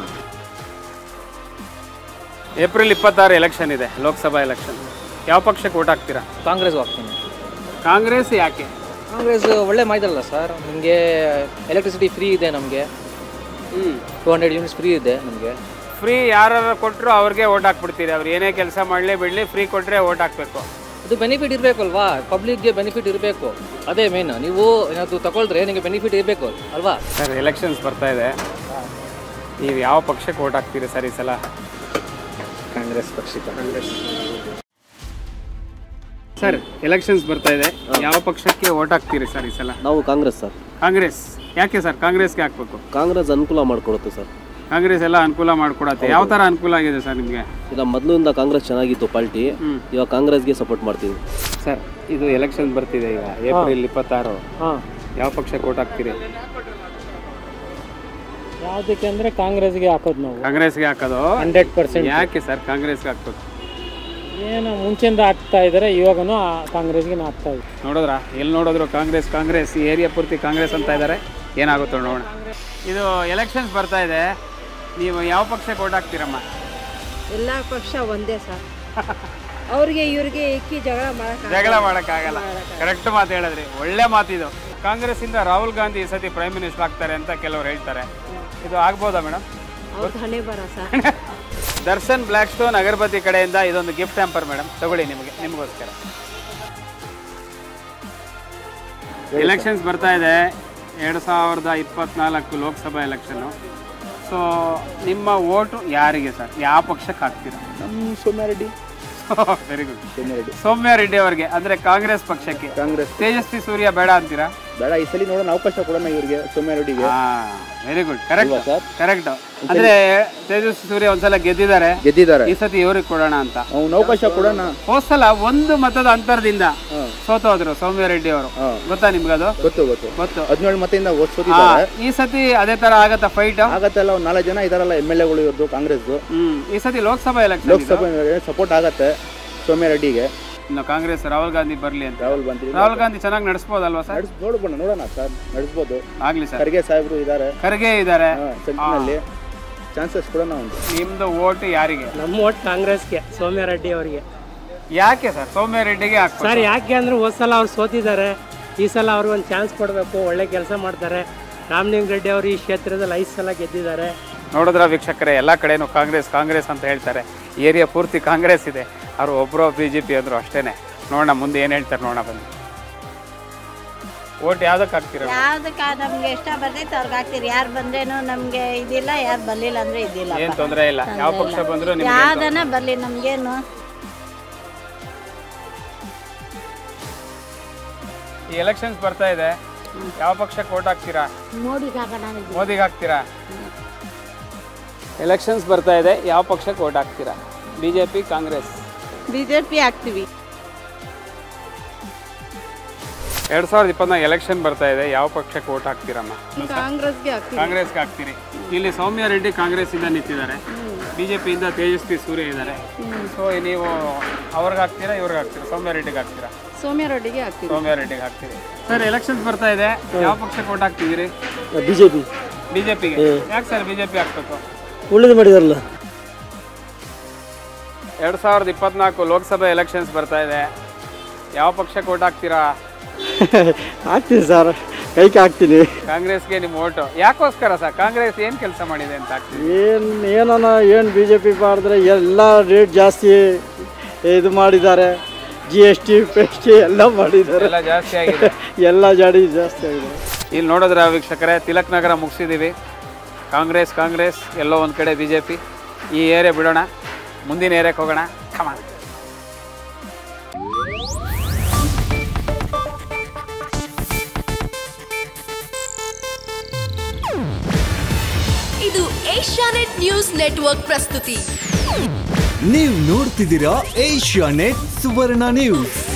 ಏಪ್ರಿಲ್ ಇಪ್ಪತ್ತಾರು ಎಲೆಕ್ಷನ್ ಇದೆ ಲೋಕಸಭಾ ಎಲೆಕ್ಷನ್ ಯಾವ ಪಕ್ಷಕ್ಕೆ ಓಟ್ ಹಾಕ್ತೀರಾ ಕಾಂಗ್ರೆಸ್ಗೆ ಹೋಗ್ತೀನಿ ಕಾಂಗ್ರೆಸ್ ಯಾಕೆ ಕಾಂಗ್ರೆಸ್ ಒಳ್ಳೆ ಮಾಡಿದಲ್ಲ ಸರ್ ನಿಮಗೆ ಎಲೆಕ್ಟ್ರಿಸಿಟಿ ಫ್ರೀ ಇದೆ ನಮಗೆ ಟೂ ಹಂಡ್ರೆಡ್ ಯೂನಿಟ್ಸ್ ಫ್ರೀ ಇದೆ ನಮಗೆ ಫ್ರೀ ಯಾರು ಕೊಟ್ಟರು ಅವ್ರಿಗೆ ಓಟ್ ಹಾಕ್ಬಿಡ್ತೀರಿ ಅವ್ರು ಏನೇ ಕೆಲಸ ಮಾಡಲಿ ಬಿಡಲಿ ಫ್ರೀ ಕೊಟ್ಟರೆ ಓಟ್ ಹಾಕಬೇಕು ಅದು ಬೆನಿಫಿಟ್ ಇರಬೇಕಲ್ವಾ ಪಬ್ಲಿಕ್ಗೆ ಬೆನಿಫಿಟ್ ಇರಬೇಕು ಅದೇ ಮೇನ್ ನೀವು ಏನಾದ್ರು ತಗೊಳ್ದ್ರೆ ನಿಮಗೆ ಬೆನಿಫಿಟ್ ಇರಬೇಕು ಅಲ್ವಾ ಸರ್ ಎಲೆಕ್ಷನ್ಸ್ ಬರ್ತಾ ಇದೆ ನೀವು ಯಾವ ಪಕ್ಷಕ್ಕೆ ಓಟ್ ಹಾಕ್ತೀರಿ ಸರ್ ಈ ಸಲ ಕಾಂಗ್ರೆಸ್ ಪಕ್ಷಕ್ಕೆ ಸರ್ ಎಲೆಕ್ಷನ್ಸ್ ಬರ್ತಾ ಇದೆ ಯಾವ ಪಕ್ಷಕ್ಕೆ ಓಟ್ ಹಾಕ್ತೀರಿ ಸರ್ ಈ ಸಲ ನಾವು ಕಾಂಗ್ರೆಸ್ ಸರ್ ಕಾಂಗ್ರೆಸ್ ಯಾಕೆ ಸರ್ ಕಾಂಗ್ರೆಸ್ಗೆ ಹಾಕ್ಬೇಕು ಕಾಂಗ್ರೆಸ್ ಅನುಕೂಲ ಮಾಡಿಕೊಡುತ್ತೆ ಸರ್ ಕಾಂಗ್ರೆಸ್ ಎಲ್ಲ ಅನುಕೂಲ ಮಾಡ್ಕೊಡತ್ತೆ ಯಾವ ಥರ ಅನುಕೂಲ ಆಗಿದೆ ಸರ್ ನಿಮಗೆ ಇಲ್ಲ ಮೊದಲಿಂದ ಕಾಂಗ್ರೆಸ್ ಚೆನ್ನಾಗಿತ್ತು ಪಾರ್ಟಿ ಇವಾಗ ಕಾಂಗ್ರೆಸ್ಗೆ ಸಪೋರ್ಟ್ ಮಾಡ್ತೀವಿ ಸರ್ ಇದು ಎಲೆಕ್ಷನ್ ಬರ್ತಿದೆ ಈಗ ಏಪ್ರಿಲ್ ಇಪ್ಪತ್ತಾರು ಯಾವ ಪಕ್ಷಕ್ಕೆ ಓಟ್ ಹಾಕ್ತೀರಿ ಯಾವುದಕ್ಕೆ ಅಂದರೆ ಕಾಂಗ್ರೆಸ್ಗೆ ಹಾಕೋದು ನಾವು ಕಾಂಗ್ರೆಸ್ಗೆ ಹಾಕೋದು ಹಂಡ್ರೆಡ್ ಪರ್ಸೆಂಟ್ ಯಾಕೆ ಸರ್ ಕಾಂಗ್ರೆಸ್ಗೆ ಹಾಕ್ಬೇಕು ಏನು ಮುಂಚೆಯಿಂದ ಹಾಕ್ತಾ ಇದ್ದಾರೆ ಇವಾಗನೂ ಆ ಕಾಂಗ್ರೆಸ್ಗೆ ಹಾಕ್ತಾ ಇದ್ದಾರೆ ನೋಡಿದ್ರಾ ಎಲ್ಲಿ ನೋಡಿದ್ರು ಕಾಂಗ್ರೆಸ್ ಕಾಂಗ್ರೆಸ್ ಈ ಏರಿಯಾ ಪೂರ್ತಿ ಕಾಂಗ್ರೆಸ್ ಅಂತ ಇದ್ದಾರೆ ಏನಾಗುತ್ತೋ ನೋಡೋಣ ಇದು ಎಲೆಕ್ಷನ್ಸ್ ಬರ್ತಾ ಇದೆ ನೀವು ಯಾವ ಪಕ್ಷಕ್ಕೆ ಓಟ್ ಹಾಕ್ತೀರಮ್ಮ ಎಲ್ಲ ಪಕ್ಷ ಒಂದೇ ಸರ್ ಅವ್ರಿಗೆ ಇವ್ರಿಗೆ ಇಕ್ಕಿ ಜಗಳ ಮಾಡಕ್ ಜಗಳ ಮಾಡೋಕ್ಕಾಗಲ್ಲ ಕರೆಕ್ಟ್ ಮಾತು ಹೇಳಿದ್ರಿ ಒಳ್ಳೆ ಮಾತಿದು ಕಾಂಗ್ರೆಸ್ ಇಂದ ರಾಹುಲ್ ಗಾಂಧಿ ಈ ಸತಿ ಪ್ರೈಮ್ ಮಿನಿಸ್ಟರ್ ಆಗ್ತಾರೆ ಅಂತ ಕೆಲವರು ಹೇಳ್ತಾರೆ ಇದು ಆಗ್ಬೋದಾ ಮೇಡಮ್ ಅವ್ರದ್ದು ಹಣೆ ಬರ sir Darshan black stone agarbatti ಕಡೆಯಿಂದ ಇದೊಂದು ಗಿಫ್ಟ್ ಹ್ಯಾಂಪರ್ ಮೇಡಮ್ ತಗೊಳ್ಳಿ ನಿಮಗೆ ನಿಮಗೋಸ್ಕರ ಎಲೆಕ್ಷನ್ಸ್ ಬರ್ತಾ ಇದೆ ಎರಡು ಸಾವಿರದ ಇಪ್ಪತ್ನಾಲ್ಕು ಲೋಕಸಭಾ ಎಲೆಕ್ಷನ್ನು ಸೊ ನಿಮ್ಮ ಓಟು ಯಾರಿಗೆ ಸರ್ ಯಾವ ಪಕ್ಷಕ್ಕೆ ಹಾಕ್ತೀರಾ ನಮ್ಮ ಸೋಮ್ಯಾರೆಡ್ಡಿ ವೆರಿ ಗುಡ್ ಸೋಮ್ಯಾರೆಡ್ಡಿ ಸೌಮ್ಯ ರೆಡ್ಡಿ ಅವರಿಗೆ ಅಂದ್ರೆ ಕಾಂಗ್ರೆಸ್ ಪಕ್ಷಕ್ಕೆ ಕಾಂಗ್ರೆಸ್ ತೇಜಸ್ವಿ ಸೂರ್ಯ ಬೇಡ ಅಂತೀರಾ ಬೇಡ ಈ ಸಲ ನೋಡೋಣ ಅವಕಾಶ ಕೊಡೋಣ ಇವ್ರಿಗೆ ಸೋಮ್ಯಾರೆಡ್ಡಿಗೆ ವೆರಿ ಗುಡ್ ಕರೆಕ್ಟ್ ಅಲ್ವಾ ಸರ್? ಕರೆಕ್ಟ್ ಅಂದ್ರೆ ತೇಜಸ್ವಿ ಸೂರ್ಯ ಒಂದ್ಸಲ ಗೆದ್ದಿದ್ದಾರೆ ಗೆದ್ದಿದ್ದಾರೆ ಈ ಸತಿ ಇವ್ರಿಗೆ ಕೊಡೋಣ ಅಂತ ಅವ್ನ ಅವಕಾಶ ಕೊಡೋಣ ಹೋದ್ ಸಲ ಒಂದು ಮತದ ಅಂತರದಿಂದ ಸೋತೋದ್ರು ಸೌಮ್ಯ ರೆಡ್ಡಿ ಅವರು ಗೊತ್ತಾ ನಿಮ್ಗದು ಗೊತ್ತು ಗೊತ್ತು ಗೊತ್ತು ಹದಿನೇಳು ಮತದಿಂದ ಓಟ್ ಹಾ, ಸೋತಿದ್ದಾರೆ ಈ ಸತಿ ಅದೇ ತರ ಆಗತ್ತಾ ಫೈಟ್ ಆಗತ್ತಲ್ಲ ಒಂದು ನಾಲ್ಕು ಜನ ಇದಾರಲ್ಲ ಎಮ್ ಎಲ್ ಎಗಳು ಇವ್ರದ್ದು ಕಾಂಗ್ರೆಸ್ ಹ್ಮ್ ಈ ಸತಿ ಲೋಕಸಭಾ ಎಲೆಕ್ಷನ್ ಲೋಕಸಭೆ ಸಪೋರ್ಟ್ ಆಗತ್ತೆ ಸೋಮ್ಯಾರೆಡ್ಡಿಗೆ ಇನ್ನು ಕಾಂಗ್ರೆಸ್ ರಾಹುಲ್ ಗಾಂಧಿ ಬರ್ಲಿ ಅಂತ ರಾಹುಲ್ ಗಾಂಧಿ ರಾಹುಲ್ ಗಾಂಧಿ ಚೆನ್ನಾಗಿ ನಡೆಸ್ಬೋದಲ್ವಾ ಸರ್ ನೋಡ್ಬೋಣ ನೋಡೋಣ ಸರ್ ನಡೆಸ್ಬೋದು ಆಗ್ಲಿ ಸರ್ ಖರ್ಗೆ ಸಾಹೇಬ್ರು ಇದ್ದಾರೆ ಖರ್ಗೆ ಇದ್ದಾರೆ ಸೆಂಟ್ರಿನಲ್ಲಿ ಚಾನ್ಸಸ್ ಕೊಡೋಣ ಒಂದು ನಿಮ್ದು ಓಟ್ ಯಾರಿಗೆ ನಮ್ಮ ಓಟ್ ಕಾಂಗ್ರೆಸ್ಗೆ ಸೌಮ್ಯ ರೆಡ್ಡಿ ಅವರಿಗೆ ಯಾಕೆ ಸರ್ ಸೌಮ್ಯ ರೆಡ್ಡಿಗೆ ಹಾಕ್ಬೇಕು ಸರ್ ಯಾಕೆ ಅಂದರೆ ಹೋದ ಸಲ ಅವ್ರು ಸೋತಿದ್ದಾರೆ ಈ ಸಲ ಅವ್ರಿಗೆ ಒಂದು ಚಾನ್ಸ್ ಕೊಡಬೇಕು ಒಳ್ಳೆ ಕೆಲಸ ಮಾಡ್ತಾರೆ ರಾಮಲಿಂಗ ರೆಡ್ಡಿ ಅವರು ಈ ಕ್ಷೇತ್ರದಲ್ಲಿ ಐದು ಸಲ ಗೆದ್ದಿದ್ದಾರೆ ನೋಡಿದ್ರ ವೀಕ್ಷಕರೇ ಎಲ್ಲ ಕಡೆನೂ ಕಾಂಗ್ರೆಸ್ ಕಾಂಗ್ರೆಸ್ ಅಂತ ಹೇಳ್ತಾರೆ ಏರಿಯಾ ಪೂರ್ತಿ ಕಾಂಗ್ರೆಸ್ ಇದೆ ಅವರು ಒಬ್ಬರು ಬಿ ಜೆ ಪಿ ಅಂದರು ಅಷ್ಟೇನೆ ನೋಡೋಣ ಮುಂದೆ ಏನು ಹೇಳ್ತಾರೆ ನೋಡೋಣ ಬನ್ನಿ ಓಟ್ ಯಾವ್ದಕ್ಕೆ ಹಾಕ್ತೀರ ಯಾವ್ದಕ್ಕ ನಮ್ಗೆ ಇಷ್ಟ ಬರ್ತೈತೆ ಅವ್ರಿಗೆ ಹಾಕ್ತೀರಿ ಯಾರು ಬಂದ್ರೇನು ನಮ್ಗೆ ಇದಿಲ್ಲ ಯಾರು ಬರ್ಲಿಲ್ಲ ಅಂದ್ರೆ ಇದಿಲ್ಲ ಏನು ತೊಂದರೆ ಇಲ್ಲ ಯಾವ ಪಕ್ಷ ಬಂದರೂ ನಿಮ್ಗೆ ಯಾವ್ದನ ಬರ್ಲಿ ನಮ್ಗೇನು ಈ ಎಲೆಕ್ಷನ್ಸ್ ಬರ್ತಾ ಇದೆ ಯಾವ ಪಕ್ಷಕ್ಕೆ ಓಟ್ ಹಾಕ್ತೀರಾ ಮೋದಿಗೆ ಹಾಕೋಣ ಅಂದಿದ್ದೀವಿ. ಮೋದಿಗೆ ಹಾಕ್ತೀರಾ ಎಲೆಕ್ಷನ್ಸ್ ಬರ್ತಾ ಇದೆ ಯಾವ ಪಕ್ಷಕ್ಕೆ ಓಟ್ ಹಾಕ್ತೀರಾ B J P Congress BJP ಹಾಕ್ತಿವಿ ಎರಡು ಸಾವಿರದ ಇಪ್ಪತ್ನಾಲ್ಕು ಎಲೆಕ್ಷನ್ ಬರ್ತಾ ಇದೆ ಯಾವ ಪಕ್ಷಕ್ಕೆ ಓಟ್ ಹಾಕ್ತೀರಮ್ಮ ಕಾಂಗ್ರೆಸ್ಗೆ ಹಾಕ್ತೀವಿ ಕಾಂಗ್ರೆಸ್ಗೆ ಹಾಕ್ತೀರಿ ಇಲ್ಲಿ ಸೌಮ್ಯ ರೆಡ್ಡಿ ಕಾಂಗ್ರೆಸ್ಸಿಂದ ನಿಂತಿದ್ದಾರೆ ಬಿ ಜೆ ಪಿಯಿಂದ ತೇಜಸ್ವಿ ಸೂರ್ಯ ಇದ್ದಾರೆ ಸೊ ನೀವು ಅವ್ರಿಗೆ ಹಾಕ್ತೀರಾ ಇವ್ರಿಗೆ ಹಾಕ್ತೀರಾ ಸೌಮ್ಯ ರೆಡ್ಡಿಗೆ ಹಾಕ್ತೀರಾ ಸೌಮ್ಯ ರೆಡ್ಡಿಗೆ ಹಾಕ್ತೀವಿ ಸೌಮ್ಯ ರೆಡ್ಡಿಗೆ ಹಾಕ್ತೀರಿ ಸರ್ ಎಲೆಕ್ಷನ್ಸ್ ಬರ್ತಾ ಇದೆ ಯಾವ ಪಕ್ಷಕ್ಕೆ ಓಟ್ ಹಾಕ್ತಿದ್ದೀರಿ ಬಿ ಜೆ ಪಿ ಬಿಜೆಪಿಗೆ ಯಾಕೆ ಸರ್ ಬಿಜೆಪಿ ಹಾಕ್ಬೇಕು ಒಳ್ಳೇದು ಮಾಡಿದಾರಲ್ಲ ಎರಡು ಸಾವಿರದ ಇಪ್ಪತ್ನಾಲ್ಕು ಲೋಕಸಭೆ ಎಲೆಕ್ಷನ್ಸ್ ಬರ್ತಾ ಇದೆ ಯಾವ ಪಕ್ಷಕ್ಕೆ ಓಟ್ ಹಾಕ್ತೀರಾ ಹಾಕ್ತೀನಿ ಸರ್ ಕೈಗೆ ಹಾಕ್ತೀನಿ ಕಾಂಗ್ರೆಸ್ಗೆ ನಿಮ್ಮ ಓಟು ಯಾಕೋಸ್ಕರ ಸರ್ ಕಾಂಗ್ರೆಸ್ ಏನು ಕೆಲಸ ಮಾಡಿದೆ ಅಂತ ಹಾಕ್ತೀವಿ ಏನು ಏನನ ಏನು ಬಿ ಜೆ ಪಿ ಮಾಡಿದ್ರೆ ಎಲ್ಲ ರೇಟ್ ಜಾಸ್ತಿ ಇದು ಮಾಡಿದ್ದಾರೆ G S T S T ಎಲ್ಲ ಮಾಡಿದ್ದಾರೆ ಎಲ್ಲ ಜಾಸ್ತಿ ಆಗಿದೆ ಎಲ್ಲ ಜಾಡಿ ಜಾಸ್ತಿ ಆಗಿದೆ ಇಲ್ಲಿ ನೋಡಿದ್ರೆ ವೀಕ್ಷಕರೇ ತಿಲಕ್ ನಗರ ಮುಗಿಸಿದ್ದೀವಿ ಕಾಂಗ್ರೆಸ್ ಕಾಂಗ್ರೆಸ್ ಎಲ್ಲೋ ಒಂದು ಕಡೆ ಬಿ ಜೆ ಪಿ ಈ ಏರಿಯಾ ಬಿಡೋಣ ಮುಂದಿನ ಏರಿಯಾಕ್ಕೆ ಹೋಗೋಣ ಕಮಾನ್ ಇದು ಏಷ್ಯಾನೆಟ್ ನ್ಯೂಸ್ ನೆಟ್ವರ್ಕ್ ಪ್ರಸ್ತುತಿ ನೀವು ನೋಡ್ತಿದ್ದೀರಾ ಏಷ್ಯಾ ನೆಟ್ ಸುವರ್ಣ ನ್ಯೂಸ್